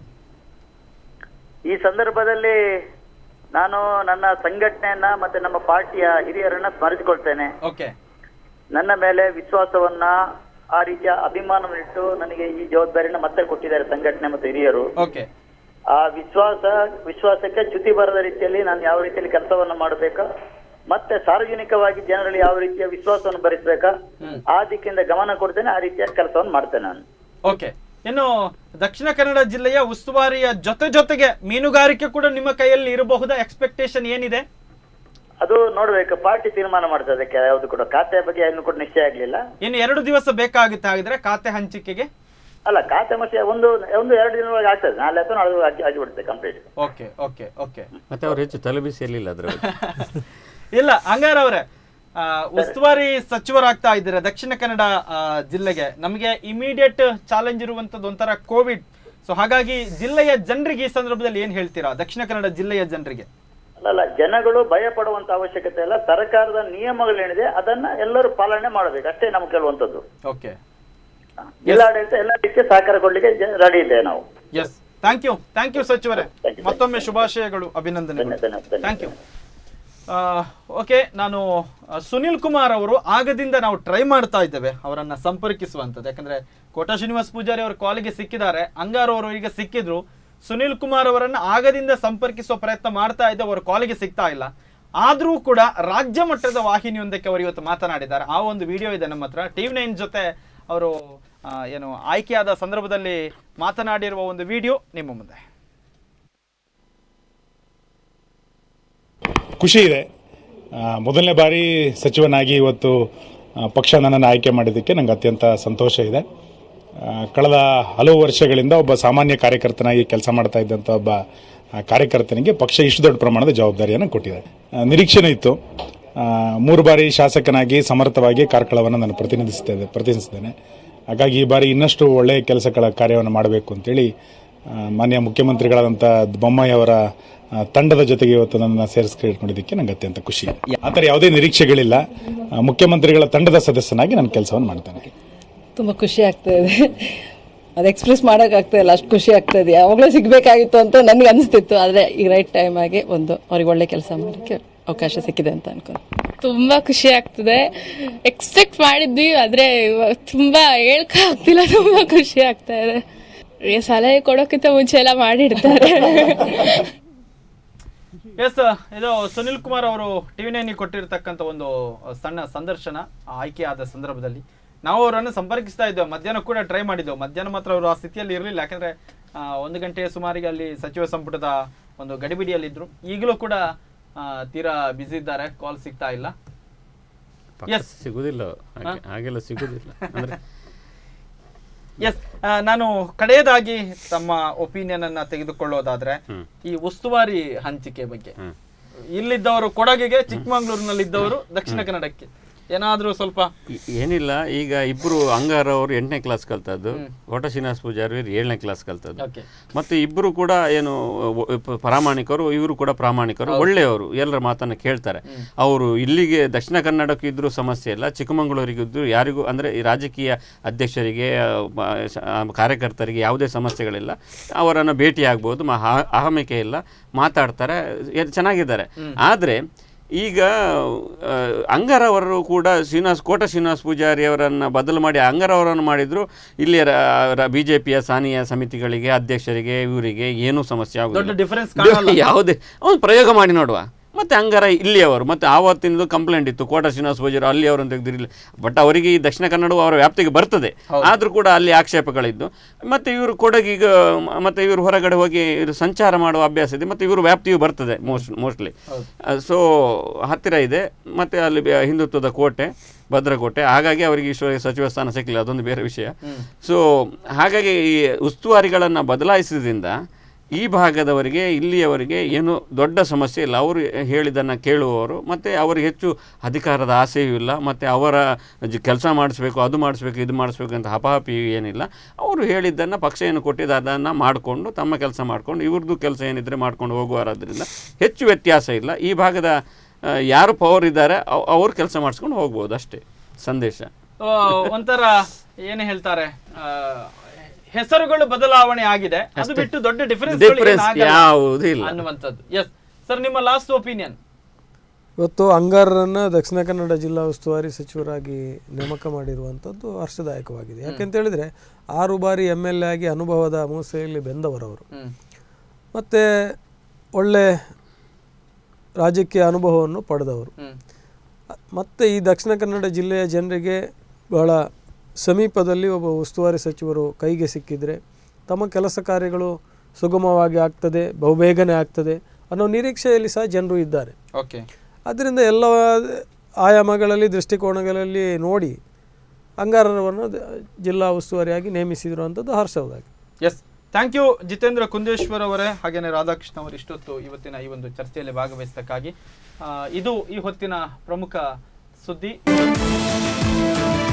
ಈ ಸಂದರ್ಭದಲ್ಲಿ ನಾನು ನನ್ನ ಸಂಘಟನೆಯನ್ನ ಮತ್ತೆ ನಮ್ಮ ಪಾರ್ಟಿಯ ಹಿರಿಯರನ್ನ ಸ್ಮರಿಸಿಕೊಳ್ತೇನೆ ಓಕೆ ನನ್ನ ಮೇಲೆ ವಿಶ್ವಾಸವನ್ನ ಆ ರೀತಿಯ ಅಭಿಮಾನವನ್ನಿಟ್ಟು ನನಗೆ ಈ ಜವಾಬ್ದಾರಿನ ಮತ್ತೆ ಕೊಟ್ಟಿದ್ದಾರೆ ಸಂಘಟನೆ ಮತ್ತು ಹಿರಿಯರು ಓಕೆ ಆ ವಿಶ್ವಾಸ ವಿಶ್ವಾಸಕ್ಕೆ ಚ್ಯುತಿ ಬರದ ರೀತಿಯಲ್ಲಿ ನಾನು ಯಾವ ರೀತಿಯಲ್ಲಿ ಕೆಲಸವನ್ನು ಮಾಡಬೇಕಾ ಮತ್ತೆ ಸಾರ್ವಜನಿಕವಾಗಿ ಜನರಲ್ಲಿ ಯಾವ ರೀತಿಯ ವಿಶ್ವಾಸವನ್ನು ಭರಿಸಬೇಕಾ ಆ ದಿಕ್ಕಿಂದ ಗಮನ ಕೊಡ್ತೇನೆ ಆ ರೀತಿಯ ಕೆಲಸವನ್ನು ಮಾಡ್ತೇನೆ ನಾನು ಓಕೆ ಇನ್ನು ದಕ್ಷಿಣ ಕನ್ನಡ ಜಿಲ್ಲೆಯ ಉಸ್ತುವಾರಿಯ ಜೊತೆ ಜೊತೆಗೆ ಮೀನುಗಾರಿಕೆ ಕೂಡ ನಿಮ್ಮ ಕೈಯಲ್ಲಿ ಇರಬಹುದಾ ಎಕ್ಸ್ಪೆಕ್ಟೇಷನ್ ಏನಿದೆ ಅದು ನೋಡ್ಬೇಕು ಪಾರ್ಟಿ ತೀರ್ಮಾನ ಮಾಡ್ತದೆ ಅದಕ್ಕೆ ಯಾವುದು ಕೂಡ ಖಾತೆ ಬಗ್ಗೆ ಇನ್ನೂ ಕೂಡ ನಿಶ್ಚಯ ಆಗ್ಲಿಲ್ಲ ಇನ್ನು ಎರಡು ದಿವಸ ಬೇಕಾಗುತ್ತೆ ಹಾಗಿದ್ರೆ ಖಾತೆ ಹಂಚಿಕೆಗೆ ಅಲ್ಲ ಖಾತೆ ಮತ್ತೆ ಒಂದು ಒಂದು ಎರಡು ದಿನದೊಳಗೆ ಆಗ್ತದೆ ನಾಳೆ ಅಥವಾ ನಾಳೆ ಆಗಿ ಆಗಿಬಿಡುತ್ತೆ ಕಂಪ್ಲೀಟ್ ಓಕೆ ಓಕೆ ಓಕೆ ಮತ್ತೆ ಅವ್ರು ಹೆಚ್ಚು ತಲೆಬಿಸಿ ಇರಲಿಲ್ಲ ಅದರ ಇಲ್ಲ ಹಂಗಾರ ಅವ್ರೆ ಆ, ಉಸ್ತುವಾರಿ ಸಚಿವರಾಗ್ತಾ ಇದ್ದೀರಾ ದಕ್ಷಿಣ ಕನ್ನಡ ಆ, ಜಿಲ್ಲೆಗೆ ನಮಗೆ ಇಮಿಡಿಯೇಟ್ ಚಾಲೆಂಜ್ ಇರುವಂತದ್ದು ಒಂಥರ ಕೋವಿಡ್ ಸೊ ಹಾಗಾಗಿ ಜಿಲ್ಲೆಯ ಜನರಿಗೆ ಈ ಸಂದರ್ಭದಲ್ಲಿ ಏನ್ ಹೇಳ್ತೀರಾ ದಕ್ಷಿಣ ಕನ್ನಡ ಜಿಲ್ಲೆಯ ಜನರಿಗೆ ಅಲ್ಲ ಜನಗಳು ಭಯ ಪಡುವಂತ ಅವಶ್ಯಕತೆ ಇಲ್ಲ ಸರ್ಕಾರದ ನಿಯಮಗಳೇನಿದೆ ಅದನ್ನ ಎಲ್ಲರೂ ಪಾಲನೆ ಮಾಡಬೇಕು ಅಷ್ಟೇ ನಮ್ಗೆ ಕೇಳುವಂತದ್ದು ಓಕೆ ಜಿಲ್ಲಾಡಳಿತ ಎಲ್ಲ ರೀತಿಯ ಸಹಕಾರ ಕೊಡ್ಲಿಕ್ಕೆ ರೆಡಿ ಇದೆ ನಾವು yes thank you thank you ಸಚಿವರೇ ಮತ್ತೊಮ್ಮೆ ಶುಭಾಶಯಗಳು ಅಭಿನಂದನೆಗಳು ಥ್ಯಾಂಕ್ ಯು ಓಕೆ ನಾನು ಆ, ಸುನಿಲ್ ಕುಮಾರ್ ಅವರು ಆಗದಿಂದ ನಾವು ಟ್ರೈ ಮಾಡ್ತಾ ಇದ್ದೇವೆ ಅವರನ್ನ ಸಂಪರ್ಕಿಸುವಂಥದ್ದು ಯಾಕಂದ್ರೆ ಕೋಟಾ ಶ್ರೀನಿವಾಸ್ ಪೂಜಾರಿ ಅವರು ಕಾಲಿಗೆ ಸಿಕ್ಕಿದ್ದಾರೆ ಅಂಗಾರು ಅವರು ಈಗ ಸಿಕ್ಕಿದ್ರು ಸುನಿಲ್ ಕುಮಾರ್ ಅವರನ್ನ ಆಗದಿಂದ ಸಂಪರ್ಕಿಸುವ ಪ್ರಯತ್ನ ಮಾಡ್ತಾ ಇದ್ದೆ ಅವರು ಕಾಲಿಗೆ ಸಿಗ್ತಾ ಇಲ್ಲ ಆದ್ರೂ ಕೂಡ ರಾಜ್ಯ ಮಟ್ಟದ ವಾಹಿನಿಯೊಂದಕ್ಕೆ ಅವರು ಇವತ್ತು ಮಾತನಾಡಿದ್ದಾರೆ ಆ ಒಂದು ವಿಡಿಯೋ ಇದೆ ನಮ್ಮ ಹತ್ರ ಟಿವಿ ನೈನ್ ಜೊತೆ ಅವರು ಆ, ಏನು ಆಯ್ಕೆಯಾದ ಸಂದರ್ಭದಲ್ಲಿ ಮಾತನಾಡಿರುವ ಒಂದು ವಿಡಿಯೋ ನಿಮ್ಮ ಮುಂದೆ ಖುಷಿ ಇದೆ ಆ, ಮೊದಲನೇ ಬಾರಿ ಸಚಿವನಾಗಿ ಇವತ್ತು ಆ, ಪಕ್ಷ ನನ್ನನ್ನು ಆಯ್ಕೆ ಮಾಡಿದ್ದಕ್ಕೆ ನಂಗೆ ಅತ್ಯಂತ ಸಂತೋಷ ಇದೆ ಆ, ಕಳೆದ ಹಲವು ವರ್ಷಗಳಿಂದ ಒಬ್ಬ ಸಾಮಾನ್ಯ ಕಾರ್ಯಕರ್ತನಾಗಿ ಕೆಲಸ ಮಾಡ್ತಾ ಇದ್ದಂಥ ಒಬ್ಬ ಆ, ಕಾರ್ಯಕರ್ತನಿಗೆ ಪಕ್ಷ ಇಷ್ಟು ದೊಡ್ಡ ಪ್ರಮಾಣದ ಜವಾಬ್ದಾರಿಯನ್ನು ಕೊಟ್ಟಿದೆ ಆ, ನಿರೀಕ್ಷೆನೂ ಇತ್ತು ಆ, ಮೂರು ಬಾರಿ ಶಾಸಕನಾಗಿ ಸಮರ್ಥವಾಗಿ ಕಾರ್ಕಳವನ್ನು ನಾನು ಪ್ರತಿನಿಧಿಸ್ತೇನೆ ಪ್ರತಿನಿಧಿಸಿದ್ದೇನೆ ಹಾಗಾಗಿ ಈ ಬಾರಿ ಇನ್ನಷ್ಟು ಒಳ್ಳೆಯ ಕೆಲಸಗಳ ಕಾರ್ಯವನ್ನು ಮಾಡಬೇಕು ಅಂತೇಳಿ ಆ, ಮಾನ್ಯ ಮುಖ್ಯಮಂತ್ರಿಗಳಾದಂಥ ಬೊಮ್ಮಾಯಿ ಅವರ ಆ, ತಂಡದ ಜೊತೆಗೆ ಇವತ್ತು ನನ್ನ ಸೇರಿಸ್ಕೊಂಡಿದ್ದಕ್ಕೆ ನಂಗೆ ಅತ್ಯಂತ ಖುಷಿ ಇದೆ ಆ ಥರ ಯಾವುದೇ ನಿರೀಕ್ಷೆಗಳಿಲ್ಲ ಆ, ಮುಖ್ಯಮಂತ್ರಿಗಳ ತಂಡದ ಸದಸ್ಯನಾಗಿ ನಾನು ಕೆಲಸವನ್ನು ಮಾಡ್ತೇನೆ ತುಂಬ ಖುಷಿ ಆಗ್ತಾ ಇದೆ ಅದು ಎಕ್ಸ್ಪ್ರೆಸ್ ಮಾಡೋಕ್ಕಾಗ್ತಾ ಇಲ್ಲ ಅಷ್ಟು ಖುಷಿ ಆಗ್ತಾ ಇದೆ ಯಾವಾಗಲೂ ಸಿಗಬೇಕಾಗಿತ್ತು ಅಂತ ನನಗೆ ಅನಿಸ್ತಿತ್ತು ಆದರೆ ಈಗ ರೈಟ್ ಟೈಮ್ ಆಗಿ ಒಂದು ಅವ್ರಿಗೆ ಒಳ್ಳೆ ಕೆಲಸ ಮಾಡೋಕ್ಕೆ ಅವಕಾಶ ಸಿಕ್ಕಿದೆ ಅಂತ ಅನ್ಕೊಂಡು ತುಂಬಾ ಖುಷಿ ಆಗ್ತದೆ ಎಕ್ಸ್ಪೆಕ್ಟ್ ಮಾಡಿದ್ವಿ ಆದ್ರೆ ಇವಾಗ ತುಂಬಾ ಹೇಳ್ಕ ಆಗ್ತಿಲ್ಲ ತುಂಬಾ ಖುಷಿ ಆಗ್ತಾ ಇದೆ ಈ ಸಲಹೆ ಕೊಡೋಕ್ಕಿಂತ ಮುಂಚೆ ಎಲ್ಲ ಮಾಡಿಡ್ತಾರೆ ಎಸ್ ಇದು ಸುನಿಲ್ ಕುಮಾರ್ ಅವರು ಟಿವಿ ನೈನ್ ಕೊಟ್ಟಿರ್ತಕ್ಕಂಥ ಒಂದು ಸಣ್ಣ ಸಂದರ್ಶನ ಆ ಆಯ್ಕೆಯಾದ ಸಂದರ್ಭದಲ್ಲಿ ನಾವು ಅವರನ್ನು ಸಂಪರ್ಕಿಸ್ತಾ ಇದ್ದೇವೆ ಮಧ್ಯಾಹ್ನ ಕೂಡ ಟ್ರೈ ಮಾಡಿದ್ದೆವು ಮಧ್ಯಾಹ್ನ ಮಾತ್ರ ಅವರು ಆ ಸ್ಥಿತಿಯಲ್ಲಿ ಇರಲಿಲ್ಲ ಯಾಕಂದ್ರೆ ಆ, ಒಂದು ಗಂಟೆಯ ಸುಮಾರಿಗೆ ಅಲ್ಲಿ ಸಚಿವ ಸಂಪುಟದ ಒಂದು ಗಡಿಬಿಡಿಯಲ್ಲಿದ್ರು ಈಗಲೂ ಕೂಡ ಆ, ತೀರಾ ಬ್ಯುಸಿ ಇದ್ದಾರೆ ಕಾಲ್ ಸಿಗ್ತಾ ಇಲ್ಲ ಎಸ್ ಸಿಗುದಿಲ್ಲ ಹಾಗೆ- ಹಾಗೆಲ್ಲ ಸಿಗುದಿಲ್ಲ ಅಂದ್ರೆ ಎಸ್ ನಾನು ಕಡೆಯದಾಗಿ ತಮ್ಮ ಒಪಿನಿಯನ್ ಅನ್ನ ತೆಗೆದುಕೊಳ್ಳೋದಾದ್ರೆ ಈ ಉಸ್ತುವಾರಿ ಹಂಚಿಕೆ ಬಗ್ಗೆ ಇಲ್ಲಿದ್ದವರು ಕೊಡಗಿಗೆ ಚಿಕ್ಕಮಂಗ್ಳೂರಿನಲ್ಲಿದ್ದವರು ದಕ್ಷಿಣ ಕನ್ನಡಕ್ಕೆ ಏನಾದ್ರೂ ಸ್ವಲ್ಪ ಈ- ಏನಿಲ್ಲ ಈಗ ಇಬ್ರು ಅಂಗಾರ ಅವರು ಎಂಟನೇ ಕ್ಲಾಸ್ ಕಲ್ತದ್ದು ಕೋಟ ಶ್ರೀನಿವಾಸ ಪೂಜಾರಿ ಅವ್ರು ಏಳನೇ ಕ್ಲಾಸ್ ಕಲ್ತದ್ದು Okay. ಮತ್ತೆ ಇಬ್ರು ಕೂಡ ಏನು ಒ- ಪ- ಪ್ರಾಮಾಣಿಕರು ಇವರು ಕೂಡ ಪ್ರಾಮಾಣಿಕರು ಒಳ್ಳೆಯವರು ಎಲ್ಲರ ಮಾತನ್ನ ಕೇಳ್ತಾರೆ ಅವರು ಇಲ್ಲಿಗೆ ದಕ್ಷಿಣ ಕನ್ನಡಕ್ಕೆ ಇದ್ರೂ ಸಮಸ್ಯೆ ಇಲ್ಲ ಚಿಕ್ಕಮಗಳೂರಿಗಿದ್ರು ಯಾರಿಗೂ ಅಂದ್ರೆ ಈ ರಾಜಕೀಯ ಅಧ್ಯಕ್ಷರಿಗೆ ಆ, ಮ- ಸ- ಆ, ಕಾರ್ಯಕರ್ತರಿಗೆ ಯಾವುದೇ ಸಮಸ್ಯೆಗಳಿಲ್ಲ ಅವರನ್ನು ಭೇಟಿ ಆಗ್ಬೋದು ಮ- ಆ- ಅಹಮಿಕೆ ಇಲ್ಲ ಮಾತಾಡ್ತಾರೆ ಎ- ಚೆನ್ನಾಗಿದ್ದಾರೆ ಆದ್ರೆ ಈಗ ಆ, ಅಂಗಾರ ಅವರು ಕೂಡ ಶ್ರೀನಿವಾಸ್ ಕೋಟ ಶ್ರೀನಿವಾಸ ಪೂಜಾರಿ ಅವರನ್ನು ಬದಲು ಮಾಡಿ ಅಂಗಾರ ಅವರನ್ನು ಮಾಡಿದ್ರು ಇಲ್ಲಿ ಬಿ ಜೆ ಪಿಯ ಸ್ಥಾನೀಯ ಸಮಿತಿಗಳಿಗೆ ಅಧ್ಯಕ್ಷರಿಗೆ ಇವರಿಗೆ ಏನೂ ಸಮಸ್ಯೆ ದೊಡ್ಡ ಆಗುದಿಲ್ಲ difference ಕಾಣಲ್ಲ. ಯಾವುದೇ ಅವ್ನು ಪ್ರಯೋಗ ಮಾಡಿ ನೋಡುವ ಮತ್ತೆ ಅಂಗಾರ ಇಲ್ಲಿಯವರು ಮತ್ತೆ ಆವತ್ತಿನದು ಕಂಪ್ಲೇಂಟ್ ಇತ್ತು ಕೋಟ ಶ್ರೀನಿವಾಸ ಪೂಜಾರಿ ಅಲ್ಲಿ ಅವರನ್ನು ತೆಗೆದಿರಲಿಲ್ಲ ಬಟ್ ಅವರಿಗೆ ಈ ದಕ್ಷಿಣ ಕನ್ನಡವು ಅವರ ವ್ಯಾಪ್ತಿಗೆ ಬರ್ತದೆ ಆದರೂ ಕೂಡ ಅಲ್ಲಿ ಆಕ್ಷೇಪಗಳಿದ್ದು ಮತ್ತೆ ಇವರು ಕೊಡಗಿಗ ಮ- ಮತ್ತೆ ಇವರು ಹೊರಗಡೆ ಹೋಗಿ ಇವರು ಸಂಚಾರ ಮಾಡುವ ಅಭ್ಯಾಸ ಇದೆ ಮತ್ತೆ ಇವರು ವ್ಯಾಪ್ತಿಯು ಬರ್ತದೆ ಮೋಸ್ಟ್ ಮೋಸ್ಟ್ಲಿ ಸೊ ಹತ್ತಿರ ಇದೆ ಮತ್ತೆ ಅಲ್ಲಿ ಬೆ- ಹಿಂದುತ್ವದ ಕೋಟೆ ಭದ್ರಕೋಟೆ ಹಾಗಾಗಿ ಅವರಿಗೆ ಈಶ್ವರ ಸಚಿವ ಸ್ಥಾನ ಸಿಕ್ಕಲಿಲ್ಲ ಅದೊಂದು ಬೇರೆ ವಿಷಯ ಸೊ ಹಾಗಾಗಿ ಈ ಉಸ್ತುವಾರಿಗಳನ್ನು ಬದಲಾಯಿಸಿದ್ರಿಂದ ಈ ಭಾಗದವರಿಗೆ ಇಲ್ಲಿಯವರಿಗೆ ಏನು ದೊಡ್ಡ ಸಮಸ್ಯೆ ಇಲ್ಲ ಅವರು ಹೇಳಿದ್ದನ್ನು ಕೇಳುವವರು ಮತ್ತು ಅವರಿಗೆ ಹೆಚ್ಚು ಅಧಿಕಾರದ ಆಸೆಯೂ ಇಲ್ಲ ಮತ್ತು ಅವರ ಕೆಲಸ ಮಾಡಿಸ್ಬೇಕು ಅದು ಮಾಡಿಸ್ಬೇಕು ಇದು ಮಾಡಿಸ್ಬೇಕು ಅಂತ ಹಪಾಹಪಿಯೂ ಏನಿಲ್ಲ ಅವರು ಹೇಳಿದ್ದನ್ನು ಪಕ್ಷ ಏನು ಕೊಟ್ಟಿದೆ ಅದನ್ನು ಮಾಡಿಕೊಂಡು ತಮ್ಮ ಕೆಲಸ ಮಾಡಿಕೊಂಡು ಇವ್ರದ್ದು ಕೆಲಸ ಏನಿದ್ರೆ ಮಾಡ್ಕೊಂಡು ಹೋಗುವರಾದ್ರಿಂದ ಹೆಚ್ಚು ವ್ಯತ್ಯಾಸ ಇಲ್ಲ ಈ ಭಾಗದ ಆ, ಯಾರು ಪವರ್ ಇದ್ದಾರೆ ಅವ್- ಅವ್ರು ಕೆಲಸ ಮಾಡಿಸ್ಕೊಂಡು ಹೋಗ್ಬೋದು ಅಷ್ಟೇ ಸಂದೇಶ ಆ, ಒಂಥರ ಏನು ಹೇಳ್ತಾರೆ ಆ, ಹೆಸರುಗಳು ಬದಲಾವಣೆ ಆಗಿದೆ ಅದು ಅಷ್ಟೇ. ಬಿಟ್ಟು ದೊಡ್ಡ ಡಿಫರೆನ್ಸ್ Difference ಯಾವುದೂ ಇಲ್ಲ. ಅನ್ನುವಂಥದ್ದು ಎಸ್ ಸರ್ ನಿಮ್ಮ ಲಾಸ್ಟ್ ಒಪಿನಿಯನ್ ಇವತ್ತು ಅಂಗಾರರನ್ನ ದಕ್ಷಿಣ ಕನ್ನಡ ಜಿಲ್ಲಾ ಉಸ್ತುವಾರಿ ಸಚಿವರಾಗಿ ನೇಮಕ ಮಾಡಿರುವಂಥದ್ದು ಹರ್ಷದಾಯಕವಾಗಿದೆ ಯಾಕೆಂತ ಹೇಳಿದ್ರೆ ಆರು ಬಾರಿ ಎಮ್ ಎಲ್ ಎ ಆಗಿ ಅನುಭವದ ಮೂಸೆಯಲ್ಲಿ ಬೆಂದವರವರು ಮತ್ತು ಒಳ್ಳೆ ರಾಜಕೀಯ ಅನುಭವವನ್ನು ಪಡೆದವರು ಮತ್ತು ಈ ದಕ್ಷಿಣ ಕನ್ನಡ ಜಿಲ್ಲೆಯ ಜನರಿಗೆ ಬಹಳ ಸಮೀಪದಲ್ಲಿ ಒಬ್ಬ ಉಸ್ತುವಾರಿ ಸಚಿವರು ಕೈಗೆ ಸಿಕ್ಕಿದರೆ ತಮ್ಮ ಕೆಲಸ ಕಾರ್ಯಗಳು ಸುಗಮವಾಗಿ ಆಗ್ತದೆ ಬಹುಬೇಗನೆ ಆಗ್ತದೆ ಅನ್ನೋ ನಿರೀಕ್ಷೆಯಲ್ಲಿ ಸಹ ಜನರು ಇದ್ದಾರೆ ಓಕೆ ಆದ್ದರಿಂದ ಎಲ್ಲ ಆಯಾಮಗಳಲ್ಲಿ ದೃಷ್ಟಿಕೋನಗಳಲ್ಲಿ ನೋಡಿ ಅಂಗಾರರವನ್ನು ದ- ಜಿಲ್ಲಾ ಉಸ್ತುವಾರಿಯಾಗಿ ನೇಮಿಸಿದ್ರು ಅಂಥದ್ದು ಹರ್ಷವಾಗಿದೆ yes thank you Jitendra Kundeshwar ಅವರೇ ಹಾಗೇನೆ ರಾಧಾಕೃಷ್ಣ ಅವರು ಇಷ್ಟೊತ್ತು ಇವತ್ತಿನ ಈ ಒಂದು ಚರ್ಚೆಯಲ್ಲಿ ಭಾಗವಹಿಸಕ್ಕಾಗಿ ಆ, ಇದು ಈ ಹೊತ್ತಿನ ಪ್ರಮುಖ ಸುದ್ದಿ